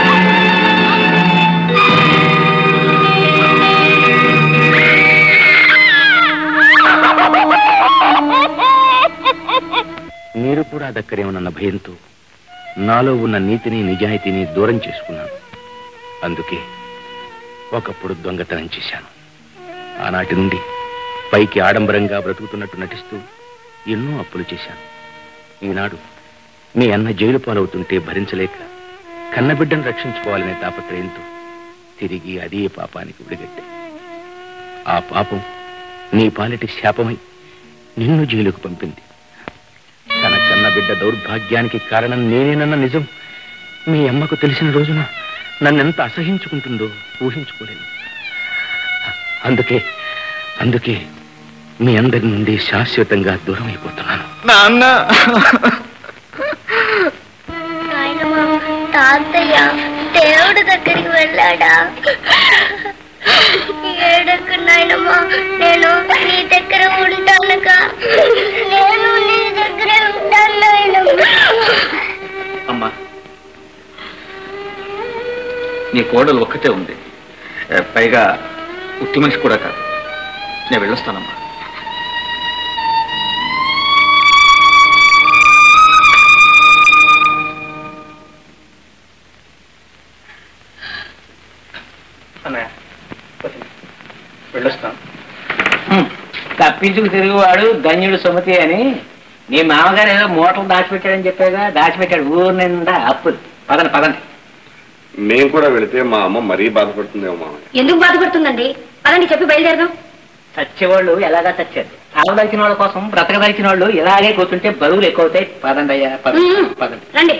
మీరు కూడా దక్కరేమోనన్న భయంతో నాలో ఉన్న నీతిని నిజాయితీని దూరం చేసుకున్నాను అందుకే ఒకప్పుడు దొంగతనం చేశాను ఆనాటి నుండి పైకి ఆడంబరంగా బ్రతుకుతున్నట్టు నటిస్తూ ఎన్నో అప్పులు చేశాను ఈనాడు మీ అన్న జైలు పాలవుతుంటే భరించలేక కన్నబిడ్డను రక్షించుకోవాలనే తాపత్రయంతో తిరిగి అదే పాపానికి విడిగట్టే ఆ పాపం నీ పాలిటి శాపమై నిన్ను జైలుకు పంపింది తన కన్న బిడ్డ దౌర్భాగ్యానికి కారణం నేనేనన్న నిజం మీ అమ్మకు తెలిసిన రోజున నన్నెంత అసహించుకుంటుందో ఊహించుకోలేను అందుకే అందుకే మీ అందరి నుండి శాశ్వతంగా దూరం అయిపోతున్నాను నాన్న నాయనమ్మా తాతయ్య దేవుడి దగ్గరికి వెళ్ళాడా ఏడకు నాయనమ్మా నేను నీ దగ్గర ఉంటానుగా నేను నీ దగ్గర ఉంటాను నాయనమ్మా అమ్మా నీ కోడలు ఒక్కతే ఉంది ఏ, పైగా ఉట్టి మనిషి కూడా కాదు నేను వెళ్ళొస్తానమ్మా అన్నయ్య వెళ్ళొస్తాను తప్పించుకు తిరుగువాడు ధన్యుడు సుమతి అని నీ మామగారు ఏదో మూటలు దాచిపెట్టాడని చెప్పాగా దాచిపెట్టాడు ఊరు నిండా అప్పులు పదండి పదండి మేము కూడా వెళితే మా అమ్మ మరీ బాధపడుతుందేమో మామయ్య ఎందుకు బాధపడుతుందండి పదండి చెప్పి బయలుదేరదాం చచ్చేవాళ్ళు ఎలాగా చచ్చారు తాగదలిచిన వాళ్ళ కోసం బ్రతకదలిచిన వాళ్ళు ఇలాగే కూర్చుంటే బరువులు ఎక్కువ అవుతాయి పదండి అయ్యా పదండి మ్మ్. పదండి రండి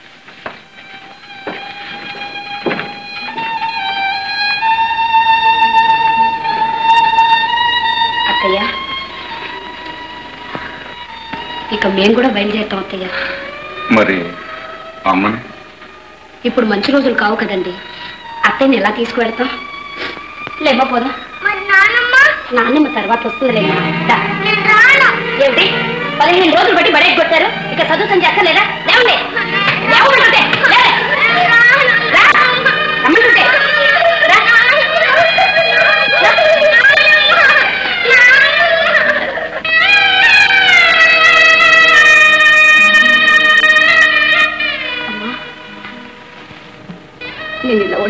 అత్తయ్య ఇక మేము కూడా బయలుదేరుతాం అత్తయ్య మరి అమ్మని ఇప్పుడు మంచి రోజులు కావు కదండి అత్తయ్యని ఎలా తీసుకువెళ్తాం లేమో పోదాం నాన్నమ్మ తర్వాత వస్తుందిలేమ్మా దా. ఏంటి పదిహేను రోజులు బట్టి బడేకి కొట్టారు ఇక చదువు సంచి అక్కర్లేదా లేవండి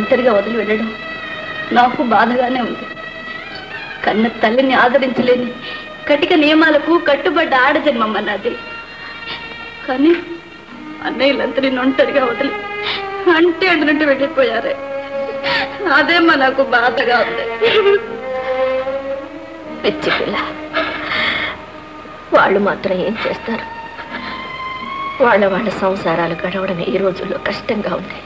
ఒంటరిగా వదిలి వెళ్ళడం నాకు బాధగానే ఉంది కన్న తల్లిని ఆదరించలేని కటిక నియమాలకు కట్టుబడ్డ ఆడజన్మమ్మ నాది కానీ అన్నయ్యలంతా నిన్ను ఒంటరిగా వదిలి అంటే అంటున్నట్టు వెళ్ళిపోయారే అదేమ్మా నాకు బాధగా ఉంది పిచ్చి పిల్ల వాళ్ళు మాత్రం ఏం చేస్తారు వాళ్ళ వాళ్ళ సంసారాలు గడవడం ఈ రోజుల్లో కష్టంగా ఉంది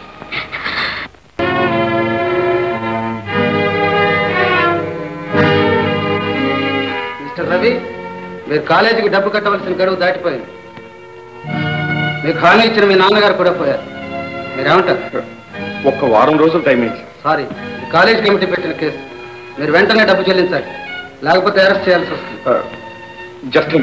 మిస్టర్ రవి మీరు కాలేజీకి డబ్బు కట్టవలసిన గడువు దాటిపోయింది మీకు హామీ ఇచ్చిన మీ నాన్నగారు కూడా పోయారు మీరేమంటారు ఒక్క వారం రోజులు టైం ఇచ్చి సారీ ఇది కాలేజ్ కమిటీ పెట్టిన కేసు మీరు వెంటనే డబ్బు చెల్లించాలి లేకపోతే అరెస్ట్ చేయాల్సి వస్తుంది జస్ట్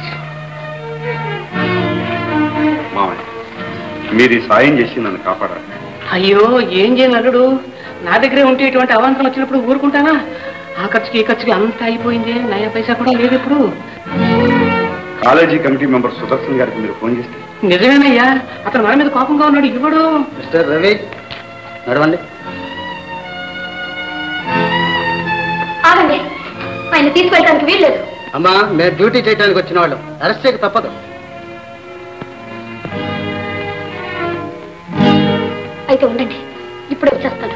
మామయ్య మీరు ఈ సాయం చేసి నన్ను కాపాడాలి అయ్యో ఏం చేయను అల్లుడు నా దగ్గరే ఉంటే ఇటువంటి అవాంతరం వచ్చినప్పుడు ఊరుకుంటానా ఆ ఖర్చుకి ఈ ఖర్చుకి అంత అయిపోయింది నయా పైసా కూడా లేదు ఇప్పుడు కాలేజీ కమిటీ మెంబర్ సుదర్శన్ గారికి మీరు ఫోన్ చేస్తే నిజమేనయ్యా అతను మన మీద కోపంగా ఉన్నాడు ఇవ్వడు మిస్టర్ రవి నడవండి ఆగండి ఆయన తీసుకెళ్ళడానికి వీల్లేదు అమ్మా మేము డ్యూటీ చేయడానికి వచ్చిన వాళ్ళం అరెస్ట్ చేయక తప్పదు అయితే ఉండండి ఇప్పుడే వచ్చేస్తాను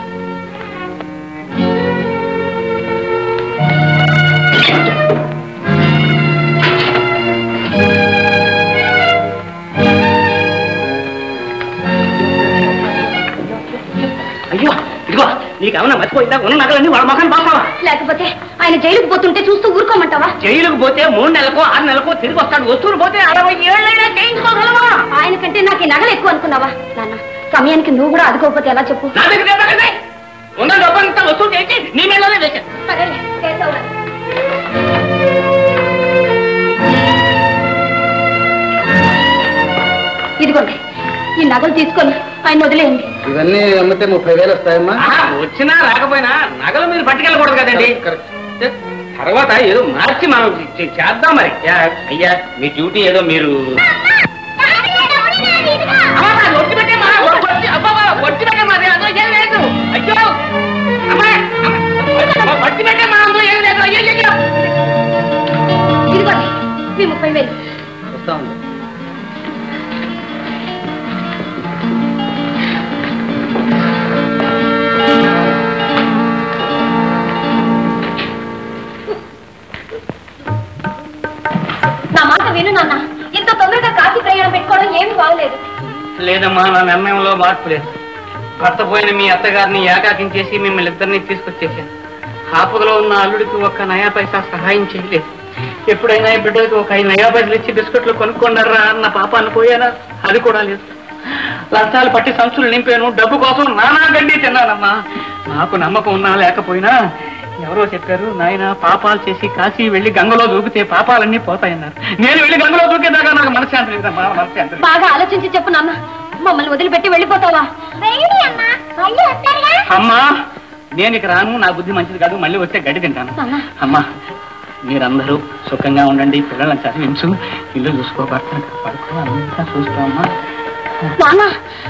అయ్యో ఇదిగో నీకేమన్నా మర్చిపోయిందా ఉన్న నగలన్నీ వాళ్ళ మొఖాన్ని బాసావా లేకపోతే ఆయన జైలుకు పోతుంటే చూస్తూ ఊరుకోమంటావా జైలుకు పోతే మూడు నెలలకో ఆరు నెలలకో తిరిగి వస్తాడు వస్తువులు పోతే అరవై ఏళ్ళైనా చేయించుకోగలవా ఆయన కంటే నాకు ఈ నగలు ఎక్కువ అనుకున్నావా నాన్న సమయానికి నువ్వు కూడా అదుకోకపోతే ఎలా చెప్పు నా దగ్గర ఎంత ఉంది? ఉన్న డబ్బంతా వసూలు చేసి నీ మేడలోనే వేశాను సరేలే చేద్దాంలే. ఇదిగోండి ఈ నగలు తీసుకొని ఆయన వదిలేయండి ఇవన్నీ అమ్మితే ముప్పై వేలు వస్తాయమ్మా ఆహా, వచ్చినా రాకపోయినా నగలు మీరు పట్టుకెళ్ళకూడదు కదండి తర్వాత ఏదో మార్చి మనం చే- చేద్దాం మరి యా, అయ్యా మీ డ్యూటీ ఏదో మీరు అమ్మా, అది ఒట్టి పెట్టేమ్మా, ఒ- ఒట్టి- అబ్బబ్బా, ఒట్టి పెట్టేమ్మా, అది అందులో ఏం లేదు. అయ్యో అమ్మా, అమ్మా, ఒట్టి పెట్టేమ్మా, అందులో ఏం లేదు. అయ్యో, అయ్యో. ఇదిగోండి మీ ముప్పై వేలు వస్తా ఉంది నా మాట విను నాన్న ఇంత తొందరగా కాశీ ప్రయాణం పెట్టుకోవడం ఏమీ బాగలేదు లేదమ్మా నా నిర్ణయంలో మార్పు లేదు భర్త పోయిన మీ అత్తగారిని ఏకాకించేసి మిమ్మల్ని ఇద్దరిని తీసుకొచ్చేసాను ఆపదలో ఉన్న అల్లుడికి ఒక్క నయా పైసా సహాయం చేయలేదు ఎప్పుడైనా ఈ బిడ్డకి ఒక ఐదు నయా పైసలు ఇచ్చి బిస్కెట్లు కొనుక్కొండరా అన్న పాప అనుకోయానా అది కూడా లేదు లంచాలు పట్టి సంచులు నింపాను డబ్బు కోసం నానా గడ్డి తిన్నానమ్మా నాకు నమ్మకం ఉన్నా లేకపోయినా ఎవరో చెప్పారు నాయన పాపాలు చేసి కాశీ వెళ్ళి గంగలో దూకితే పాపాలన్నీ పోతాయన్నారు నేను వెళ్ళి గంగలో దూకేదాకా నాకు మనశ్శాంతి లేదమ్మా మనశ్శాంతి లేదు. బాగా ఆలోచించి చెప్పు నాన్న మమ్మల్ని వదిలిపెట్టి వెళ్ళిపోతావా అమ్మా నేను ఇక రాను నా బుద్ధి మంచిది కాదు మళ్ళీ వస్తే గడ్డి తింటాను నాన్న. అమ్మా మీరందరూ సుఖంగా ఉండండి పిల్లలను చదివించు ఇల్లు చూసుకోబడతాను పడుకో అంతా చూసుకోమ్మా నాన్న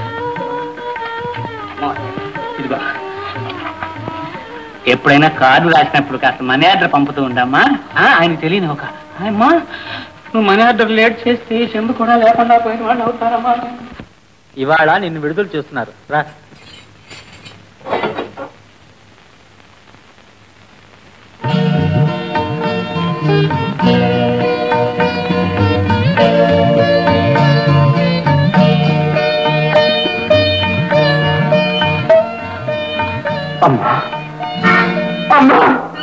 అమ్మా, ఇదిగో ఎప్పుడైనా కార్డు రాసినప్పుడు కాస్త మనీ ఆర్డర్ పంపుతూ ఉండమ్మా ఆ, ఆయనకు తెలియని ఒక అమ్మా నువ్వు మనీ ఆర్డర్ లేట్ చేస్తే చెందు కూడా లేకుండా పోయిన వాళ్ళు అవుతారమ్మా ఇవాళ నిన్ను విడుదల చేస్తున్నారు రా అమ్మా అమ్మా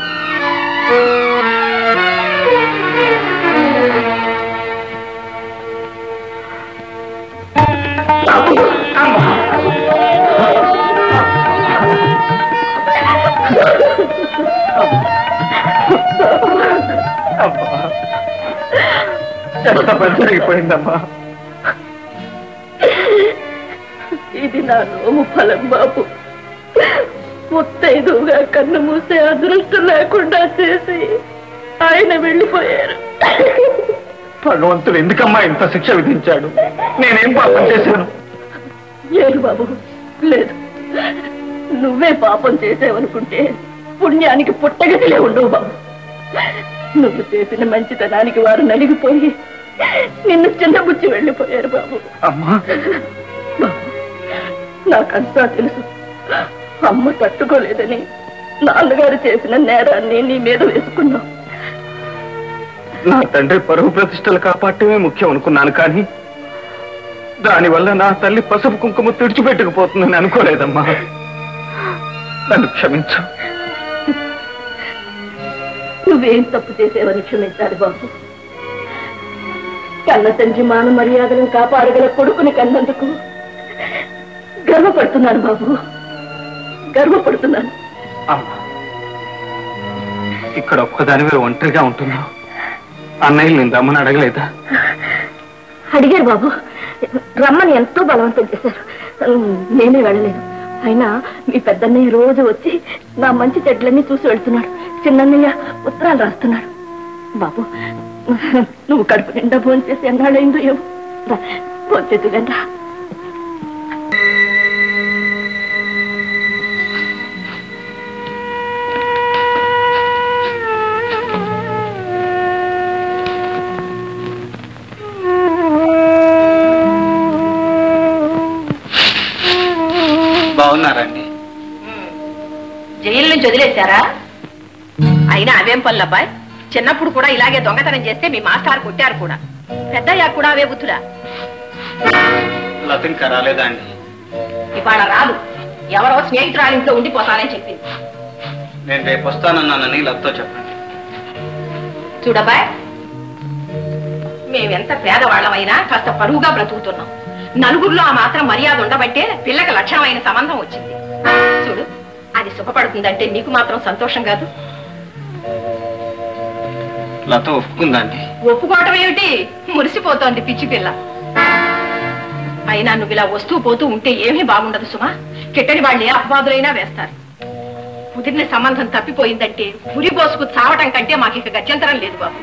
ఎంత పని జరిగిపోయిందమ్మా ఇది నా నోము ఫలం బాబు ముత్తైదుగా కన్ను మూసే అదృష్టం లేకుండా చేసి ఆయన వెళ్ళిపోయారు భగవంతుడు ఎందుకమ్మా ఇంత శిక్ష విధించాడు నేనేం పాపం చేశాను లేదు బాబు లేదు నువ్వే పాపం చేసావనుకుంటే పుణ్యానికి పుట్టగతిలే ఉండవు బాబు నువ్వు చేసిన మంచితనానికి వారు నలిగిపోయి నిన్ను చిన్నబుచ్చి వెళ్ళిపోయారు బాబు అమ్మా బాబు నాకంతా తెలుసు అమ్మ తట్టుకోలేదని నాన్నగారు చేసిన నేరాన్ని నీ మీద వేసుకున్నావు నా తండ్రి పరువు ప్రతిష్టలు కాపాడటమే ముఖ్యం అనుకున్నాను కానీ దానివల్ల నా తల్లి పసుపు కుంకుమ తుడిచిపెట్టుకుపోతుందని అనుకోలేదమ్మా నన్ను క్షమించు నువ్వేం తప్పు చేసేవని క్షమించాలి బాబు కన్న తండ్రి మాన మర్యాదలను కాపాడగల కొడుకుని కన్నందుకు గర్వపడుతున్నాను బాబు గర్వపడుతున్నాను అమ్మా ఇక్కడ ఒక్కదానివే ఒంటరిగా ఉంటున్నావు అన్నయ్య నేను రమ్మని అడగలేదా అడిగారు బాబు రమ్మని ఎంతో బలవంతం చేశారు నేనే వెళ్ళలేదు అయినా మీ పెద్దన్నయ్య రోజు వచ్చి నా మంచి చెట్లన్నీ చూసి వెళ్తున్నాడు చిన్నన్నయ్య ఉత్తరాలు రాస్తున్నాడు బాబు నువ్వు కడుపు నిండా భోజనం చేసి ఎన్నాళ్ళైందో ఏమో భోజెత్తుగంటా బాగున్నారండి జైలు నుంచి వదిలేశారా అయినా అవేం పనులు అబ్బాయి చిన్నప్పుడు కూడా ఇలాగే దొంగతనం చేస్తే మీ మాస్టారు కొట్టారు కూడా పెద్దయ్యా కూడా అవే బుద్ధులా లత ఇంకా రాలేదా అండి ఇవాళ రాదు ఎవరో స్నేహితురాలి ఇంట్లో ఉండిపోతానని చెప్పింది నేను రేపు వస్తానన్నానని లతతో చెప్పండి చూడబాయ్ మేమెంత పేదవాళ్ళమైనా కాస్త పరువుగా బ్రతుకుతున్నాం నలుగురిలో ఆ మాత్రం మర్యాద ఉండబట్టే పిల్లకి లక్షణమైన సంబంధం వచ్చింది చూడు అది సుఖపడుతుందంటే నీకు మాత్రం సంతోషం కాదు లత ఒప్పుకుందండి ఒప్పుకోవటం ఏమిటి మురిసిపోతోంది పిచ్చి పిల్ల అయినా నువ్వు ఇలా వస్తూ పోతూ ఉంటే ఏమీ బాగుండదు సుమా కిట్టని వాళ్ళే అపవాదులైనా వేస్తారు కుదిరిన సంబంధం తప్పిపోయిందంటే ఉరి పోసుకు చావటం కంటే మాకు ఇక గత్యంతరం లేదు బాబు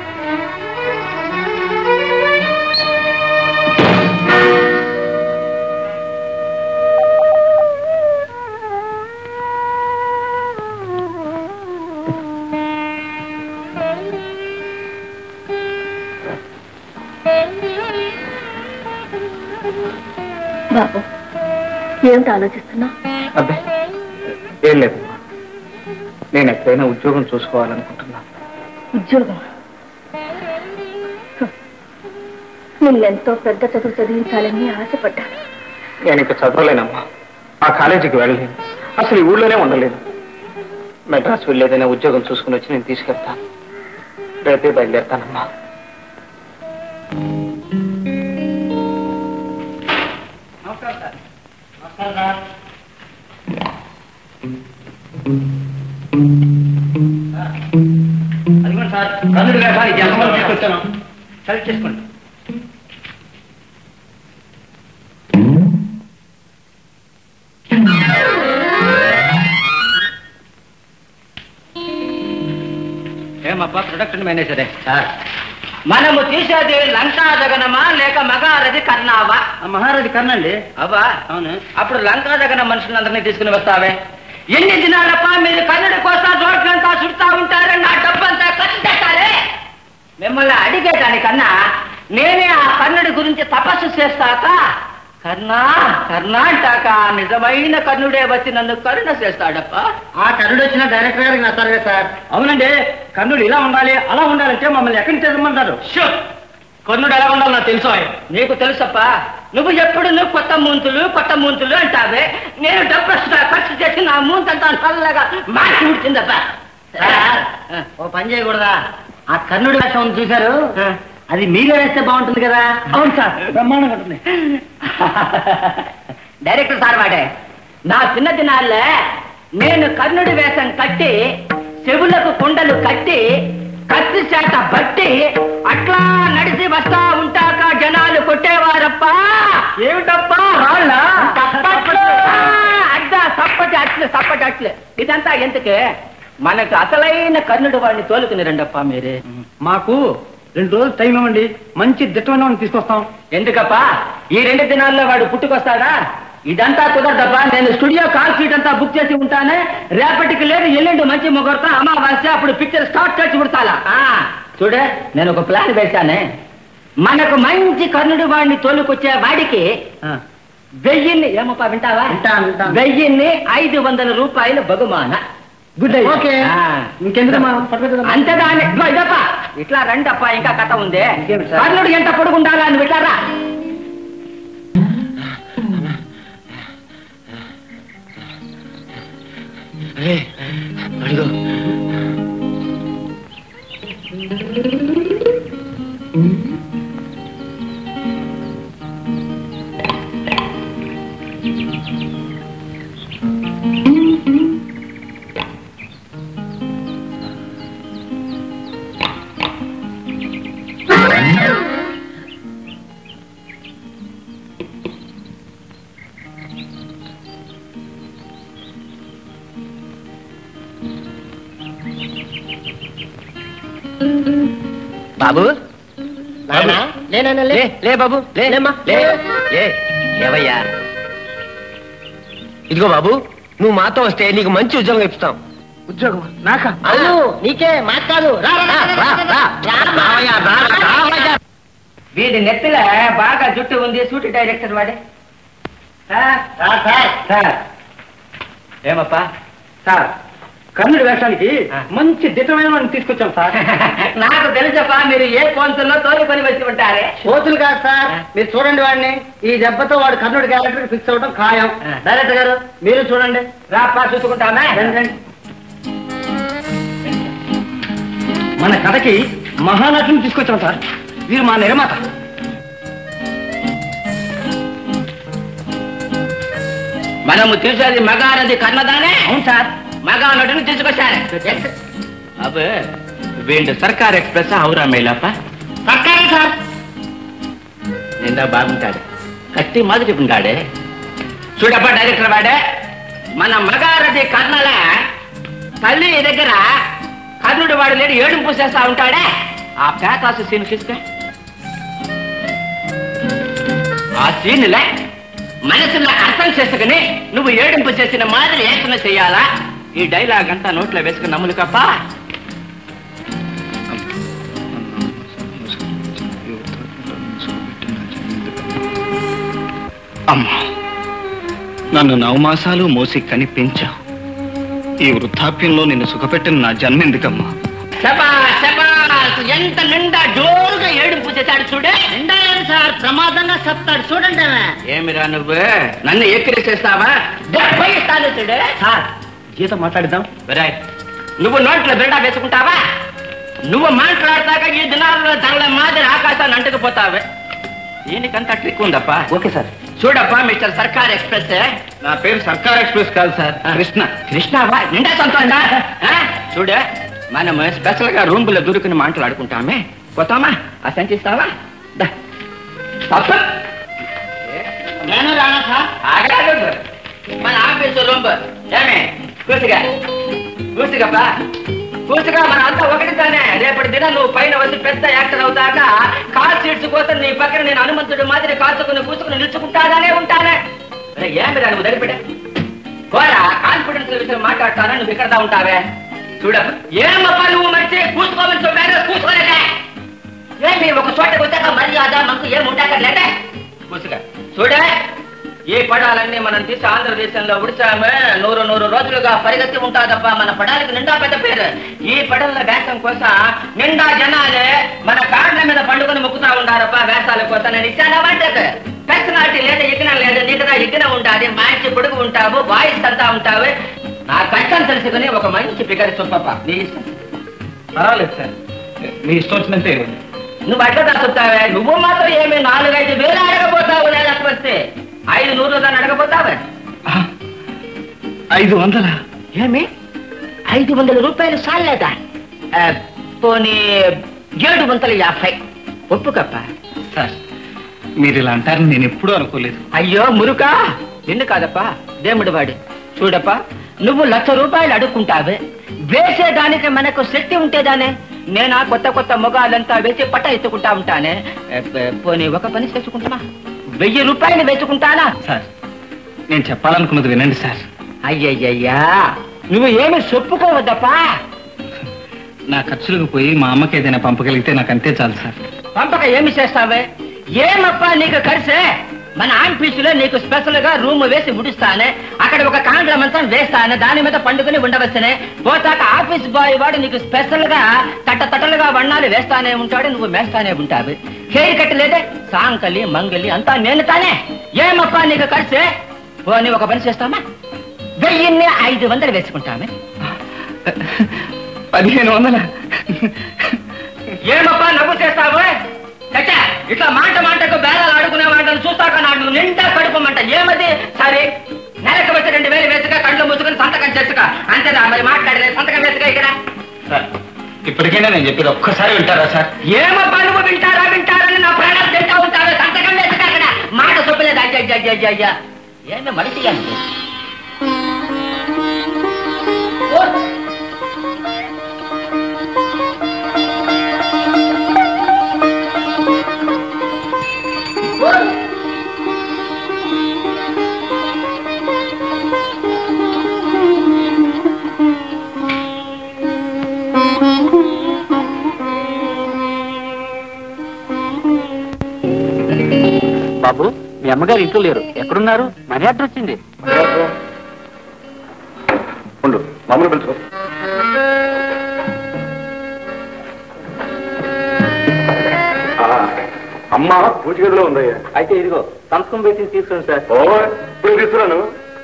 బాబు ఏమిటి ఆలోచిస్తున్నా అబ్బాయి ఏం లేదు నేను ఎక్కడైనా ఉద్యోగం చూసుకోవాలనుకుంటున్నా ఉద్యోగం నిన్నెంతో పెద్ద చదువు చదివించాలని ఆశపడ్డాను నేను ఇంకా చదవలేనమ్మా ఆ కాలేజీకి వెళ్ళలేను అసలు ఈ ఊళ్ళోనే ఉండలేను మెడ్రాస్ వెళ్ళి ఏదైనా ఉద్యోగం చూసుకుని వచ్చి నేను తీసుకెళ్తాను రేపే బయలుదేరుతానమ్మా అదిగోండి సార్ కన్నుడు గారు సార్ జన్మలు తీసుకొచ్చాను సెలెక్ట్ చేసుకోండి ఏమప్పా ప్రొడక్షన్ మేనేజరే సార్ మనము తీసేది లంకా జగనమా లేక మగారది కర్ణావా మహారాజు కర్ణ అండి అవ్వా అవును అప్పుడు లంకా జగన మనుషులందరినీ తీసుకుని వస్తావే ఎన్ని దినాలప్ప మీరు కన్నడ కోసం రోడ్లంతా చుడతా ఉంటారు నా డబ్బంతా ఖర్చు పెట్టాలి మిమ్మల్ని అడిగేదానికన్నా నేనే ఆ కర్ణుడి గురించి తపస్సు చేస్తాక కర్ణా కర్ణ అంటాక ఆ నిజమైన కర్ణుడే వచ్చి నన్ను కరుణ చేస్తాడప్ప ఆ కర్ణుడు వచ్చిన డైరెక్టర్ గారికి నచ్చారు సార్ అవునండి కర్ణుడు ఇలా ఉండాలి అలా ఉండాలంటే మమ్మల్ని ఎక్కడికి తెమ్మన్నారు కర్ణుడు ఎలా ఉండాలో నాకు తెలుసు నీకు తెలుసప్ప నువ్వు ఎప్పుడు నువ్వు కొత్త మూంతులు కొత్త మూంతులు అంటావే నేను డబ్బు ఎక్స్ట్రా ఖర్చు చేసి నా మూంతంతా నల్లగా మార్చి ఉడిచిందప్ప ఓ పని చేయకూడదా ఆ కర్ణుడి వేషం ఉంది చూశారు అది మీరే వేస్తే బాగుంటుంది కదా అవును సార్ బ్రహ్మాండంగా ఉంటుంది డైరెక్టర్ సార్ వాడే నా చిన్న దినాల్లో నేను కర్ణుడి వేషం కట్టి చెవులకు కుండలు కట్టి కత్తి చేత బట్టి అట్లా నడిచి వస్తా ఉంటాక జనాలు కొట్టేవారప్ప ఏమిటప్పా రాళ్ళ అడ్డా సప్పటి అట్లు సప్పటి అట్లు ఇదంతా ఎందుకే మనకు అసలైన కర్ణుడు వాడిని తోలుకుని రండప్పా మీరే మాకు రెండు రోజులు టైం ఇవ్వండి మంచి దిట్టమైన వాడిని తీసుకొస్తాం ఎందుకప్పా ఈ రెండు దినాల్లో వాడు పుట్టుకొస్తాడా ఇదంతా కుదరదబ్బా నేను స్టూడియో కాల్ సీట్ అంతా బుక్ చేసి ఉంటానే రేపటికి లేదు ఎల్లుండి మంచి ముహూర్తం అమావాస్య అప్పుడు పిక్చర్ స్టార్ట్ చేసి విడతాలా ఆ, చూడే నేను ఒక ప్లాన్ వేశానే మనకు మంచి కర్ణుడి వాడిని తోలుకొచ్చే వాడికి వెయ్యిన్ని ఏమప్పా వింటావా వెయ్యిన్ని ఐదు వందల రూపాయలు బహుమాన గుడ్ ఓకే. ఇంకెందుకు అంతేదాన్ని ఇదిగో ఇదప్ప ఇట్లా రండప్ప ఇంకా కథ ఉంది కర్ణుడు ఎంత పొడుగుండాలా అని విట్లారా అడుగు బాబు బాబు. లే లే బాబు లే లే లే ఏవయ్యా ఇదిగో బాబు నువ్వు మాతో వస్తే నీకు మంచి ఉద్యోగం ఇస్తాం ఉద్యోగం నాకా అవును నీకే మాకు కాదు రా రా రా రా రావయ్యా, రా, రావయ్యా. వీడి నెత్తిల బాగా జుట్టు ఉంది సూటి డైరెక్టర్ వాడే సార్ ఏమప్పా సార్ కర్ణుడి వేషానికి మంచి దిట్టమైన వాడిని తీసుకొచ్చాం సార్ నాకు తెలుసప్పా మీరు ఏ కోంతుల్లో తోలుకొని వచ్చి ఉంటారే కోతులు కాదు సార్ మీరు చూడండి వాడిని ఈ దెబ్బతో వాడు కర్ణుడి క్యారెక్టర్ ఫిక్స్ అవడం ఖాయం డైరెక్టర్ గారు మీరు చూడండి రాపా చూసుకుంటామే రండి, రండి. మన కథకి మహానటుని తీసుకొచ్చాం సార్ వీరు మా నిర్మాత మనము చూసేది మగానది కర్ణదానే అవును సార్ మగానటుని తీసుకొచ్చారు అబ్బే వీళ్ళు సర్కార్ ఎక్స్ప్రెస్ అవురా మేలప్ప సర్కారం సార్ నిండా బాగుంటాడు కత్తి మాదిరి ఉంటాడే చూడప్ప డైరెక్టర్ వాడే మన మగారది కర్ణల తల్లి దగ్గర కర్ణుడు వాడు లేడు ఏడుపు చేస్తా ఉంటాడే ఆ పేకాసు సీన్ తీసుక ఆ సీన్లే మనసులో అర్థం చేసుకుని నువ్వు ఏడింపు చేసిన మాదిరి ఏకన చెయ్యాలా ఈ డైలాగ్ అంతా నోట్లో వేసుకుని నమ్ములు కప్ప అమ్మా నన్ను నవమాసాలు మోసి కని పెంచావు ఈ వృద్ధాప్యంలో నిన్ను సుఖపెట్టిన నా జన్మ ఎందుకమ్మా శబాష్ శబాష్ ఎంత నిండా జోరుగా ఏడుపు చేశాడు చూడే నిండాలని సార్ ప్రమాదంగా చెప్తాడు చూడండి ఆమె. ఏమిరా నువ్వు నన్ను ఎక్కిరి చేస్తావా డెబ్బై ఇస్తాను చూడే సార్ జీతం మాట్లాడిద్దాం విరాయ్ నువ్వు నోట్లో బిడ్డ వేసుకుంటావా నువ్వు మాట్లాడతాక ఈ దినాల్లో దానిల మాదిరి ఆకాశాన్ని అంటుకుపోతావే దీనికంతా ట్రిక్ ఉందప్పా ఓకే సార్ చూడప్పా మిస్టర్ సర్కార్ ఎక్స్ప్రెస్ నా పేరు సర్కార్ ఎక్స్ప్రెస్ కాదు సార్ కృష్ణ కృష్ణావా నిండా సొంతండా ఆ? చూడే మనం స్పెషల్ గా రూమ్ లో దొరుకుని మాట్లాడుకుంటామే పోతామా ఆ సంచిస్తావా దా. తప్ప. నేను రానా సార్ ఆగరాదు. మన ఆఫీసు రూమ్ ఏమే కూసుగా కూసుగప్పా కూసుగా మన అంతా ఒకటి తానే రేపటి దినం నువ్వు పైన వచ్చి పెద్ద యాక్టర్ అవుతాక కార్ సీట్స్ కోసం నీ పక్కన నేను హనుమంతుడి మాదిరి కాచుకుని కూసుకుని నిలుచుకుంటాగానే ఉంటానే అరే, ఏమిరా నువ్వు దగ్గర కోరా కాన్ఫిడెన్స్ విషయం మాట్లాడతానా నువ్వు ఇక్కడ ఉంటావే చూడ ఏమప్పా నువ్వు మంచి కూసుకోమని చెప్పారు కూసుకోలేదే ఏమి ఒక చోటకి వచ్చాక మర్యాద మనకు ఏం ఉంటాకర్లేదే కూసుగా చూడే ఈ పడాలన్నీ మనం తీసి ఆంధ్రదేశంలో ఉడిచామే నూరు నూరు రోజులుగా పరిగెత్తి ఉంటాదబ్బా మన పడాలకి నిండా పెద్ద పేరు ఈ పడల వేషం కోసం నిండా జనాలే మన కాళ్ళ మీద పండుగను మొక్కుతా ఉండారబ్బా వేషాల కోసం నేను ఇచ్చానా వాటికి పర్సనాలిటీ లేదా ఎగిన లేదు నీకుగా ఎగిన ఉండాలి మంచి పొడుగు ఉంటావు వాయిస్ అంతా ఉంటావు నా కష్టం తెలుసుకుని ఒక మంచి ఫిగర్ చెప్పప్ప నీ ఇష్టం పర్వాలేదు సార్ మీ ఇష్టం వచ్చినంతే నువ్వు అట్లా దాచుతావే నువ్వు మాత్రం ఏమి నాలుగైదు వేలు అడగబోతావు లేకపోతే ఐదు నూరు దాన్ని అడగబోతావే ఐదు వందల ఏమి ఐదు వందల రూపాయలు సాలేదా ఆ, పోనీ ఏడు వందల యాభై ఒప్పు కప్ప సార్ మీరు ఇలా అంటారని నేను ఎప్పుడూ అనుకోలేదు అయ్యో మురుకా నిన్ను కాదప్పా దేవుడి వాడి చూడప్పా నువ్వు లక్ష రూపాయలు అడుక్కుంటావే వేసేదానికి మనకు శక్తి ఉంటేదానే నేను ఆ కొత్త కొత్త మొగాలంతా వేసి పట్ట ఎత్తుకుంటా ఉంటానే ఏ, ప- పోనీ ఒక పని చేసుకుంటామా వెయ్యి రూపాయలు వేసుకుంటానా సార్ నేను చెప్పాలనుకున్నది వినండి సార్ అయ్యయ్యయ్యా నువ్వు ఏమి చెప్పుకోవద్దప్పా నా ఖర్చులకు పోయి మా అమ్మకి ఏదైనా పంపగలిగితే నాకు అంతే చాలు సార్ పంపక ఏమి చేస్తావే ఏమప్పా నీకు కలిసే మన ఆఫీసులో నీకు స్పెషల్ గా రూమ్ వేసి ముడిస్తానే అక్కడ ఒక కాండ్ల మంచం వేస్తానే దాని మీద పండుకుని ఉండవచ్చనే పోతాక ఆఫీస్ బాయ్ వాడు నీకు స్పెషల్ గా తట్ట తట్టలుగా వన్నాలు వేస్తానే ఉంటాడు నువ్వు మేస్తానే ఉంటావు హెయిర్ కట్ లేదే సాంకలి మంగలి అంతా నేను తానే ఏమప్పా నీకు కలిసే పోనీ ఒక పని చేస్తామా వెయ్యిన్ని ఐదు వందలు వేసుకుంటామే పదిహేను వందల ఏమప్పా నవ్వు చేస్తావు చచ్చా ఇట్లా మాట మాటకు బేరాలు ఆడుకునే వాళ్ళని చూస్తాక నాకు నిండా కడుపు మంట ఏమది సరే నెలకు వచ్చి రెండు వేలు వేసుక కళ్ళు మూసుకుని సంతకం చేసుక అంతేనా మరి మాట్లాడలేదు సంతకం వేసుక ఇక్కడ సార్ ఇప్పటికైనా నేను చెప్పేది ఒక్కసారి వింటారా సార్ ఏమప్పా నువ్వు వింటారా వింటారని నా ప్రాణాలు తింటా ఉంటారు సంతకం వేసుక అక్కడ మాట చొప్పలేదు అయ్యా అయ్యా అయ్యా అయ్యా అయ్యా ఏమి మనిషి అంటే బాబు మీ అమ్మగారు ఇంట్లో లేరు ఎక్కడున్నారు మనీ ఆర్డర్ వచ్చింది ఉండు మామూలు పిలుచుకో ఆ, అమ్మ పూజ గదిలో ఉందయ్యా అయితే ఇదిగో సంతకం పెట్టి తీసుకుని సార్ ఓ ఇప్పుడు తీసుకురాను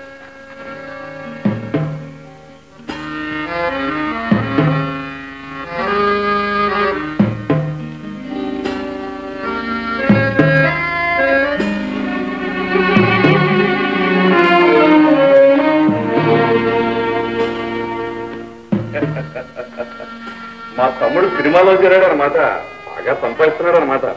మా తమ్ముడు సినిమాలో చేరాడు అనమాట బాగా సంపాదిస్తున్నాడు అనమాట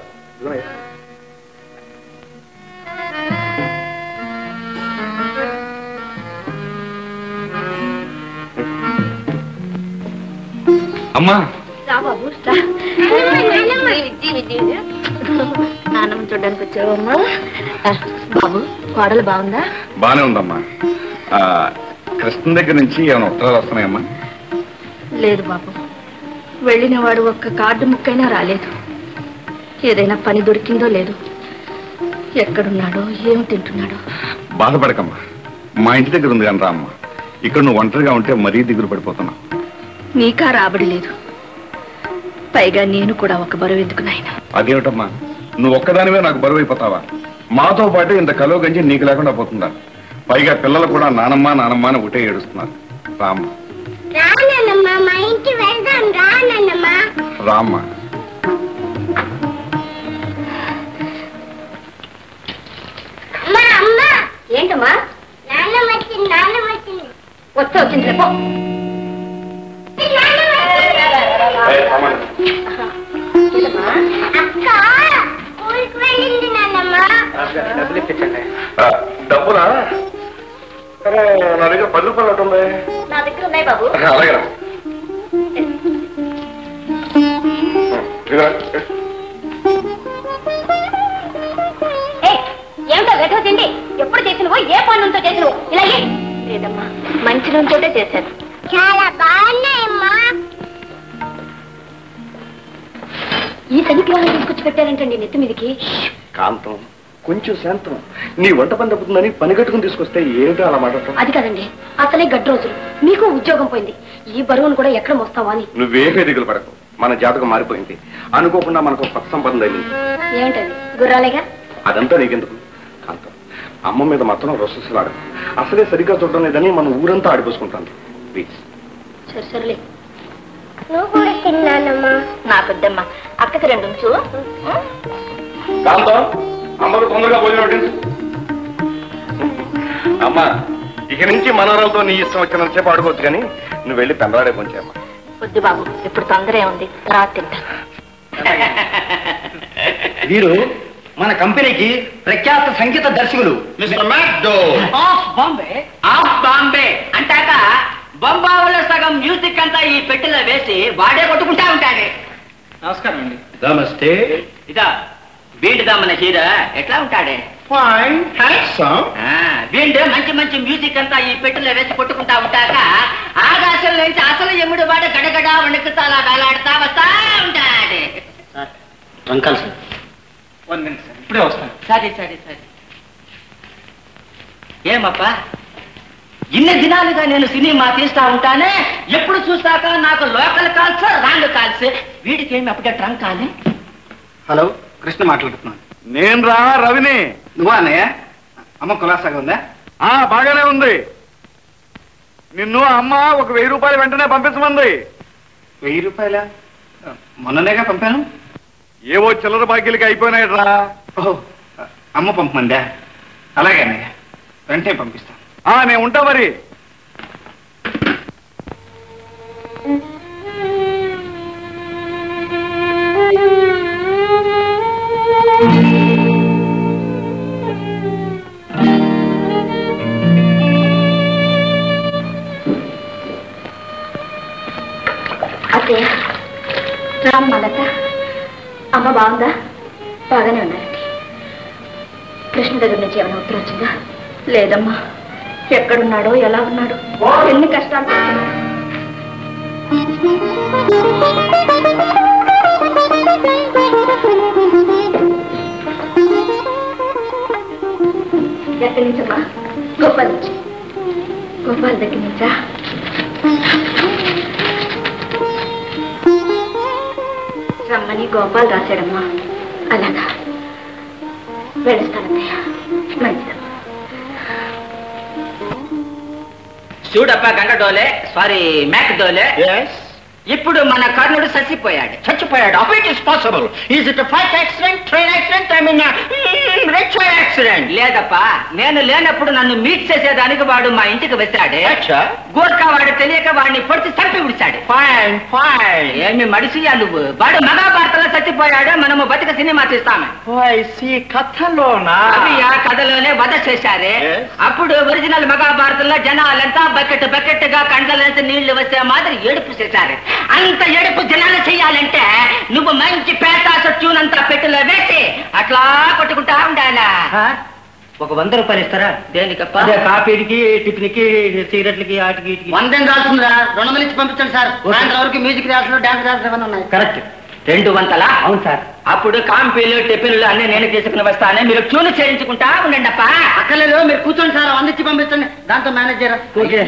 అమ్మా రా బాబు రా విద్య విద్య నాన్నమ్మ చూడడానికి వచ్చావమ్మా ఆ, బాబు కోడలు బాగుందా బానే ఉందమ్మా ఆ, కృష్ణ దగ్గర నుంచి ఏమైనా ఉత్తరాలు వస్తున్నాయమ్మా లేదు బాబు వెళ్ళిన వాడు ఒక్క కార్డు ముక్కైనా రాలేదు ఏదైనా పని దొరికిందో లేదు ఎక్కడున్నాడో ఏం తింటున్నాడో బాధపడకమ్మా మా ఇంటి దగ్గర ఉంది కానీ రామ్మ ఇక్కడ నువ్వు ఒంటరిగా ఉంటే మరీ దిగులు పడిపోతున్నావు నీకా రాబడి లేదు పైగా నేను కూడా ఒక బరువు ఎందుకు నాయన అదేమిటమ్మా నువ్వు ఒక్కదానివే నాకు బరువు అయిపోతావా మాతో పాటు ఇంత కలువ గంజి నీకు లేకుండా పోతుందా పైగా పిల్లలు కూడా నానమ్మ నానమ్మ అని ఒకటే ఏడుస్తున్నారు రామ్మ రానమ్మా మా ఇంటి వెళ్దాం రానమ్మా రామ్మ అమ్మా అమ్మా ఏంటమ్మా నాన్న వచ్చింది నాన్న వచ్చింది వస్తే వచ్చింది రేపు అక్క స్కూల్కి వెళ్ళింది నాన్నమ్మా డబ్బులు ఇప్పించండి డబ్బులా సరే, నా దగ్గర పది రూపాయలు ఒకటి ఉంది నా దగ్గర ఉన్నాయి బాబు అలాగే రా. ఇదిగో. ఏమిటో వెధవ తిండి ఎప్పుడు చేసినవో ఏ పనులతో చేసినవు ఇలాగే లేదమ్మా మంచి నుంచోటే చేశాను చాలా బాగున్నాయమ్మా ఈ తనికి వాళ్ళని తీసుకొచ్చి పెట్టారంటండి నెత్తి మీదకి కాంతం కొంచెం శాంతం నీ వంట పని తప్పుతుందని పని కట్టుకుని తీసుకొస్తే ఏమిటో అలా మాట్లాడటం అది కాదండి అసలే గడ్డి రోజులు మీకు ఉద్యోగం పోయింది ఈ బరువును కూడా ఎక్కడ మోస్తావా అని నువ్వేమీ దిగులు పడకు మన జాతకం మారిపోయింది అనుకోకుండా మనకు ఒక కొత్త సంపద తగిలింది ఏమిటది గుర్రాలేగా అదంతా నీకెందుకు కాంతం అమ్మ మీద మాత్రం రొసలాడు అసలే సరిగ్గా చూడడం లేదని మన ఊరంతా ఆడిపోసుకుంటాను ప్లీజ్ సరే సరేలే నువ్వు కూడా తిన్నానమ్మా నా పెద్దమ్మ అక్కకి రెండు ఉంచు కాంతం అమ్మకు తొందరగా భోజనం వడ్డించు అమ్మా ఇక నుంచి మనవరాలతో నీ ఇష్టం వచ్చినంతసేపు ఆడుకోవచ్చు కానీ నువ్వు వెళ్ళి పెందలాడే కొంచెమ్మా వద్దు బాబు ఇప్పుడు తొందరే ఉంది తర్వాత తింటా వీరు మన కంపెనీకి ప్రఖ్యాత సంగీత దర్శకులు Mr Macdo of Bombay of Bombay అంటాక బొంబావులో సగం మ్యూజిక్ అంతా ఈ పెట్టెలో వేసి వాడే కొట్టుకుంటా ఉంటాడు నమస్కారం అండి నమస్తే ఇదా వీటిదా మన హీరో ఎట్లా ఉంటాడే ఫైన్ హ్యాండ్సమ్ వీళ్ళు మంచి మంచి మ్యూజిక్ అంతా ఈ పెట్టెలో వేసి కొట్టుకుంటా ఉంటాక ఆకాశం నుంచి అసలు ఎముడు వాడు గడగడ వణుకుతా అలా వేలాడుతా వస్తా ఉంటాడు రంకాల్ సార్ వన్ మినిట్ సార్ ఇప్పుడే వస్తాను సరే సరే సరే ఏమప్పా ఇన్ని దినాలుగా నేను సినిమా తీస్తా ఉంటానే ఎప్పుడు చూస్తాక నాకు లోకల్ కాల్స్ రాంగ్ కాల్స్ వీడికి ఏమి అప్పుడే ట్రంక్ కాలే హలో కృష్ణ మాట్లాడుతున్నాను నేను రా రవిని నువ్వా అన్నయ్య అమ్మ కులాసాగా ఉందా ఆ బాగానే ఉంది నిన్ను అమ్మ ఒక వెయ్యి రూపాయలు వెంటనే పంపించమంది వెయ్యి రూపాయల మొన్ననేగా పంపాను ఏవో చిల్లర బాకీలకి అయిపోయినాయి రా ఓహో అమ్మ పంపమందా అలాగే అన్నయ్య వెంటనే పంపిస్తాను ఆ నేను ఉంటా మరి అత్తయ్య రామ్మ లత అమ్మ బాగుందా బాగానే ఉన్నారండి కృష్ణ దగ్గర నుంచి ఏమైనా ఉత్తరం వచ్చిందా లేదమ్మా ఎక్కడున్నాడో ఎలా ఉన్నాడు ఎన్ని కష్టాలు పడుతున్నాడో. ఎక్కడి నుంచమ్మా గోపాల్ నుంచి గోపాల్ దగ్గర నుంచా రమ్మని గోపాల్ రాశాడమ్మా అలాగా వెళుస్తానన్నయ్య మంచిదమ్మా చూడప్ప Ganga Dole sorry Mac Dole ఇప్పుడు మన కర్ణుడు చచ్చిపోయాడు చచ్చిపోయాడు how it is possible is it flight accident train accident I mean rickshaw accident లేదప్పా నేను లేనప్పుడు నన్ను మీట్ చేసేదానికి వాడు మా ఇంటికి వచ్చాడే గోర్ఖా వాడు తెలియక వాడిని పొడిచి చంపి విడిచాడు ఫైన్ ఫైన్ ఏమి మడిసియా నువ్వు వాడు మహాభారతంలో చచ్చిపోయాడు మనము బతిక సినిమా తీస్తామే సి కథలోనా అవి ఆ కథలోనే వధ చేశారే అప్పుడు ఒరిజినల్ మహాభారతంలో జనాలంతా బకెట్ బకెట్ గా కండ్ల నుంచి నీళ్లు వచ్చే మాదిరి ఏడుపు చేశారు అంత ఏడుపు జనాలు చెయ్యాలంటే నువ్వు మంచి పేటాస ట్యూనంతా పెట్టెలో వేసి అట్లా కొట్టుకుంటా ఉండాలా ఒక వంద రూపాయలు ఇస్తారా దేనికప్ప అదే కాఫీకి టిఫిన్కి సిగరెట్లకి ఆటికి వందేం కావాల్సిందిరా రెండు వందలు ఇచ్చి పంపించండి సార్ సాయంత్రం వరకు మ్యూజిక్ రిహార్సల్ డాన్స్ రిహార్సల్ ఏమైనా ఉన్నాయి కరెక్ట్ రెండు వందలా అవును సార్ అప్పుడు కాంపీలు టిఫిన్లు అన్ని నేను తీసుకుని వస్తానే మీరు ట్యూన్ చేయించుకుంటా ఉండండి అప్ప అక్కర్లేదు మీరు కూర్చోండి సార్ వంద ఇచ్చి పంపించండి దాంతో మేనేజ్ చేయరా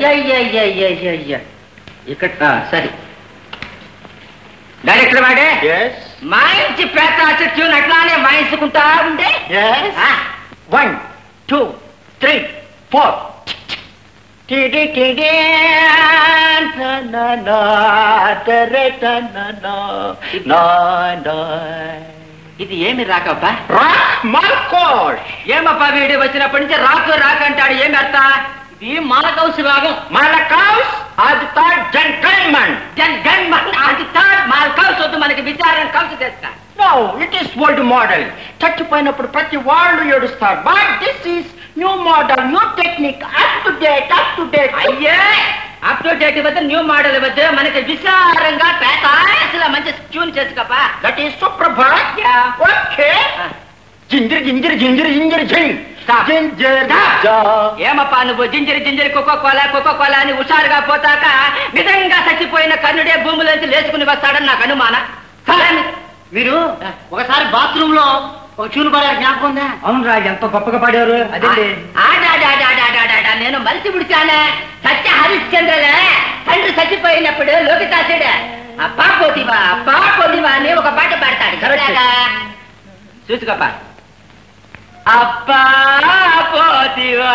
ఇక్కడ ఆ, సరే డైరెక్టర్ వాడే మంచి పేతాచి ట్యూన్ అట్లానే వాయించుకుంటా ఉండే వన్ టూ త్రీ ఫోర్ టిడి టిడి నా నా తరే నా నా నా ఇది ఏమి రాకప్పా రాక్ మార్కోష్ ఏమప్పా వీడు వచ్చినప్పటి నుంచి రాకు రాకు అంటాడు ఏమి అర్థ ఇది మాలకౌసి రాగం మాలకౌస్ అది థర్డ్ జెంటల్మన్ జన్ గన్మన్ అది థర్డ్ మాలకౌస్ వద్దు మనకి విచారం కౌసు చేస్తా no it is old model చచ్చిపోయినప్పుడు ప్రతి వాళ్ళు ఏడుస్తారు but this is new model new technique up to date up to date అయ్యే అప్ టు డేట్ వద్దు న్యూ మోడల్ వద్దు మనకి విచారంగా పేతాసుల మంచి ట్యూన్ చేసుకోపా దట్ ఈస్ సుప్రభాత్ ఓకే జింజిరి జింజిరి జింజిరి జింజిరి జింగ్ జింజర్ ఏమప్పా నువ్వు జింజరి జింజరి కోకో కోలా కోకో కోలా అని హుషారుగా పోతాక నిజంగా చచ్చిపోయిన కర్ణుడే భూమిలోంచి లేచుకుని వస్తాడని నాకు అనుమానం మీరు ఒకసారి బాత్రూమ్ లో ఒక చూలు పడారు జ్ఞాపకం ఉందా అవును రా ఎంత గొప్పగా పాడారు అదండి ఆడాడాడాడాడాడా నేను మలిసి పుడిచానే సత్య హరిశ్చంద్రలే తండ్రి చచ్చిపోయినప్పుడు లోకితాసుడు అప్పా పోతివా అప్పా పోతివా అని ఒక పాట పాడతాడు ఇలాగా. చూసుకోపా అప్పా పోతివా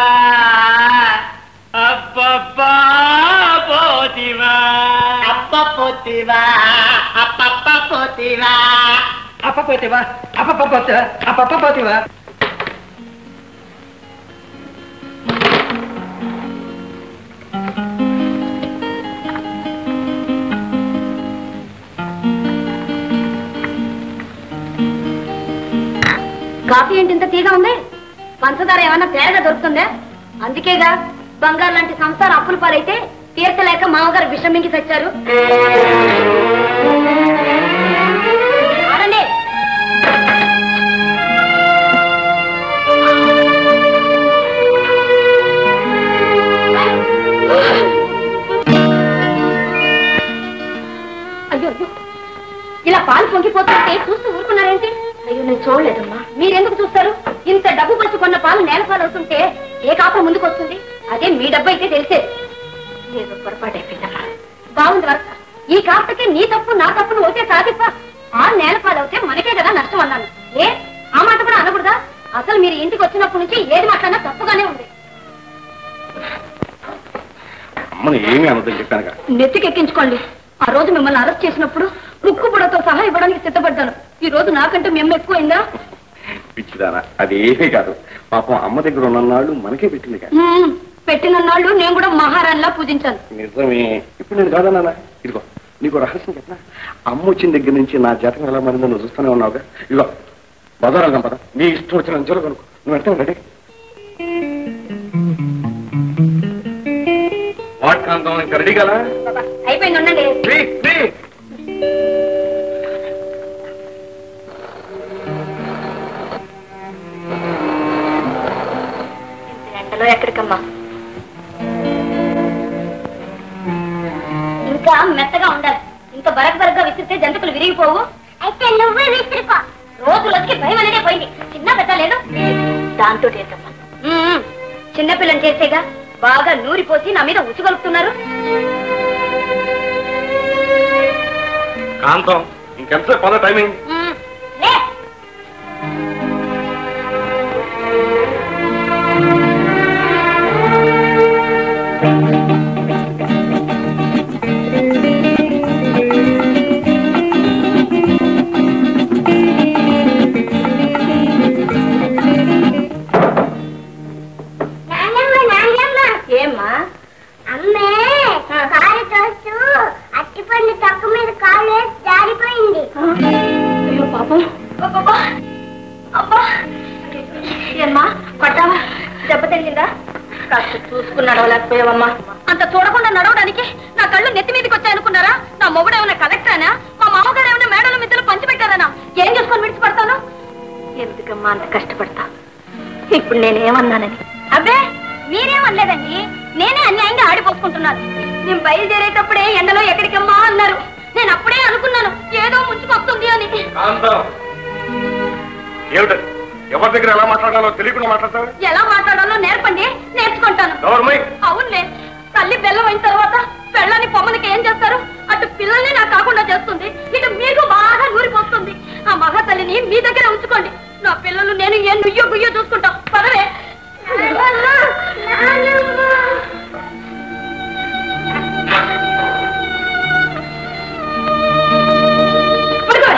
అప్పప్పా పోతివా అప్ప పోతివా అప్పప్ప పోతివా అప్ప పోతివా అప్పప్ప పోతివా అప్పప్ప పోతివా కాఫీ ఏంటి ఇంత తీగా ఉంది పంచదార ఏమన్నా తేడా దొరుకుతుందా అందుకేగా బంగారు లాంటి సంసారం అప్పుల పాలైతే తీర్చలేక మామగారు విషమింగి తెచ్చారు ఆడండి చూస్తారేంటి అయ్యో నేను చూడలేదమ్మా మీరెందుకు చూస్తారు ఇంత డబ్బు ఖర్చు కొన్న పాలు నేల పాలు అవుతుంటే ఏ కాపురం ముందుకు వస్తుంది అదే మీ డబ్బు అయితే తెలిసేది ఏదో పొరపాటు అయిపోయిందమ్మా బాగుంది వర్క్ ఈ కాపుకి నీ తప్పు నా తప్పును ఒకటే సాధిప్ప ఆ నేల పాలు అవుతే మనకే కదా నష్టం అన్నాను ఏ ఆ మాట కూడా అనకూడదా అసలు మీరు ఇంటికి వచ్చినప్పటి నుంచి ఏది మాట్లాడినా తప్పుగానే ఉంది అమ్మని ఏమీ అనదని చెప్పానుగా నెత్తికెక్కించుకోండి ఆ రోజు మిమ్మల్ని అరెస్ట్ చేసినప్పుడు ముక్కు బుడతో సహా ఇవ్వడానికి సిద్ధపడ్డాను ఈ రోజు నాకంటే మేము ఎక్కువైందా పిచ్చిదానా అది ఏమీ కాదు పాపం అమ్మ దగ్గర ఉన్ననాళ్ళు మనకే పెట్టింది కదా మ్మ్. పెట్టిన నాళ్ళు నేను కూడా మహారాణిలా పూజించాను నిజమే ఇప్పుడు నేను కాదన్నా ఇదిగో నీకు రహస్యం చెప్పనా అమ్మ వచ్చిన దగ్గర నుంచి నా జాతకం ఎలా మారిందో నువ్వు చూస్తూనే ఉన్నావుగా ఇదిగో బజార్ వెళ్దాం పద నీ ఇష్టం వచ్చిన అంచెలు కనుకో నువ్వు వెళ్తావు రెడీ వాట్ కాంతం ఇంకా రెడీ కదా అయిపోయింది ఉండండి ఎండలో ఎక్కడికమ్మా ఇంకా మెత్తగా ఉండాలి ఇంకా బరక బరకగా విసిరితే జంతుకులు విరిగిపోవు అయితే నువ్వే విసిరిపో రోజులకి భయం అనేదే పోయింది చిన్న పెద్ద లేదు దాంతో ఏంటమ్మా చిన్నపిల్లని చేసేగా బాగా నూరిపోసి నా మీద ఉచ్చుగలుపుతున్నారు కాంతం ఇంకెంతసేపు పద టైమింగ్ లే ఏమ్మా అమ్మే కారు తోస్తూ అట్టిపండు తొక్క మీద కాలు వేసి జారిపోయింది అయ్యో పాపం అబ్బబ్బా. అబ్బా ఏమ్మా పడ్డావా దెబ్బ తగిలిందా కాస్త చూసుకుని నడవలేకపోయావమ్మా అంత చూడకుండా నడవడానికి నా కళ్ళు నెత్తి మీదకి వచ్చాయనుకున్నారా నా మొగుడు ఏమైనా కలెక్టరానా మా మామగారు ఏమైనా మేడల మిద్దలు పంచి పెట్టారనా ఏం చేసుకొని విడిచిపడతాను ఎందుకమ్మా అంత కష్టపడతా ఇప్పుడు నేనేమన్నానని అబ్బే మీరేమనలేదండి నేనే అన్యాయంగా ఆడిపోసుకుంటున్నాను నేను బయలుదేరేటప్పుడే ఎండలో ఎక్కడికమ్మా అన్నారు నేను అప్పుడే అనుకున్నాను ఏదో ముంచుకొస్తుంది అని కాంతం ఏమిటది ఎవరి దగ్గర ఎలా మాట్లాడాలో తెలియకుండా మాట్లాడతావా ఎలా మాట్లాడాలో నేర్పండి నేర్చుకుంటాను గౌరవమై అవునులే తల్లి బెల్లం అయిన తర్వాత పెళ్ళని పొమ్మలకి ఏం చేస్తారు అటు పిల్లల్ని నాకు కాకుండా చేస్తుంది ఇటు మీకు బాగా నూరిపోస్తుంది ఆ మగ తల్లిని మీ దగ్గర ఉంచుకోండి నా పిల్లలు నేను ఏ నుయ్యో గుయ్యో చూసుకుంటాం పదవే పడుకోవే.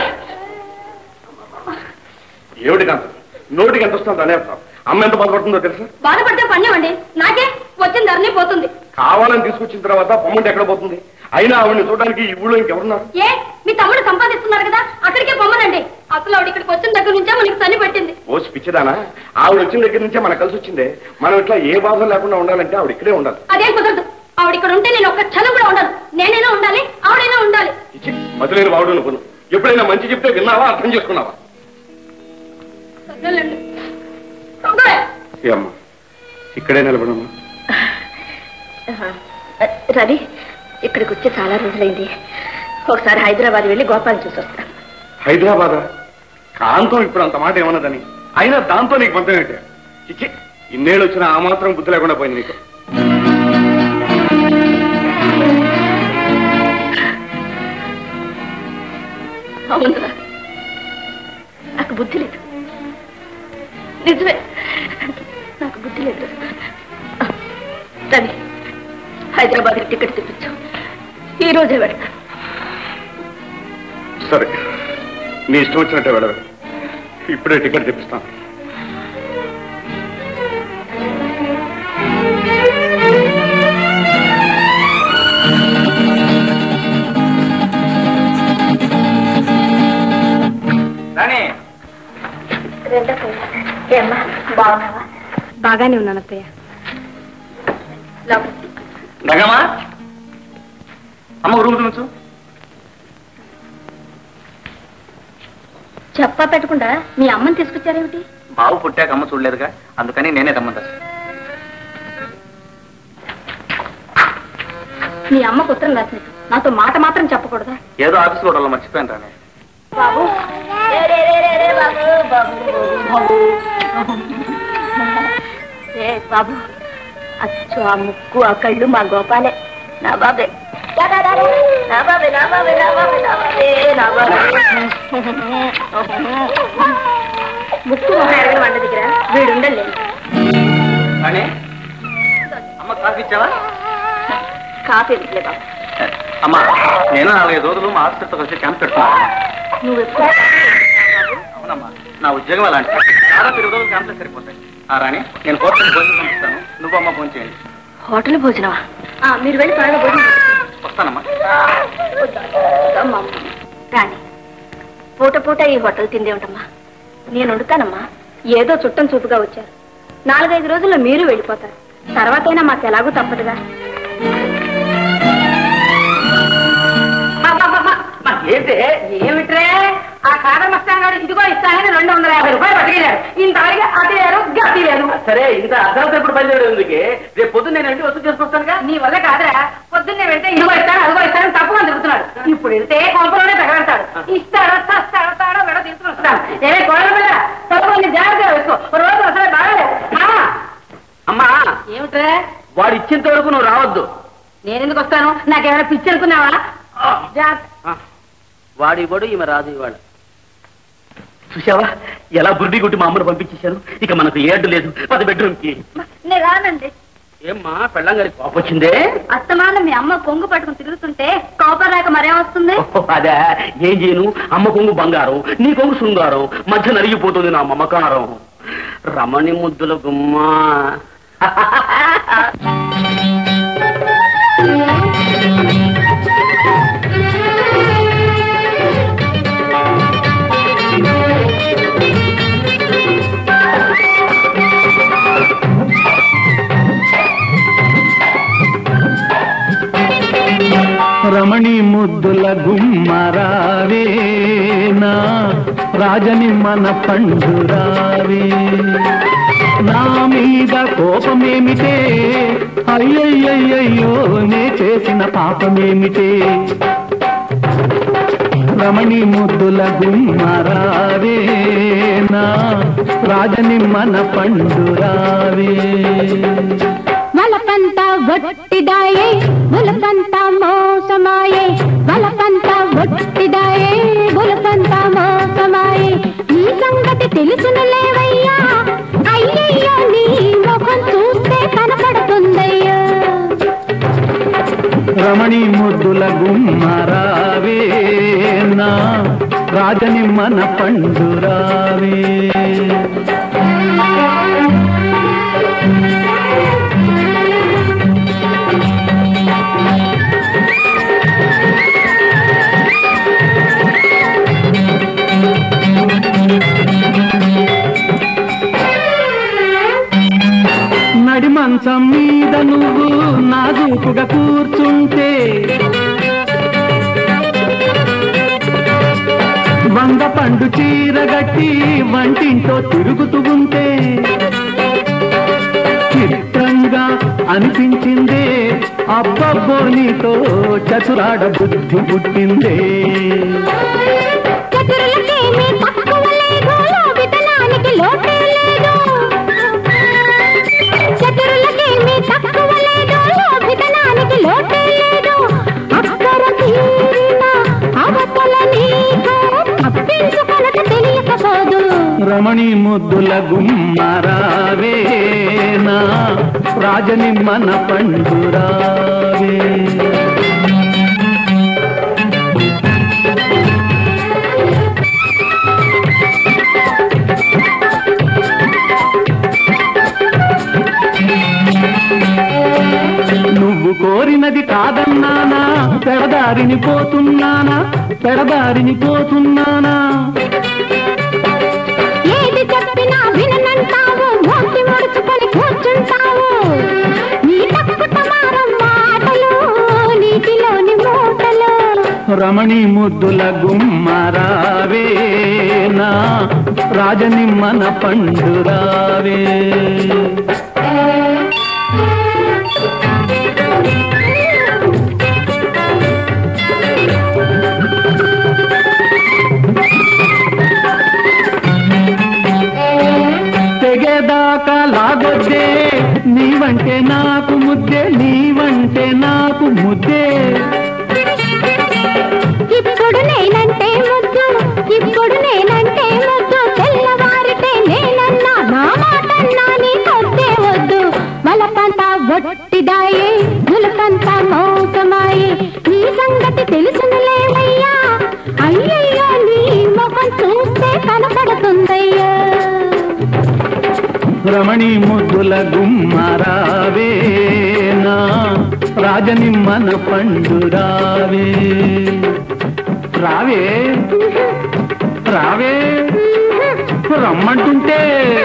ఏమిటి కాంతం నోటికి ఎంత వస్తుందో అనేస్తాం అమ్మ ఎంత బాధపడుతుందో తెలుసా బాధపడితే పనివ్వండి నాకే వచ్చిన ధరని పోతుంది కావాలని తీసుకొచ్చిన తర్వాత పొమ్మంటే ఎక్కడ పోతుంది అయినా ఆవిడని చూడడానికి ఈ ఊళ్ళో ఇంకెవరున్నారు ఏ మీ తమ్ముడు సంపాదిస్తున్నారు కదా అక్కడికే పొమ్మనండి అసలు ఆవిడ ఇక్కడికి వచ్చిన దగ్గర నుంచే మనకి సని పెట్టింది ఓసి పిచ్చిదానా ఆవిడ వచ్చిన దగ్గర నుంచే మనకు కలిసి వచ్చిందే మనం ఇట్లా ఏ బాధ లేకుండా ఉండాలంటే ఆవిడ ఇక్కడే ఉండాలి అదేం కుదరదు ఆవిడ ఇక్కడ ఉంటే నేను ఒక్క క్షణం కూడా ఉండను నేనైనా ఉండాలి ఆవిడైనా ఉండాలి ఇచ్చి మధులేని వాడు అనుకున్నాను ఎప్పుడైనా మంచి చెప్తే విన్నావా అర్థం చేసుకున్నావా సరేలేండి. తొందర. ఏ అమ్మా ఇక్కడే నిలబడమ్మా రవి ఇక్కడికి వచ్చి చాలా రోజులైంది ఒకసారి హైదరాబాద్ వెళ్ళి గోపాల్ చూసి వస్తాను హైదరాబాదా కాంతం ఇప్పుడు అంత మాట ఏమన్నదని అయినా దాంతో నీకు పంతం ఏంటి ఇచ్చి ఇన్నేళ్ళు వచ్చినా ఆ మాత్రం బుద్ధి లేకుండా పోయింది నీకు అవునురా నాకు బుద్ధి లేదు నిజమే నాకు బుద్ధి లేదు రవి హైదరాబాద్ టికెట్ తెప్పించు ఈ రోజే పెడతాను సరే నీ ఇష్టం వచ్చినట్టే వెళ్ళవే ఇప్పుడే టికెట్ తెప్పిస్తాను రాణి ఏమ్మా బాగున్నావా బాగానే ఉన్నాను అత్తయ్య నగమా అమ్మ రూమ్ చూపించు చెప్పా పెట్టకుండా మీ అమ్మని తీసుకొచ్చారేమిటి బావు పుట్టాక అమ్మ చూడలేదుగా అందుకని నేనే రమ్మంటా మీ అమ్మకు ఉత్తరం రాసినట్టు నాతో మాట మాత్రం చెప్పకూడదా ఏదో ఆఫీస్ కూడా మర్చిపోయాను రాణి బాబు బాబు ఏ బాబు అచ్చు ఆ ముక్కు ఆ కళ్ళు మా గోపాలే నా బాబే నా బాబే నా బాబే నా బాబే నా బాబే నా బాబే ముక్కు మొహం వంట దగ్గర వీడు ఉండలేదు కానీ అమ్మ కాఫీ ఇచ్చావా కాఫీ ఇట్లే బాబు అమ్మా నేను నాలుగైదు రోజులు మా ఆఫీసర్తో కలిసి క్యాంప్ పెడుతున్నాను నువ్వు ఎప్పుడు అవునమ్మా నా ఉద్యోగం అలాంటి దాదాపు ఇరవై రోజులు క్యాంప్లో సరిపోతాయి ఆ రాణి నేను కోర్టుకు భోజనం పంపిస్తాను నువ్వు అమ్మ ఫోన్ చేయండి హోటల్ భోజనమా ఆ, మీరు వెళ్ళి త్వరగా భోజనం పెట్టండి. వస్తానమ్మా అమ్మా, రాణి పూట పూట ఈ హోటల్ తిందే ఉంటమ్మా నేను వండుతానమ్మా ఏదో చుట్టం చూపుగా వచ్చారు నాలుగైదు రోజుల్లో మీరు వెళ్ళిపోతారు తర్వాతైనా మాకు ఎలాగూ తప్పదుగా ఏంటి ఏమిట్రే ఆ కాదర్ మస్తాన్ గారు ఇదిగో ఇస్తానని రెండు వందల యాభై రూపాయలు పట్టుకెళ్ళారు ఇంతవరకు అతి లేదు గతి లేదు సరే ఇంత అర్ధరాత్రి ఎప్పుడు బయలుదేరేది ఎందుకు రేపు పొద్దున్న నేను వెళ్ళి వసూలు చేసుకొస్తానుగా నీ వల్ల కాదురా పొద్దున్నే వెళ్తే ఇదిగో ఇస్తాను అదిగో ఇస్తాను తప్పుకొని తిరుగుతున్నాడు ఇప్పుడు వెళ్తే కొంపలోనే తగలంటాడు ఇస్తాడో తస్తాడో తాడో వెడో తీసుకుని వస్తాను ఏమే కోడల పిల్ల తప్పుకొని జాగ్రత్తగా వేసుకో ఓ రోజు అసలే బాగాలేదు మామా అమ్మా ఏమిట్రే వాడు ఇచ్చేంత వరకు నువ్వు రావద్దు నేను ఎందుకు వస్తాను నాకేమైనా పిచ్చి అనుకున్నావా జాగ్రత్త వాడు ఇవ్వడు ఈమె రాదు ఇవాడు చూసావా ఎలా బుర్డి గుట్టి మా అమ్మను పంపించేశాను ఇక మనకు ఏడ్డు లేదు పది బెడ్రూమ్ కి నేను రానండి ఏమ్మా పెళ్ళం గారికి కోపం వచ్చిందే అస్తమానం మీ అమ్మ కొంగు పట్టుకుని తిరుగుతుంటే కోపం రాక మరేం వస్తుంది ఓహో, అదే ఏం చేయను అమ్మ కొంగు బంగారం నీ కొంగు శృంగారం మధ్య నలిగిపోతుంది నా మమకారం రమణి ముద్దుల గుమ్మా రమణి ముద్దుల గుమ్మరావే నా రాజని మన పండురావే నా మీద కోపమేమిటే అయ్యయ్యయ్యో నే చేసిన పాపమేమిటే రమణి ముద్దుల గుమ్మరావే నా రాజని మన పండురావే వలపంతా గొట్టిదాయే బులపంతా మోసమాయే వలపంతా గొట్టిదాయే బులపంతా మోసమాయే ఈ సంగతి తెలుసును లేవయ్యా అయ్యయ్యో నీ ముఖం చూస్తే కనపడుతుందయ్యా రమణి ముద్దుల గుమ్మరావే నా రాజని మన పండురావే నడి మంచం మీద నువ్వు నాజూకుగా కూర్చుంటే వంద పండు చీరగట్టి వంటింటో తిరుగుతూ ఉంటే చిత్రంగా అనిపించిందే అబ్బబ్బో నీతో చతురాడ బుద్ధి పుట్టిందే చతురులకేమీ తక్కువ లేదు లోబితనానికి లోటే లేదు చతురులకేమీ తక్కువ లేదు లోబితనానికి లోటే లేదు అక్కర తీరిన అవతల నీకు తప్పించుకొనట తెలియకపోదు రమణి ముద్దుల గుమ్మరావే నా రాజని మన పండురావే నువ్వు కోరినది కాదన్నానా పెడదారిని పోతున్నానా పెడదారిని పోతున్నానా ఏది చెప్పినా విననంటావు మూతి ముడుచుకొని కూర్చుంటావు నీ తప్పు తమారం మాటలు నీటిలోని మూటలు రమణి ముద్దుల గుమ్మరావే నా రాజని మన పండురావే నువ్వంటే నాకు ముద్దే నీవంటే నాకు ముద్దే ఇప్పుడు నేనంటే ముద్దు ఇప్పుడు నేనంటే ముద్దు తెల్లవారితే నేనన్నా నా మాటన్నా నీ కొద్దే వద్దు మలకంతా ఒట్టిదాయే ములకంతా మోసమాయే నీ సంగతి తెలుసునులేవయ్యా అయ్యయ్యో నీ ముఖం చూస్తే కనపడుతుందయ్యా రమణి ముద్దుల గుమ్మరావే నా రాజని మన పండు రావే రావే రావే రమ్మంటుంటే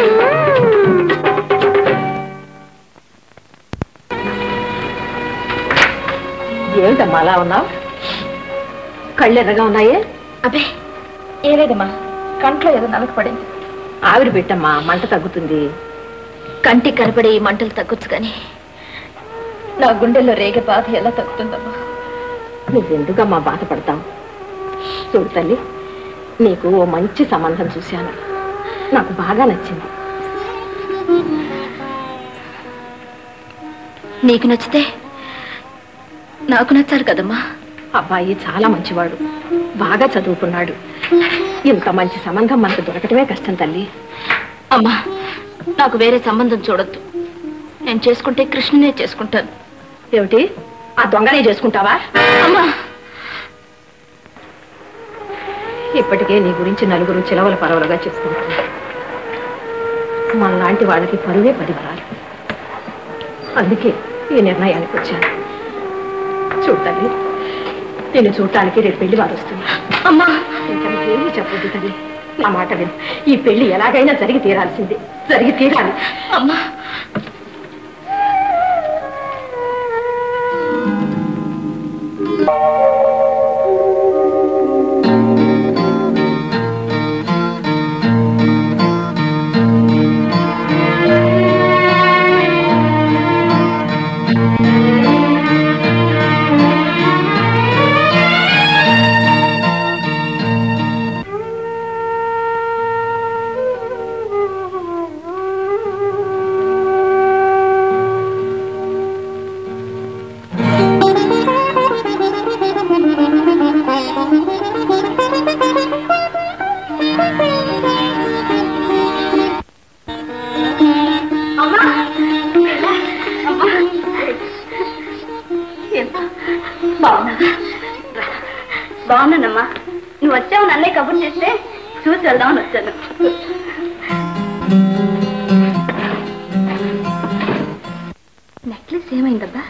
ఏమిటమ్మా అలా ఉన్నావు కళ్ళు ఎర్రగా ఉన్నాయే అబ్బే ఏ లేదమ్మా కంట్లో ఏదో నలక పడింది ఆవిరి పెట్టమ్మా మంట తగ్గుతుంది కంటికి కనపడే ఈ మంటలు తగ్గొచ్చు కానీ నా గుండెల్లో రేగే బాధ ఎలా తగ్గుతుందమ్మా నువ్వెందుకమ్మా బాధపడతావు చూడు తల్లి నీకు ఓ మంచి సంబంధం చూశాను నాకు బాగా నచ్చింది నీకు నచ్చితే నాకు నచ్చారు కదమ్మా అబ్బాయి చాలా మంచివాడు బాగా చదువుకున్నాడు ఇంత మంచి సంబంధం మనకు దొరకటమే కష్టం తల్లి అమ్మా నాకు వేరే సంబంధం చూడొద్దు నేను చేసుకుంటే కృష్ణనే చేసుకుంటాను ఏమిటి ఆ దొంగనే చేసుకుంటావా అమ్మా ఇప్పటికే నీ గురించి నలుగురు చిలవల పరవలుగా చెప్పుకుంటున్నారు మనలాంటి వాళ్ళకి పరువే పది వరాలు అందుకే ఈ నిర్ణయానికి వచ్చాను చూడు తల్లి నేను చూడటానికి రేపు పెళ్లి వారు వస్తున్నా అమ్మా ఇంకా ఏమీ చెప్పొద్దు తల్లి నా మాట విను ఈ పెళ్లి ఎలాగైనా జరిగి తీరాల్సిందే జరిగి తీరాలి అమ్మా బాగున్నానమ్మా నువ్వు వచ్చావు నన్నే కబుర్ చేస్తే చూసి వెళ్దామని వచ్చాను నెక్లెస్ ఏమైందబ్బా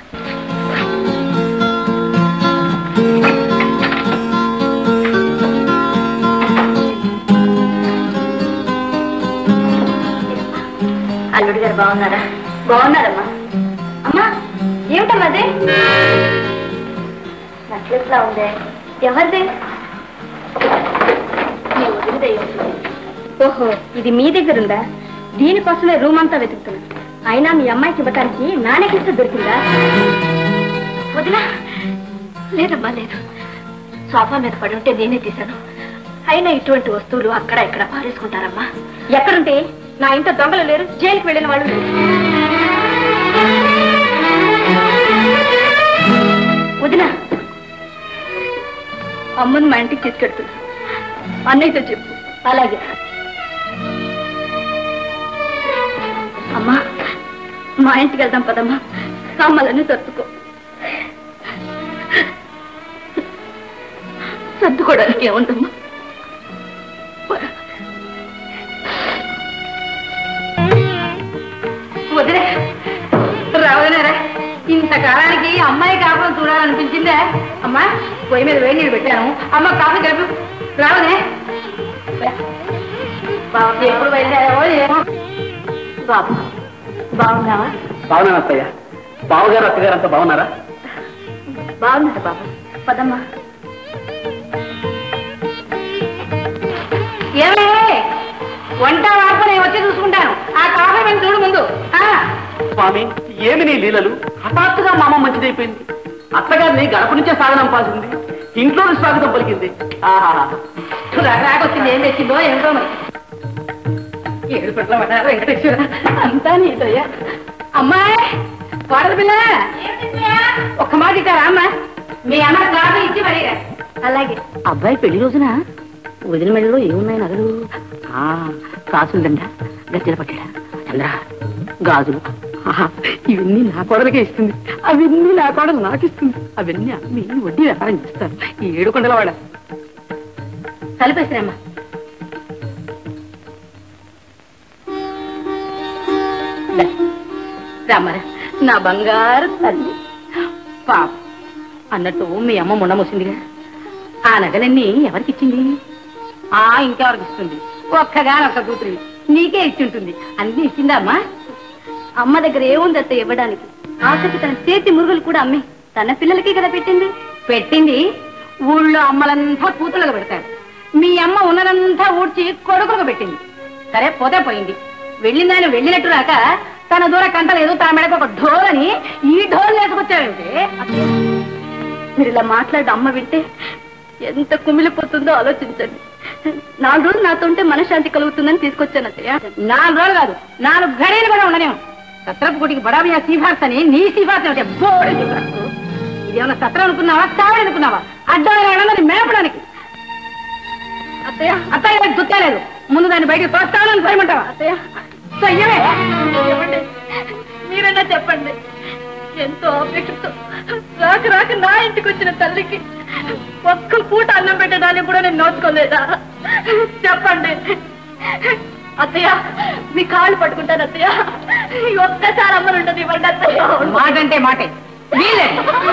అల్లుడు గారు బాగున్నారా బాగున్నారమ్మా అమ్మా ఏమిటమ్మా అదే నెక్లెస్ లా ఉందే ఎవరిదే మీ వదిలిదే ఉంటుంది. ఓహో ఇది మీ దగ్గర ఉందా దీనికోసమే రూమ్ అంతా వెతుకుతున్నా అయినా మీ అమ్మాయికి ఇవ్వటానికి నా నెక్లెస్ దొరికిందా వదిలా లేదమ్మా లేదు సోఫా మీద పడి ఉంటే నేనే తీశాను అయినా ఇటువంటి వస్తువులు అక్కడ ఇక్కడ పారేసుకుంటారమ్మా ఎక్కడుంటే నా ఇంట దొంగలు లేరు జైలుకి వెళ్ళిన వాళ్ళు లేరు. వదినా అమ్మని మా ఇంటికి తీసుకెడుతున్నా అన్నయ్యతో చెప్పు అలాగే అమ్మా మా ఇంటికి వెళ్దాం పదమ్మా సామాన్లన్నీ సర్దుకో సర్దుకోవడానికి ఏముందమ్మా వదిలే రావదనేరా ఇంతకాలానికి అమ్మాయి కాపురం చూడాలనిపించిందే అమ్మా పొయ్యి మీద వేడి నీళ్ళు పెట్టాను అమ్మ కాఫీ కలిపి రావనే బాబు ఎప్పుడు బయలుదేరావో ఏమో బాబు బాగున్నావా బాగున్నాను అత్తయ్య బావగారు అత్తగారు అంతా బాగున్నారా బాగున్నారు బాబు పదమ్మా ఏమే వంట వార్పు నేను వచ్చి చూసుకుంటాను ఆ కాఫీ మేము చూడు ముందు ఆ, స్వామి ఏమి నీ లీలలు హఠాత్తుగా మా అమ్మ మంచిదైపోయింది అత్తగారిని గడప నుంచే సాగనం పాసింది ఇంట్లో స్వాగతం పలికింది ఆహా రాకొచ్చింది ఏం తెచ్చిందో ఏమిటో మరి ఏడు పట్ల వెంకటేశ్వర అంతా నీదయ్యా అమ్మాయి కోడలు పిల్ల ఒక్క మాట ఇచ్చారా అమ్మా మీ అమ్మ కాదు ఇచ్చి మరి అలాగే అబ్బాయి పెళ్లి రోజున వదిన మెడలో ఏమున్నాయి నగలు ఆ, కాసుందండ గజ్జల పట్టాడా చంద్ర గాజులు ఆహా, ఇవన్నీ నా కోడలకే ఇస్తుంది అవన్నీ నా కోడలు నాకు ఇస్తుంది అవన్నీ అమ్మి వడ్డీ వ్యాపారం చేస్తారు ఈ ఏడు కొండల వాడ కలిపేసినమ్మా రామరా నా బంగారు తల్లి పాప అన్నట్టు మీ అమ్మ మొన్న మూసిందిగా ఆ నగలన్నీ ఎవరికి ఇచ్చింది ఆ ఇంకెవరికి ఇస్తుంది ఒక్కగా ఒక్క కూతురు నీకే ఇచ్చుంటుంది అన్ని ఇచ్చిందా అమ్మా అమ్మ దగ్గర ఏముంది అత్త ఇవ్వడానికి ఆఖరికి తన చేతి మురుగులు కూడా అమ్మి తన పిల్లలకి కదా పెట్టింది పెట్టింది ఊళ్ళో అమ్మలంతా కూతురుగా పెడతారు మీ అమ్మ ఉన్నదంతా ఊడ్చి కొడుకులకు పెట్టింది సరే పోతే పోయింది వెళ్ళిందని వెళ్ళినట్టు రాక తన దూర కంటలేదు తన మెడకు ఒక ఢోలని ఈ ఢోల్ వేసుకొచ్చావేమిటి మీరు ఇలా మాట్లాడి అమ్మ వింటే ఎంత కుమిలిపోతుందో ఆలోచించండి నాలుగు రోజులు నాతో ఉంటే మనశ్శాంతి కలుగుతుందని తీసుకొచ్చాను అత్తయ్య నాలుగు రోజులు కాదు నాలుగు గడియలు కూడా ఉండనేమో సత్రపు గుడికి బడాబియా సిఫార్స్ అని నీ సిఫార్సు అంటే బోడి సిఫార్సు ఇదేమన్నా సత్రం అనుకున్నావా కావడి అనుకున్నావా అడ్డమైన వాళ్ళని మేపడానికి అత్తయ్య అత్తయ్య నాకు గుర్తలేదు ముందు దాన్ని బయటకు తోస్తానని భయమంటావా అత్తయ్య చెయ్యవే ఏమండి? మీరన్నా చెప్పండి ఎంతో ఆపేక్షతో రాక రాక నా ఇంటికి వచ్చిన తల్లికి ఒక్క పూట అన్నం పెట్టడానికి కూడా నేను నోచుకోలేదా చెప్పండి అత్తయ్య మీ కాళ్ళు పట్టుకుంటాను అత్తయ్య ఈ ఒక్కసారి అమ్మలు ఉంటుంది ఇవ్వండి అత్తయ్య మాట అంటే మాటే వీలే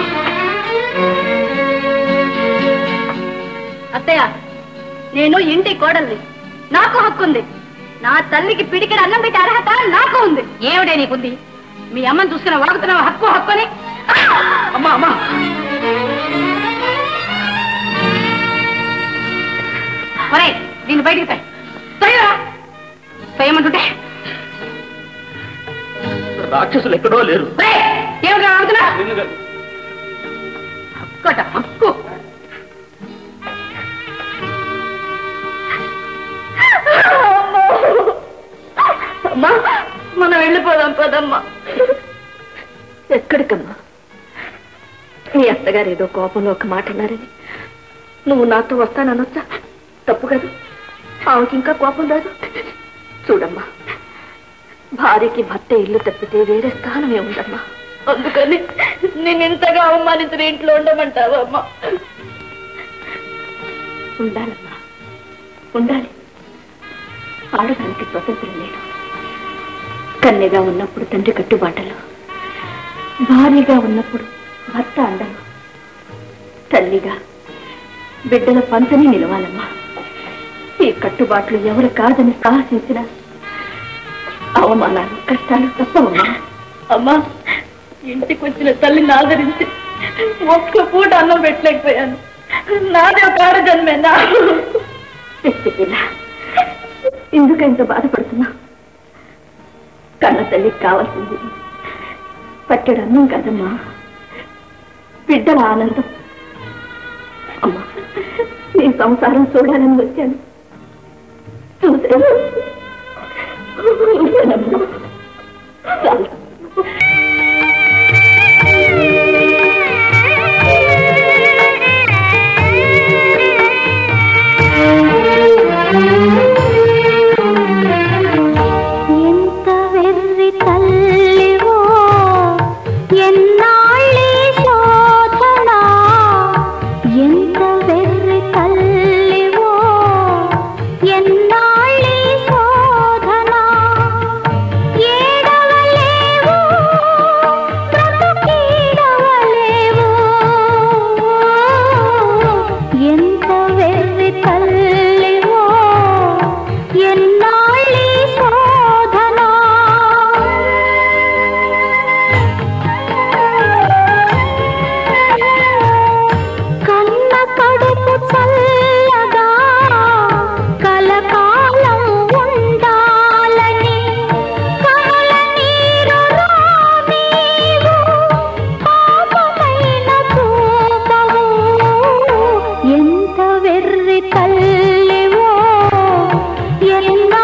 అత్తయ్య నేను ఇంటి కోడల్ని నాకు హక్కు ఉంది నా తల్లికి పిడికిన అన్నం పెట్టే అర్హత నాకు ఉంది ఏమిటే నీకుంది మీ అమ్మని చూసుకున్న వాగుతున్నావు హక్కు హక్కుని అమ్మా అమ్మా ఒరే దీన్ని బయటికి తాయి తయ్యరా తయ్యమంటుంటే రాక్షసులు ఎక్కడో లేరు ఏమిటి వాగుతున్నా హక్కట హక్కు అమ్మా మనం వెళ్ళిపోదాం పదమ్మా ఎక్కడికమ్మా మీ అత్తగారు ఏదో కోపంలో ఒక మాట అన్నారని నువ్వు నాతో వస్తాననొచ్చా తప్పు కదా ఆమెకి ఇంకా కోపం రాదు చూడమ్మా భార్యకి భర్త ఇల్లు తప్పితే వేరే స్థానమే ఉండమ్మా అందుకని నేను ఇంతగా అవమానించిన ఇంట్లో ఉండమంటావా అమ్మా ఉండాలమ్మా ఉండాలి ఆడదానికి స్వతంత్రం లేదు కన్యగా ఉన్నప్పుడు తండ్రి కట్టుబాటలు భార్యగా ఉన్నప్పుడు భర్త అండలు తల్లిగా బిడ్డల పంచని నిలవాలమ్మా ఈ కట్టుబాట్లు ఎవరు కాదని సాహసించిన అవమానాలు కష్టాలు తప్పవమ్మా అమ్మా ఇంటికి వచ్చిన తల్లిని ఆదరించి ఒక్క పూట అన్నం పెట్టలేకపోయాను నాదే ఒక ఆడజన్మేనా పిచ్చి పిల్ల ఎందుకు ఇంత బాధపడుతున్నా కన్న తల్లికి కావాల్సింది పట్టెడు అన్నం కదమ్మా బిడ్డల ఆనందం అమ్మా నీ సంసారం చూడాలని వచ్చాను చూసాను చూశానమ్మా. చాలు. ఎంత వెర్రి తల్లివో ఎన్నాళ్ళీ శోధన ఎంత వెర్రి తల్లివో ఎన్నాళ్ళీ శోధన ఏడవలేవు బ్రతుకీడవలేవు ఎంత వెర్రి తల్లివో ఎన్నాళ్ళీ శోధన కన్న కడుపు చల్లగా కలకాలం ఉండాలని కమల నీరు నీవు పాపమైన చూపవు ఎంత వెర్రి తల్లివో ఎన్న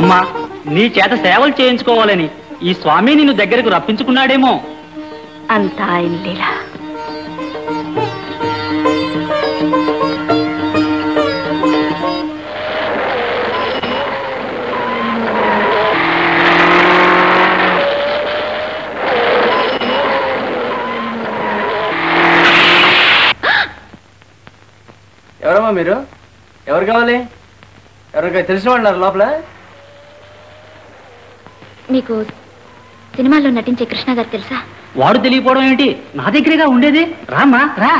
అమ్మా నీ చేత సేవలు చేయించుకోవాలని ఈ స్వామి నిన్ను దగ్గరకు రప్పించుకున్నాడేమో అంతా ఆయన లీల ఎవరమ్మా మీరు ఎవరు కావాలి ఎవరికైనా తెలిసిన వాళ్ళు ఉన్నారు లోపల మీకు సినిమాల్లో నటించే కృష్ణ గారు తెలుసా వాడు తెలియపోవడం ఏంటి నా దగ్గరేగా ఉండేది రామ్మా రా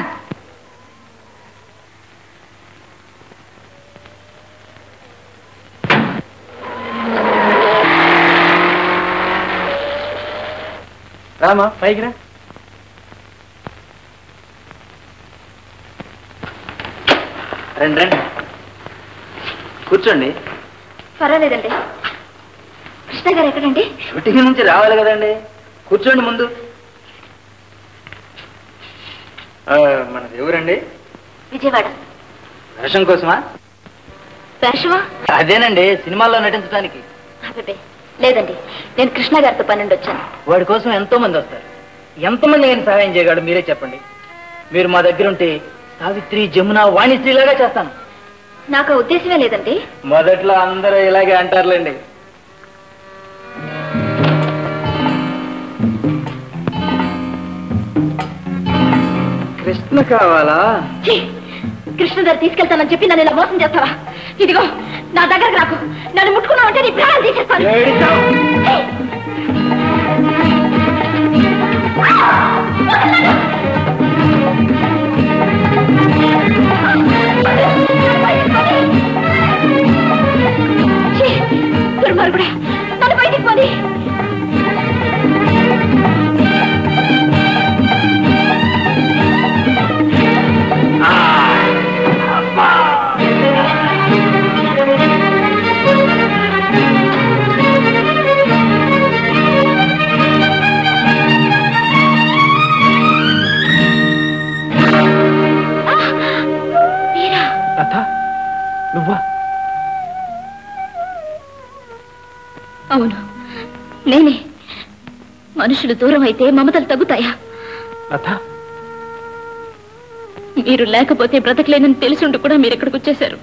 రామా పైకి రా రండి రండి కూర్చోండి పర్వాలేదండి కృష్ణ గారు ఎక్కడండి షూటింగ్ నుంచి రావాలి కదండి కూర్చోండి ముందు ఆ, మనది ఎవరండి విజయవాడ వేషం కోసమా వేషమా అదేనండి సినిమాల్లో నటించడానికి అబ్బే లేదండి నేను కృష్ణ గారితో పన్నెండు వచ్చాను వాడి కోసం ఎంతో మంది వస్తారు ఎంతమంది నేను సహాయం చేయగలడు మీరే చెప్పండి మీరు మా దగ్గర ఉంటే సావిత్రి జమున వాణిశ్రీలాగా చేస్తాను నాకు ఆ ఉద్దేశమే లేదండి మొదట్లో అందరూ ఇలాగే అంటారులేండి కృష్ణ కావాలా ఛీ! కృష్ణ గారు తీసుకెళ్తానని చెప్పి నన్ను ఇలా మోసం చేస్తావా ఇదిగో నా దగ్గరకు రాకు నన్ను ముట్టుకున్నావంటే నీ ప్రాణాలు తీసేస్తాను ఛీ! ఛీ! దుర్మార్గుడా నన్ను బయటికి పోనీ లత నువ్వా అవును నేనే మనుషులు దూరం అయితే మమతలు తగ్గుతాయా లత మీరు లేకపోతే బ్రతకలేనని తెలిసిండు కూడా మీరు ఇక్కడికి వచ్చేశారు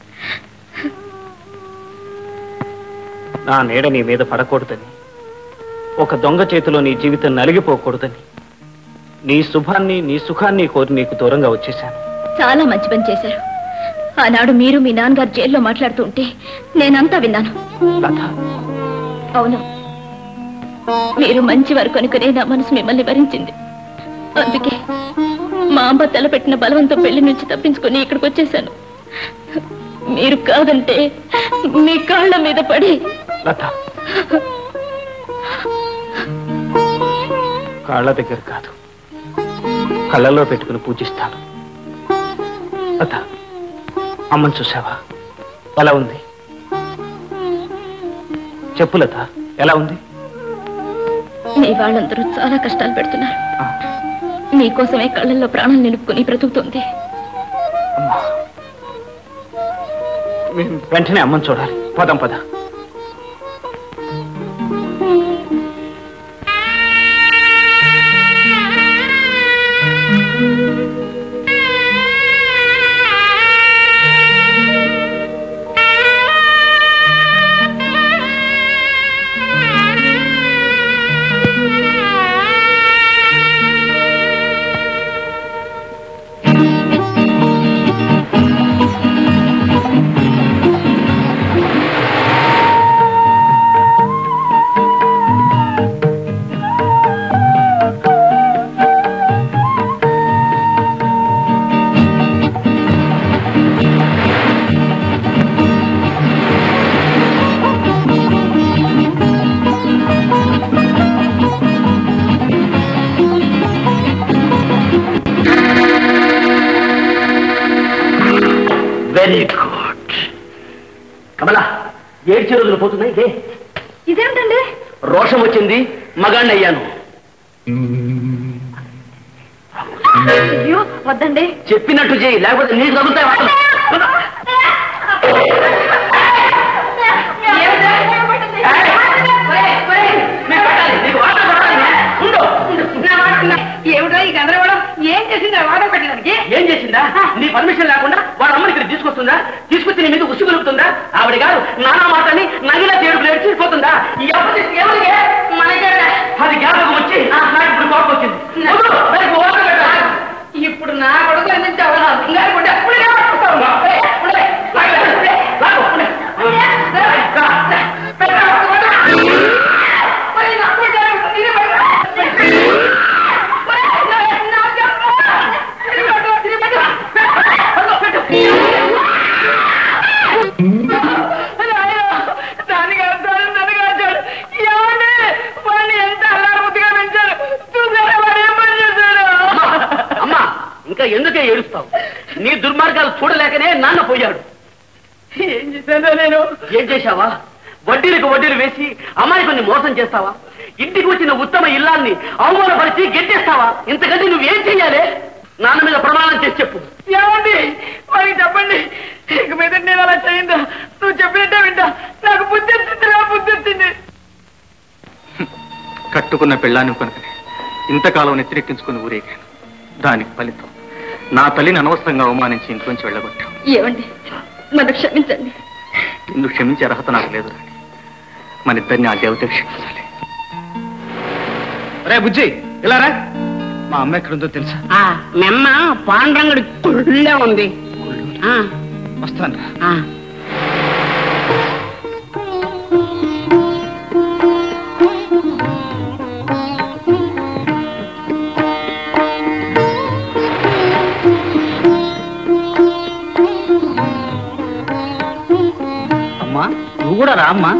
నా నీడ నీ మీద పడకూడదని ఒక దొంగ చేతిలో నీ జీవితం నలిగిపోకూడదని నీ శుభాన్ని నీ సుఖాన్ని కోరి నీకు దూరంగా వచ్చేశాను చాలా మంచి పని చేశారు ఆనాడు మీరు మీ నాన్నగారు జైల్లో మాట్లాడుతూ ఉంటే నేనంతా విన్నాను లత అవును మీరు మంచివారు కనుకనే నా మనసు మిమ్మల్ని భరించింది అందుకే మా అమ్మ తలపెట్టిన బలవంతం పెళ్లి నుంచి తప్పించుకొని ఇక్కడికి వచ్చేసాను మీరు కాదంటే మీ కాళ్ళ మీద పడి లత కాళ్ళ దగ్గర కాదు కళ్ళలో పెట్టుకుని పూజిస్తాను లత అమ్మని చూసావా ఎలా ఉంది చెప్పు లత ఎలా ఉంది మీ వాళ్ళందరూ చాలా కష్టాలు పెడుతున్నారు మీకోసమే కళ్ళల్లో ప్రాణం నిలుపుకుని బ్రతుకుతుంది వెంటనే అమ్మని చూడాలి పదం పద వెరీ గుడ్ కమలా ఏడ్చి రోజులు పోతున్నాయి ఇదే ఇదేమిటండి రోషం వచ్చింది మగాణ్ణి అయ్యాను అయ్యో వద్దండి చెప్పినట్టు చేయి లేకపోతే నీకు తగులుతాయి వాటలు. ఏమిటండి? చేసిందా నీ పర్మిషన్ లేకుండా వాళ్ళ అమ్మని ఇక్కడ తీసుకొస్తుందా తీసుకొచ్చి నీ మీద ఉసి కలుపుతుందా ఆవిడ గారు నానా మాటని నగిలా తేడుపు నేర్చిపోతుందా ఈ అప్పటి ఎవరికి అది జ్ఞాపకం వచ్చి నాకు ఇప్పుడు కోపం వచ్చింది వదలు, నాకు ఓపిక పెట్టాలి. ఇప్పుడు నా కొడుకు నుంచి అవనా బంగారు కొట్టి అప్పుడే పట్టుకుంటావు. ఏ, అప్పుడే, లాగు, అప్పుడే, లాగు, అప్పుడే. రా, రా, రా. పెట్ట, పెట్ట. మరి నా కొడుకు తిరిగి పెట్ట. మరి నా- నా జన్మ. తిరిగి పెట్టు, తిరిగి పెట్టు. పెట్టు, పెట్టు. నాయనా, నాన్నగారు చాలు, నాన్నగారు చాలు. ఏమండి? వాడిని ఎంత అల్లారముద్దుగా పెంచారు. చూసారా వాడు ఏం పని చేశాడు? అమ్మా ఇంకా ఎందుకే ఏడుస్తావు నీ దుర్మార్గాలు చూడలేకనే నాన్న పోయాడు ఏం చేశానో నేను ఏం చేశావా వడ్డీలకు వడ్డీలు వేసి అమ్మాయి కొన్ని మోసం చేస్తావా ఇంటికి వచ్చిన ఉత్తమ ఇల్లాన్ని అవమానపరిచి గెట్టేస్తావా ఇంతకంటే నువ్వేం చెయ్యాలి నాన్న మీద ప్రమాణం చేసి చెప్పు ఏమండి వాడికి చెప్పండి ఇక మీద నేను అలా చేయందా నువ్వు చెప్పినట్టే వింటా నాకు బుద్ధి వచ్చింది బుద్ధి వచ్చింది కట్టుకున్న పెళ్ళాన్ని కొనుకనే ఇంతకాలం నెత్తిరెక్కించుకుని ఊరేగాను దానికి ఫలితం నా తల్లిని అనవసరంగా అవమానించి ఇంట్లోంచి వెళ్ళగొట్టాం ఏమండి నన్ను క్షమించండి నిన్ను క్షమించే అర్హత నాకు లేదు రాణి మన ఇద్దరిని ఆ దేవత క్షమించాలి రే బుజ్జి ఇలా రా మా అమ్మ ఎక్కడుందో తెలుసా మెమ్మ పాండ్రంగుడి కుళ్ళే ఉంది ఆ, వస్తాను ఆ. అమ్మా నువ్వు కూడా రా అమ్మా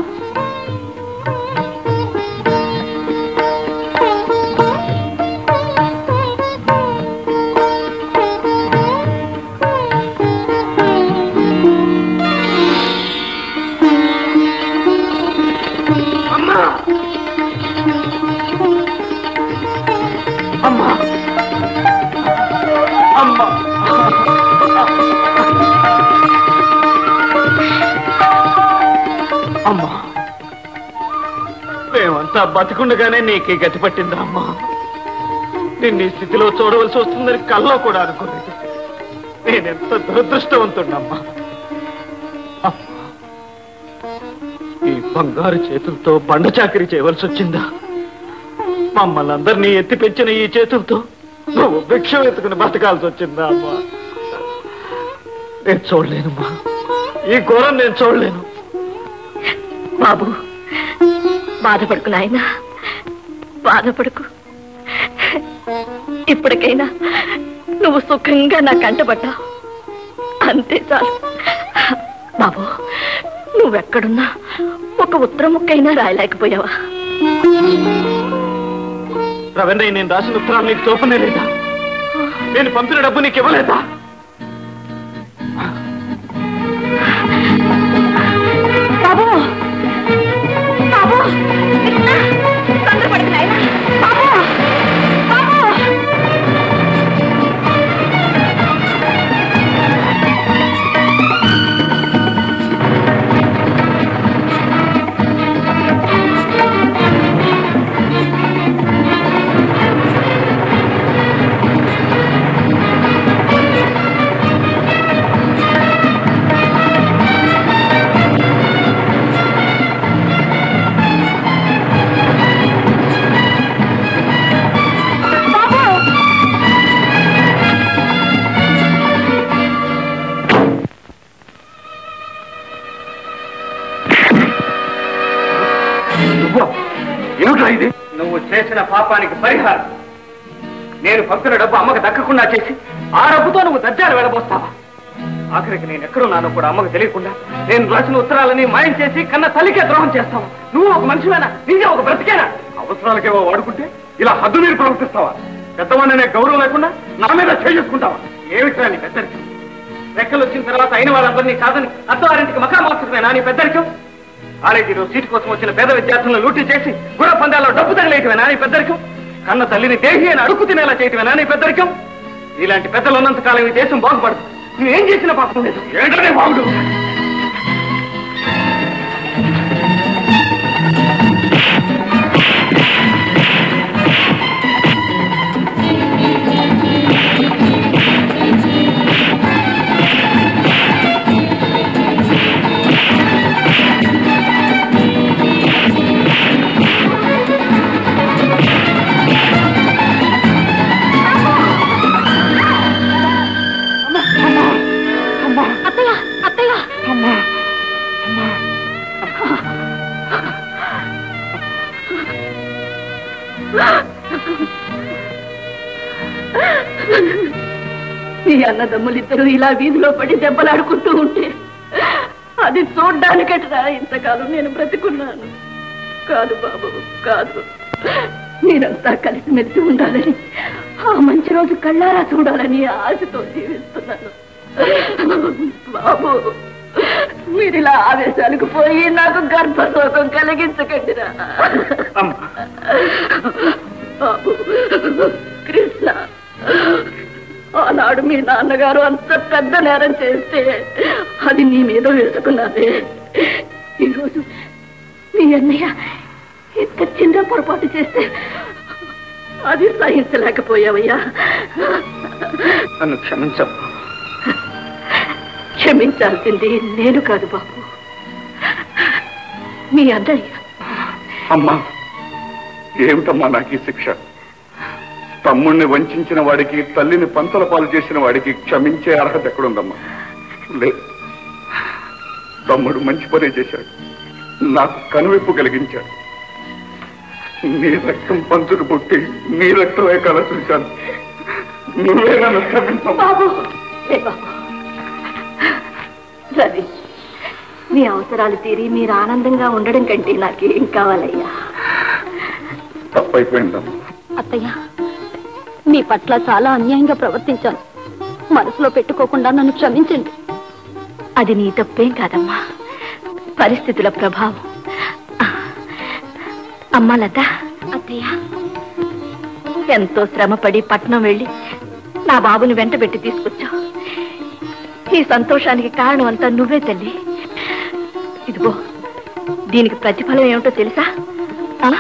అమ్మా అమ్మా అమ్మా అమ్మా మేమంతా బతికుండగానే నీకే గతి పట్టిందా అమ్మా నిన్ను ఈ స్థితిలో చూడవలసి వస్తుందని కల్లో కూడా అనుకోలేదు నేనెంత దురదృష్టవంతుడమ్మా అమ్మా, ఈ బంగారు చేతులతో బండ చాకరీ చేయవలసి వచ్చిందా మమ్మల్ని అందరినీ ఎత్తి పెంచిన ఈ చేతులతో నువ్వు భిక్ష ఎత్తుకుని బతకాల్సి వచ్చిందా అమ్మా నేను చూడలేనమ్మా ఈ ఘోరం నేను చూడలేను బాబు బాధపడుకు నాయన బాధపడుకు ఇప్పటికైనా నువ్వు సుఖంగా నా కంటపడ్డావు అంతే చాలు బాబు నువ్వెక్కడున్నా ఒక ఉత్తరం ముక్కైనా రాయలేకపోయావా రవీంద్రయ్య నేను రాసిన ఉత్తరాలు నీకు చూపనే లేదా నేను పంపిన డబ్బు నీకు ఇవ్వలేదా బాబు బాబు తొందరపడకు నాయనా బాబు బాబు నువ్వు ఏమిట్రా ఇది నువ్వు చేసిన పాపానికి పరిహారం నేను పంపిన డబ్బు అమ్మకు దక్కకుండా చేసి ఆ డబ్బుతో నువ్వు దజ్జాలు వెళ్ళబోస్తావా ఆఖరికి నేను ఎక్కడున్నానో కూడా అమ్మకు తెలియకుండా నేను రాసిన ఉత్తరాలని మాయం చేసి కన్న తల్లికే ద్రోహం చేస్తావా నువ్వు ఒక మనిషివేనా నీదే ఒక బ్రతికేనా అవసరాలకేవో వాడుకుంటే ఇలా హద్దు మీరు ప్రవర్తిస్తావా పెద్దవాడినే గౌరవం లేకుండా నా మీద చేసుకుంటావా ఏమిట్రా నీ పెద్దరికం రెక్కలు వచ్చిన తర్వాత అయిన వాళ్ళందరినీ కాదని అత్తవారింటికి మకా మార్చుకునే నీ పెద్దరికం కాలేజీలో సీటు కోసం వచ్చిన పేద విద్యార్థులను లూటీ చేసి గుర పందాల్లో డబ్బు తగలేయటమేనా నీ పెద్దరికం కన్న తల్లిని దేహి అని అడుగు తినేలా చేయటమేనా నీ పెద్దరికం ఇలాంటి పెద్దలు ఉన్నంత కాలం ఈ దేశం బాగుపడదు నువ్వేం చేసిన పాపం లేదు ఏంటనే బాగుడు ఆ మీ అన్నదమ్ములిద్దరూ ఇలా వీధిలో పడి దెబ్బలాడుకుంటూ ఉంటే అది చూడ్డానికట్రా ఇంతకాలం నేను బ్రతికున్నాను కాదు బాబు కాదు మీరంతా కలిసిమెలిసి ఉండాలని ఆ మంచి రోజు కళ్ళారా చూడాలని ఆశతో జీవిస్తున్నాను బాబు మీరిలా ఆవేశాలకు పోయి నాకు గర్భశోకం కలిగించకండిరా బాబు కృష్ణ ఆనాడు మీ నాన్నగారు అంత పెద్ద నేరం చేస్తే అది నీ మీద వేసుకున్నదే ఈరోజు మీ అన్నయ్య ఇంత చిన్న పొరపాటు చేస్తే అది సహించలేకపోయావయ్యా నన్ను క్షమించమ్మా క్షమించాల్సింది నేను కాదు బాబు మీ అన్నయ్య అమ్మా ఏమిటమ్మా నాకు ఈ శిక్ష తమ్ముణ్ణి వంచిన వాడికి తల్లిని పంతల పాలు చేసిన వాడికి క్షమించే అర్హత ఎక్కడుందమ్మా లేదు తమ్ముడు మంచి పనే చేశాడు నాకు కనువిప్పు కలిగించాడు నీ రక్తం పంచుకు పుట్టి నీ రక్తమే కల చూశాను నువ్వే నన్ను క్షమించమ్మా బాబు లే బాబు రవి మీ అవసరాలు తీరి మీరు ఆనందంగా ఉండడం కంటే నాకేం కావాలయ్యా తప్పైపోయిందమ్మా అత్తయ్య మీ పట్ల చాలా అన్యాయంగా ప్రవర్తించాను మనసులో పెట్టుకోకుండా నన్ను క్షమించండి అది నీ తప్పేం కాదమ్మా పరిస్థితుల ప్రభావం అమ్మా లత అత్తయ్య ఎంతో శ్రమపడి పట్నం వెళ్ళి నా బాబుని వెంట పెట్టి తీసుకొచ్చావు ఈ సంతోషానికి కారణం అంతా నువ్వే తల్లి ఇదిగో దీనికి ప్రతిఫలం ఏమిటో తెలుసా ఆ?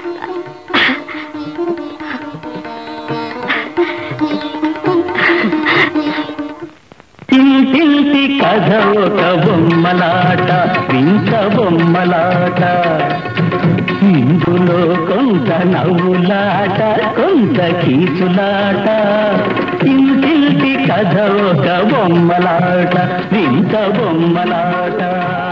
ఇంటింటి కథ ఒక బొమ్మలాట వింత బొమ్మలాట ఇందులో కొంత నవ్వులాట కొంత కీచులాట ఇంటింటి కథ ఒక బొమ్మలాట వింత బొమ్మలాట